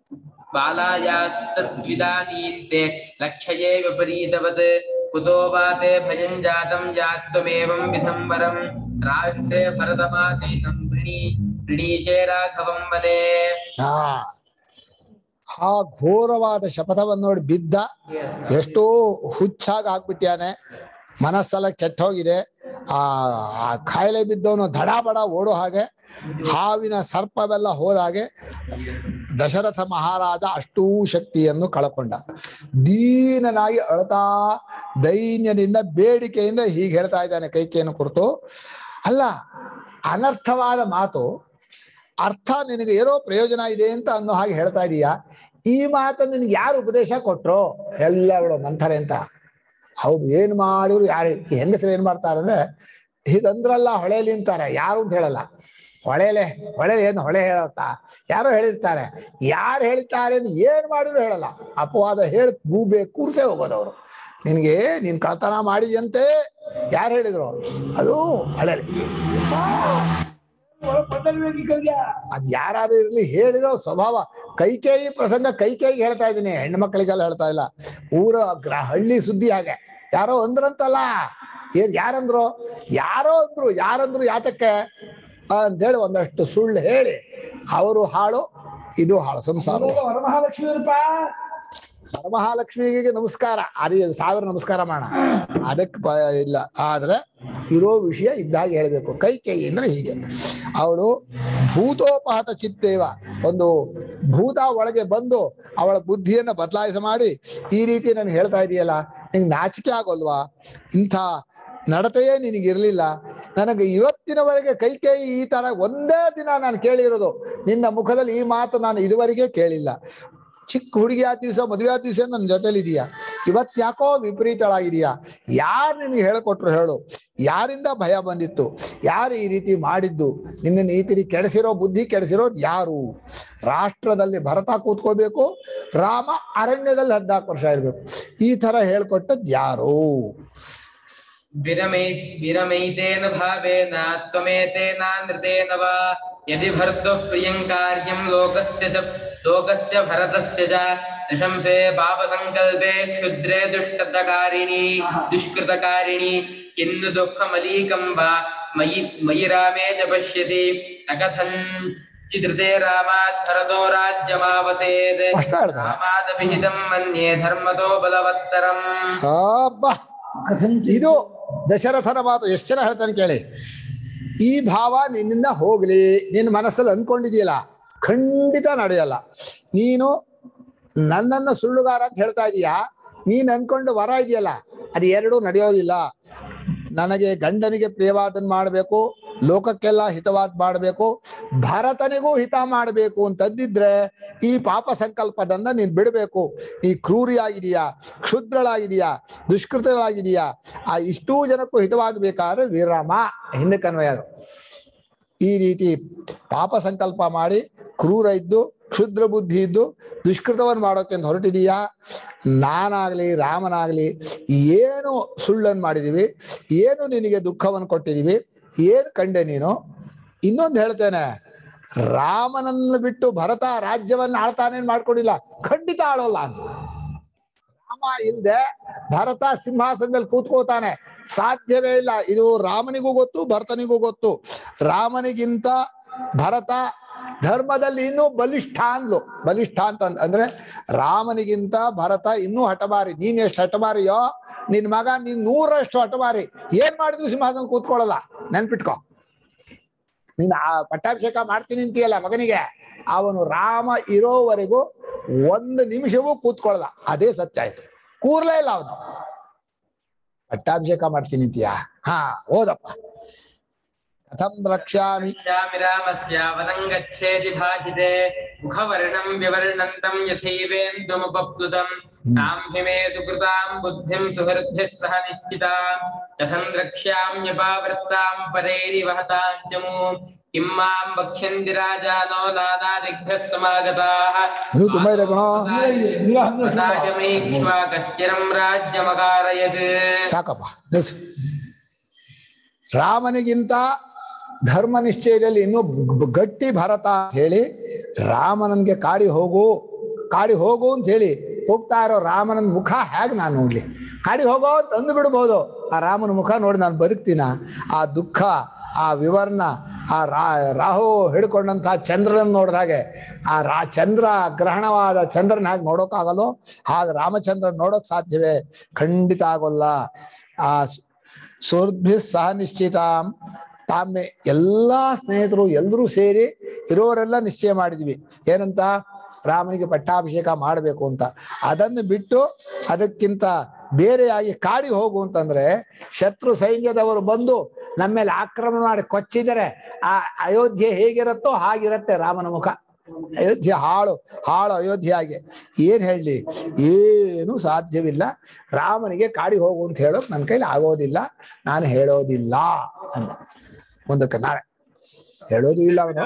बालायास्तद्विदानीन्ते लक्ष्ये विपरीतवत् कुतो वा ते भयं जातं जात्वमेवं विधं वरं राष्ट्रे भरतमातीतं वृणी वृणीशे राघवं वने ಹಾ ಆ ಘೋರವಾದ ಶಪಥವನ್ನು ನೋಡಿ ಬಿದ್ದ ಎಷ್ಟೋ ಹುಚ್ಚಾಗಿ ಆಗ್ಬಿಟ್ಯಾನೆ ಮನಸ್ಸೆಲ್ಲ ಕೆಟ್ಟ ಹೋಗಿದೆ ಆ ಆ ಕಾಯಿಲೆ ಬಿದ್ದವನು ದಡ ಬಡ ಓಡೋ ಹಾಗೆ ಹಾವಿನ ಸರ್ಪವೆಲ್ಲ ಹೋದ ಹಾಗೆ ದಶರಥ ಮಹಾರಾಜ ಅಷ್ಟೂ ಶಕ್ತಿಯನ್ನು ಕಳಕೊಂಡ ದೀನನಾಗಿ ಅಳ್ತಾ ದೈನ್ಯದಿಂದ ಬೇಡಿಕೆಯಿಂದ ಹೀಗೆ ಹೇಳ್ತಾ ಇದ್ದಾನೆ ಕೈಕೆಯನ್ನು ಕುರಿತು ಅಲ್ಲ ಅನರ್ಥವಾದ ಮಾತು ಅರ್ಥ ನಿನಗೆ ಏನೋ ಪ್ರಯೋಜನ ಇದೆ ಅಂತ ಅನ್ನೋ ಹಾಗೆ ಹೇಳ್ತಾ ಇದೀಯಾ ಈ ಮಾತನ್ನು ನಿನ್ಗೆ ಯಾರು ಉಪದೇಶ ಕೊಟ್ರು ಎಲ್ಲಗಳು ಮಂಥರೆ ಅಂತ ಹೌದು ಏನ್ ಮಾಡಿದ್ರು ಯಾರು ಹೆಂಗಸರು ಏನ್ ಮಾಡ್ತಾರೆ ಅಂದ್ರೆ ಹೀಗಂದ್ರಲ್ಲ ಹೊಳೆಲಿ ಅಂತಾರೆ ಯಾರು ಅಂತ ಹೇಳಲ್ಲ ಹೊಳೆಲೆ ಹೊಳೆ ಏನು ಹೊಳೆ ಹೇಳತ್ತಾ ಯಾರೋ ಹೇಳಿರ್ತಾರೆ ಯಾರು ಹೇಳ್ತಾರೆ ಅಂತ ಏನ್ ಮಾಡಿದ್ರು ಹೇಳಲ್ಲ ಅಪವಾದ ಹೇಳಿ ಗೂಬೆ ಕೂರ್ಸೆ ಹೋಗೋದವ್ರು ನಿನ್ಗೆ ನೀನ್ ಕಳ್ತನ ಮಾಡಿದ್ಯಂತೆ ಯಾರು ಹೇಳಿದ್ರು ಅದು ಹೊಳೆಲಿ ಅದ್ ಯಾರಾದ್ರೂ ಇರ್ಲಿ ಹೇಳಿರೋ ಸ್ವಭಾವ ಕೈಕೇಯಿ ಪ್ರಸಂಗ ಕೈಕೇಯಿಗೆ ಹೇಳ್ತಾ ಇದ್ದೀನಿ ಹೆಣ್ಣು ಮಕ್ಕಳಿಗೆಲ್ಲ ಹೇಳ್ತಾ ಇಲ್ಲ ಊರ ಗ್ರ ಹಳ್ಳಿ ಸುದ್ದಿ ಹಾಗೆ ಯಾರೋ ಅಂದ್ರಂತಲ್ಲ ಏನ್ ಯಾರಂದ್ರು ಯಾರೋ ಅಂದ್ರು ಯಾರಂದ್ರು ಯಾತಕ್ಕೆ ಅಂತೇಳಿ ಒಂದಷ್ಟು ಸುಳ್ಳು ಹೇಳಿ ಅವರು ಹಾಳು ಇದು ಹಾಳು ಸಂಸಾರ ವರಮಹಾಲಕ್ಷ್ಮಿ ಇರಪ್ಪ ವರಮಹಾಲಕ್ಷ್ಮಿಗೆ ನಮಸ್ಕಾರ ಅದೇ ಸಾವಿರ ನಮಸ್ಕಾರ ಮಾಡೋಣ ಅದಕ್ಕೆ ಪ ಇಲ್ಲ ಆದ್ರೆ ಇರೋ ವಿಷಯ ಇದ್ದಾಗ ಹೇಳ್ಬೇಕು ಕೈ ಕೈ ಅಂದ್ರೆ ಹೀಗೆ ಅವಳು ಭೂತೋಪಹತ ಚಿತ್ತೇವ ಒಂದು ಭೂತ ಒಳಗೆ ಬಂದು ಅವಳ ಬುದ್ಧಿಯನ್ನ ಬದಲಾಯಿಸ ಮಾಡಿ ಈ ರೀತಿ ನಾನು ಹೇಳ್ತಾ ಇದೆಯಲ್ಲ ನಿಂಗೆ ನಾಚಿಕೆ ಆಗೋಲ್ವಾ ಇಂಥ ನಡತೆಯೇ ನಿನಗಿರ್ಲಿಲ್ಲ ನನಗೆ ಇವತ್ತಿನವರೆಗೆ ಕೈ ಕೈ ಈ ತರ ಒಂದೇ ದಿನ ನಾನು ಕೇಳಿರೋದು ನಿನ್ನ ಮುಖದಲ್ಲಿ ಈ ಮಾತು ನಾನು ಇದುವರೆಗೆ ಕೇಳಿಲ್ಲ ಚಿಕ್ಕ ಹುಡುಗಿ ಆದ ದಿವಸ ಮದುವೆ ಆದ ದಿವಸ ನನ್ನ ಜೊತೆಲಿ ಇದೀಯಾ ಇವತ್ ಯಾಕೋ ವಿಪರೀತಳಾಗಿದೀಯಾ ಯಾರು ನಿನಗೆ ಹೇಳ್ಕೊಟ್ರು ಹೇಳು ಯಾರಿಂದ ಭಯ ಬಂದಿತ್ತು ಯಾರು ಈ ರೀತಿ ಮಾಡಿದ್ದು ನಿನ್ನನ್ನು ಈ ರೀತಿ ಕೆಡಿಸಿರೋ ಬುದ್ಧಿ ಕೆಡಿಸಿರೋದು ಯಾರು ರಾಷ್ಟ್ರದಲ್ಲಿ ಭರತ ಕೂತ್ಕೋಬೇಕು ರಾಮ ಅರಣ್ಯದಲ್ಲಿ ಹದ್ನಾಲ್ಕು ವರ್ಷ ಇರ್ಬೇಕು ಈ ತರ ಹೇಳ್ಕೊಟ್ಟದ್ ಯಾರು विरमै विरमैतेन भावेन त्वमेतेनानृतेन वा यदि भर्तुः प्रियं कार्यं लोकस्य च लोकस्य भरतस्य च निशंसे पापसङ्कल्पे क्षुद्रे दुष्कृतकारिणि दुष्कृतकारिणि किन्नु दुःखमलीकं वा मयि मयि रामे च पश्यसि न कथञ्चिदृते रामात् भरतो राज्यमावसेत् ಅಷ್ಟ ಹೇಳ್ತಾರೆ रामादभिहितं मन्ये धर्मतो बलवत्तरम् ಅಬ್ಬಾ ಇದು ದಶರಥನ ಮಾತು ಎಷ್ಟು ಜನ ಹೇಳ್ತಾನೆ ಕೇಳಿ ಈ ಭಾವ ನಿನ್ನಿಂದ ಹೋಗ್ಲಿ ನಿನ್ನ ಮನಸ್ಸಲ್ಲಿ ಅನ್ಕೊಂಡಿದೀಯಲ್ಲ ಖಂಡಿತ ನಡೆಯಲ್ಲ ನೀನು ನನ್ನನ್ನು ಸುಳ್ಳುಗಾರ ಅಂತ ಹೇಳ್ತಾ ಇದೀಯಾ ನೀನ್ ಅನ್ಕೊಂಡು ವರ ಇದೆಯಲ್ಲ ಅದು ಎರಡೂ ನಡೆಯೋದಿಲ್ಲ ನನಗೆ ಗಂಡನಿಗೆ ಪ್ರಿಯವಾದನ್ ಮಾಡಬೇಕು ಲೋಕಕ್ಕೆಲ್ಲ ಹಿತವಾದ್ ಮಾಡಬೇಕು ಭರತನಿಗೂ ಹಿತ ಮಾಡಬೇಕು ಅಂತಂದಿದ್ರೆ ಈ ಪಾಪ ಸಂಕಲ್ಪದಿಂದ ನೀನ್ ಬಿಡಬೇಕು ಈ ಕ್ರೂರಿಯಾಗಿದೆಯಾ ಕ್ಷುದ್ರಳಾಗಿದೆಯಾ ದುಷ್ಕೃತಗಳಾಗಿದೆಯಾ ಆ ಇಷ್ಟೂ ಜನಕ್ಕೂ ಹಿತವಾಗಬೇಕಾದ್ರೆ ವಿರಾಮ ಹಿಂದಕ್ಕೆ ಅನ್ವಯ ಅದು. ಈ ರೀತಿ ಪಾಪ ಸಂಕಲ್ಪ ಮಾಡಿ ಕ್ರೂರ ಇದ್ದು ಕ್ಷುದ್ರ ಬುದ್ಧಿ ಇದ್ದು ದುಷ್ಕೃತವನ್ನು ಮಾಡೋಕೆ ಅಂತ ಹೊರಟಿದೀಯಾ ನಾನಾಗ್ಲಿ ರಾಮನಾಗ್ಲಿ ಏನು ಸುಳ್ಳನ್ನು ಮಾಡಿದೀವಿ ಏನು ನಿನಗೆ ದುಃಖವನ್ನು ಕೊಟ್ಟಿದೀವಿ ಏನು ಕಂಡೆ ನೀನು ಇನ್ನೊಂದು ಹೇಳ್ತೇನೆ ರಾಮನನ್ನು ಬಿಟ್ಟು ಭರತ ರಾಜ್ಯವನ್ನ ಆಳ್ತಾನೇನ್ ಮಾಡ್ಕೊಂಡಿಲ್ಲ ಖಂಡಿತ ಆಳೋಲ್ಲ ಅಂತ ರಾಮ ಇಲ್ದೆ ಭರತ ಸಿಂಹಾಸನ ಮೇಲೆ ಕೂತ್ಕೋತಾನೆ ಸಾಧ್ಯವೇ ಇಲ್ಲ ಇದು ರಾಮನಿಗೂ ಗೊತ್ತು ಭರತನಿಗೂ ಗೊತ್ತು ರಾಮನಿಗಿಂತ ಭರತ ಧರ್ಮದಲ್ಲಿ ಇನ್ನೂ ಬಲಿಷ್ಠ ಅಂದ್ಲು ಬಲಿಷ್ಠ ಅಂತ ಅಂದ್- ಅಂದ್ರೆ ರಾಮನಿಗಿಂತ ಭರತ ಇನ್ನೂ ಹಠಮಾರಿ ನೀನ್ ಎಷ್ಟು ಹಠಮಾರಿಯೋ ನಿನ್ ಮಗ ನೀನ್ ನೂರಷ್ಟು ಹಠಮಾರಿ ಏನ್ ಮಾಡಿದ್ರು ಸಿಂಹಾಸನ ಕೂತ್ಕೊಳ್ಳಲ್ಲ ನೆನ್ಪಿಟ್ಕೋ ನೀನ್ ಆ ಪಟ್ಟಾಭಿಷೇಕ ಮಾಡ್ತೀನಿ ಅಂತೀಯಲ್ಲ ಮಗನಿಗೆ ಅವನು ರಾಮ ಇರೋವರೆಗೂ ಒಂದು ನಿಮಿಷವೂ ಕೂತ್ಕೊಳ್ಳಲ್ಲ ಅದೇ ಸತ್ಯ ಆಯ್ತು ಕೂರ್ಲೇ ಇಲ್ಲ ಅವನು ಪಟ್ಟಾಭಿಷೇಕ ಮಾಡ್ತೀನಿ ಅಂತೀಯ ಹಾ ಓದಪ್ಪ ಕಥಂ ರಕ್ಷಾಮಿ पश्यामि रामस्य वनं गच्छेति भाषिते मुखवर्णं विवर्णन्तं यथैवेन्दुमुपप्लुतम् तां हिमे सुकृतां बुद्धिं सुहृद्भिः सह निश्चितां कथं द्रक्ष्याम्यपावृत्तां परैरिवहतां च मूं किं मां वक्ष्यन्ति राजानो नानादिग्भ्यः समागताः ಇನ್ನು ತುಂಬಾ ಇದೆ ಕಣೋ राजमैक्ष्वाकश्चिरं राज्यमकारयत् ಸಾಕಪ್ಪ ನಿಲ್ಸು. ರಾಮನಿಗಿಂತ ಧರ್ಮ ನಿಶ್ಚಯದಲ್ಲಿ ಇನ್ನೂ ಬ- ಗಟ್ಟಿ ಭರತ ಅಂತ ಹೇಳಿ ರಾಮನನ್ಗೆ ಕಾಡಿ ಹೋಗು ಕಾಡಿ ಹೋಗು ಅಂತ ಹೇಳಿ ಹೋಗ್ತಾ ಇರೋ ರಾಮನ ಮುಖ ಹೇಗೆ ನಾನು ನೋಡ್ಲಿ ಕಾಡಿ ಹೋಗೋ ಅಂತ ಅಂದು ಬಿಡ್ಬೋದು ಆ ರಾಮನ ಮುಖ ನೋಡಿ ನಾನು ಬದುಕ್ತೀನ ಆ ದುಃಖ ಆ ವಿವರ್ಣ ಆ ರಾ ರಾಹು ಹಿಡ್ಕೊಂಡಂತಹ ಚಂದ್ರನ ನೋಡಿದ ಹಾಗೆ ಆ ರಾ ಚಂದ್ರ ಗ್ರಹಣವಾದ ಚಂದ್ರನ ಹಾಗೆ ನೋಡೋಕ್ಕಾಗಲ್ಲೋ ಹಾಗೆ ರಾಮಚಂದ್ರನ್ ನೋಡೋಕ್ ಸಾಧ್ಯವೇ ಖಂಡಿತ ಆಗೋಲ್ಲ ಆ ಸುಹೃದ್ಭಿ ಸಹ ನಿಶ್ಚಿತ ತಾಮೆ ಎಲ್ಲಾ ಸ್ನೇಹಿತರು ಎಲ್ಲರೂ ಸೇರಿ ಇರೋರೆಲ್ಲ ನಿಶ್ಚಯ ಮಾಡಿದ್ವಿ ಏನಂತ ರಾಮನಿಗೆ ಪಟ್ಟಾಭಿಷೇಕ ಮಾಡಬೇಕು ಅಂತ ಅದನ್ನು ಬಿಟ್ಟು ಅದಕ್ಕಿಂತ ಬೇರೆಯಾಗಿ ಕಾಡಿ ಹೋಗು ಅಂತಂದ್ರೆ ಶತ್ರು ಸೈನ್ಯದವರು ಬಂದು ನಮ್ಮ ಮೇಲೆ ಆಕ್ರಮಣ ಮಾಡಿ ಕೊಚ್ಚಿದರೆ ಆ ಅಯೋಧ್ಯೆ ಹೇಗಿರುತ್ತೋ ಹಾಗಿರತ್ತೆ ರಾಮನ ಮುಖ ಅಯೋಧ್ಯೆ ಹಾಳು ಹಾಳು ಅಯೋಧ್ಯೆ ಹಾಗೆ ಏನ್ ಹೇಳಲಿ ಏನು ಸಾಧ್ಯವಿಲ್ಲ ರಾಮನಿಗೆ ಕಾಡಿ ಹೋಗು ಅಂತ ಹೇಳೋಕ್ ನನ್ನ ಕೈಲಿ ಆಗೋದಿಲ್ಲ ನಾನು ಹೇಳೋದಿಲ್ಲ ಅಂದ ಮುಂದಕ್ಕೆ ನಾಳೆ ಹೇಳೋದು ಇಲ್ಲ ಅವನು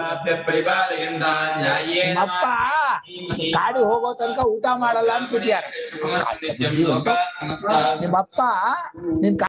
ನಮ್ಮಪ್ಪ ಕಾಡಿ ಹೋಗೋ ತನಕ ಊಟ ಮಾಡಲ್ಲ ಅಂತ ಕೂತಿಯಾರೆ ನಿಮ್ಮಪ್ಪ ನಿನ್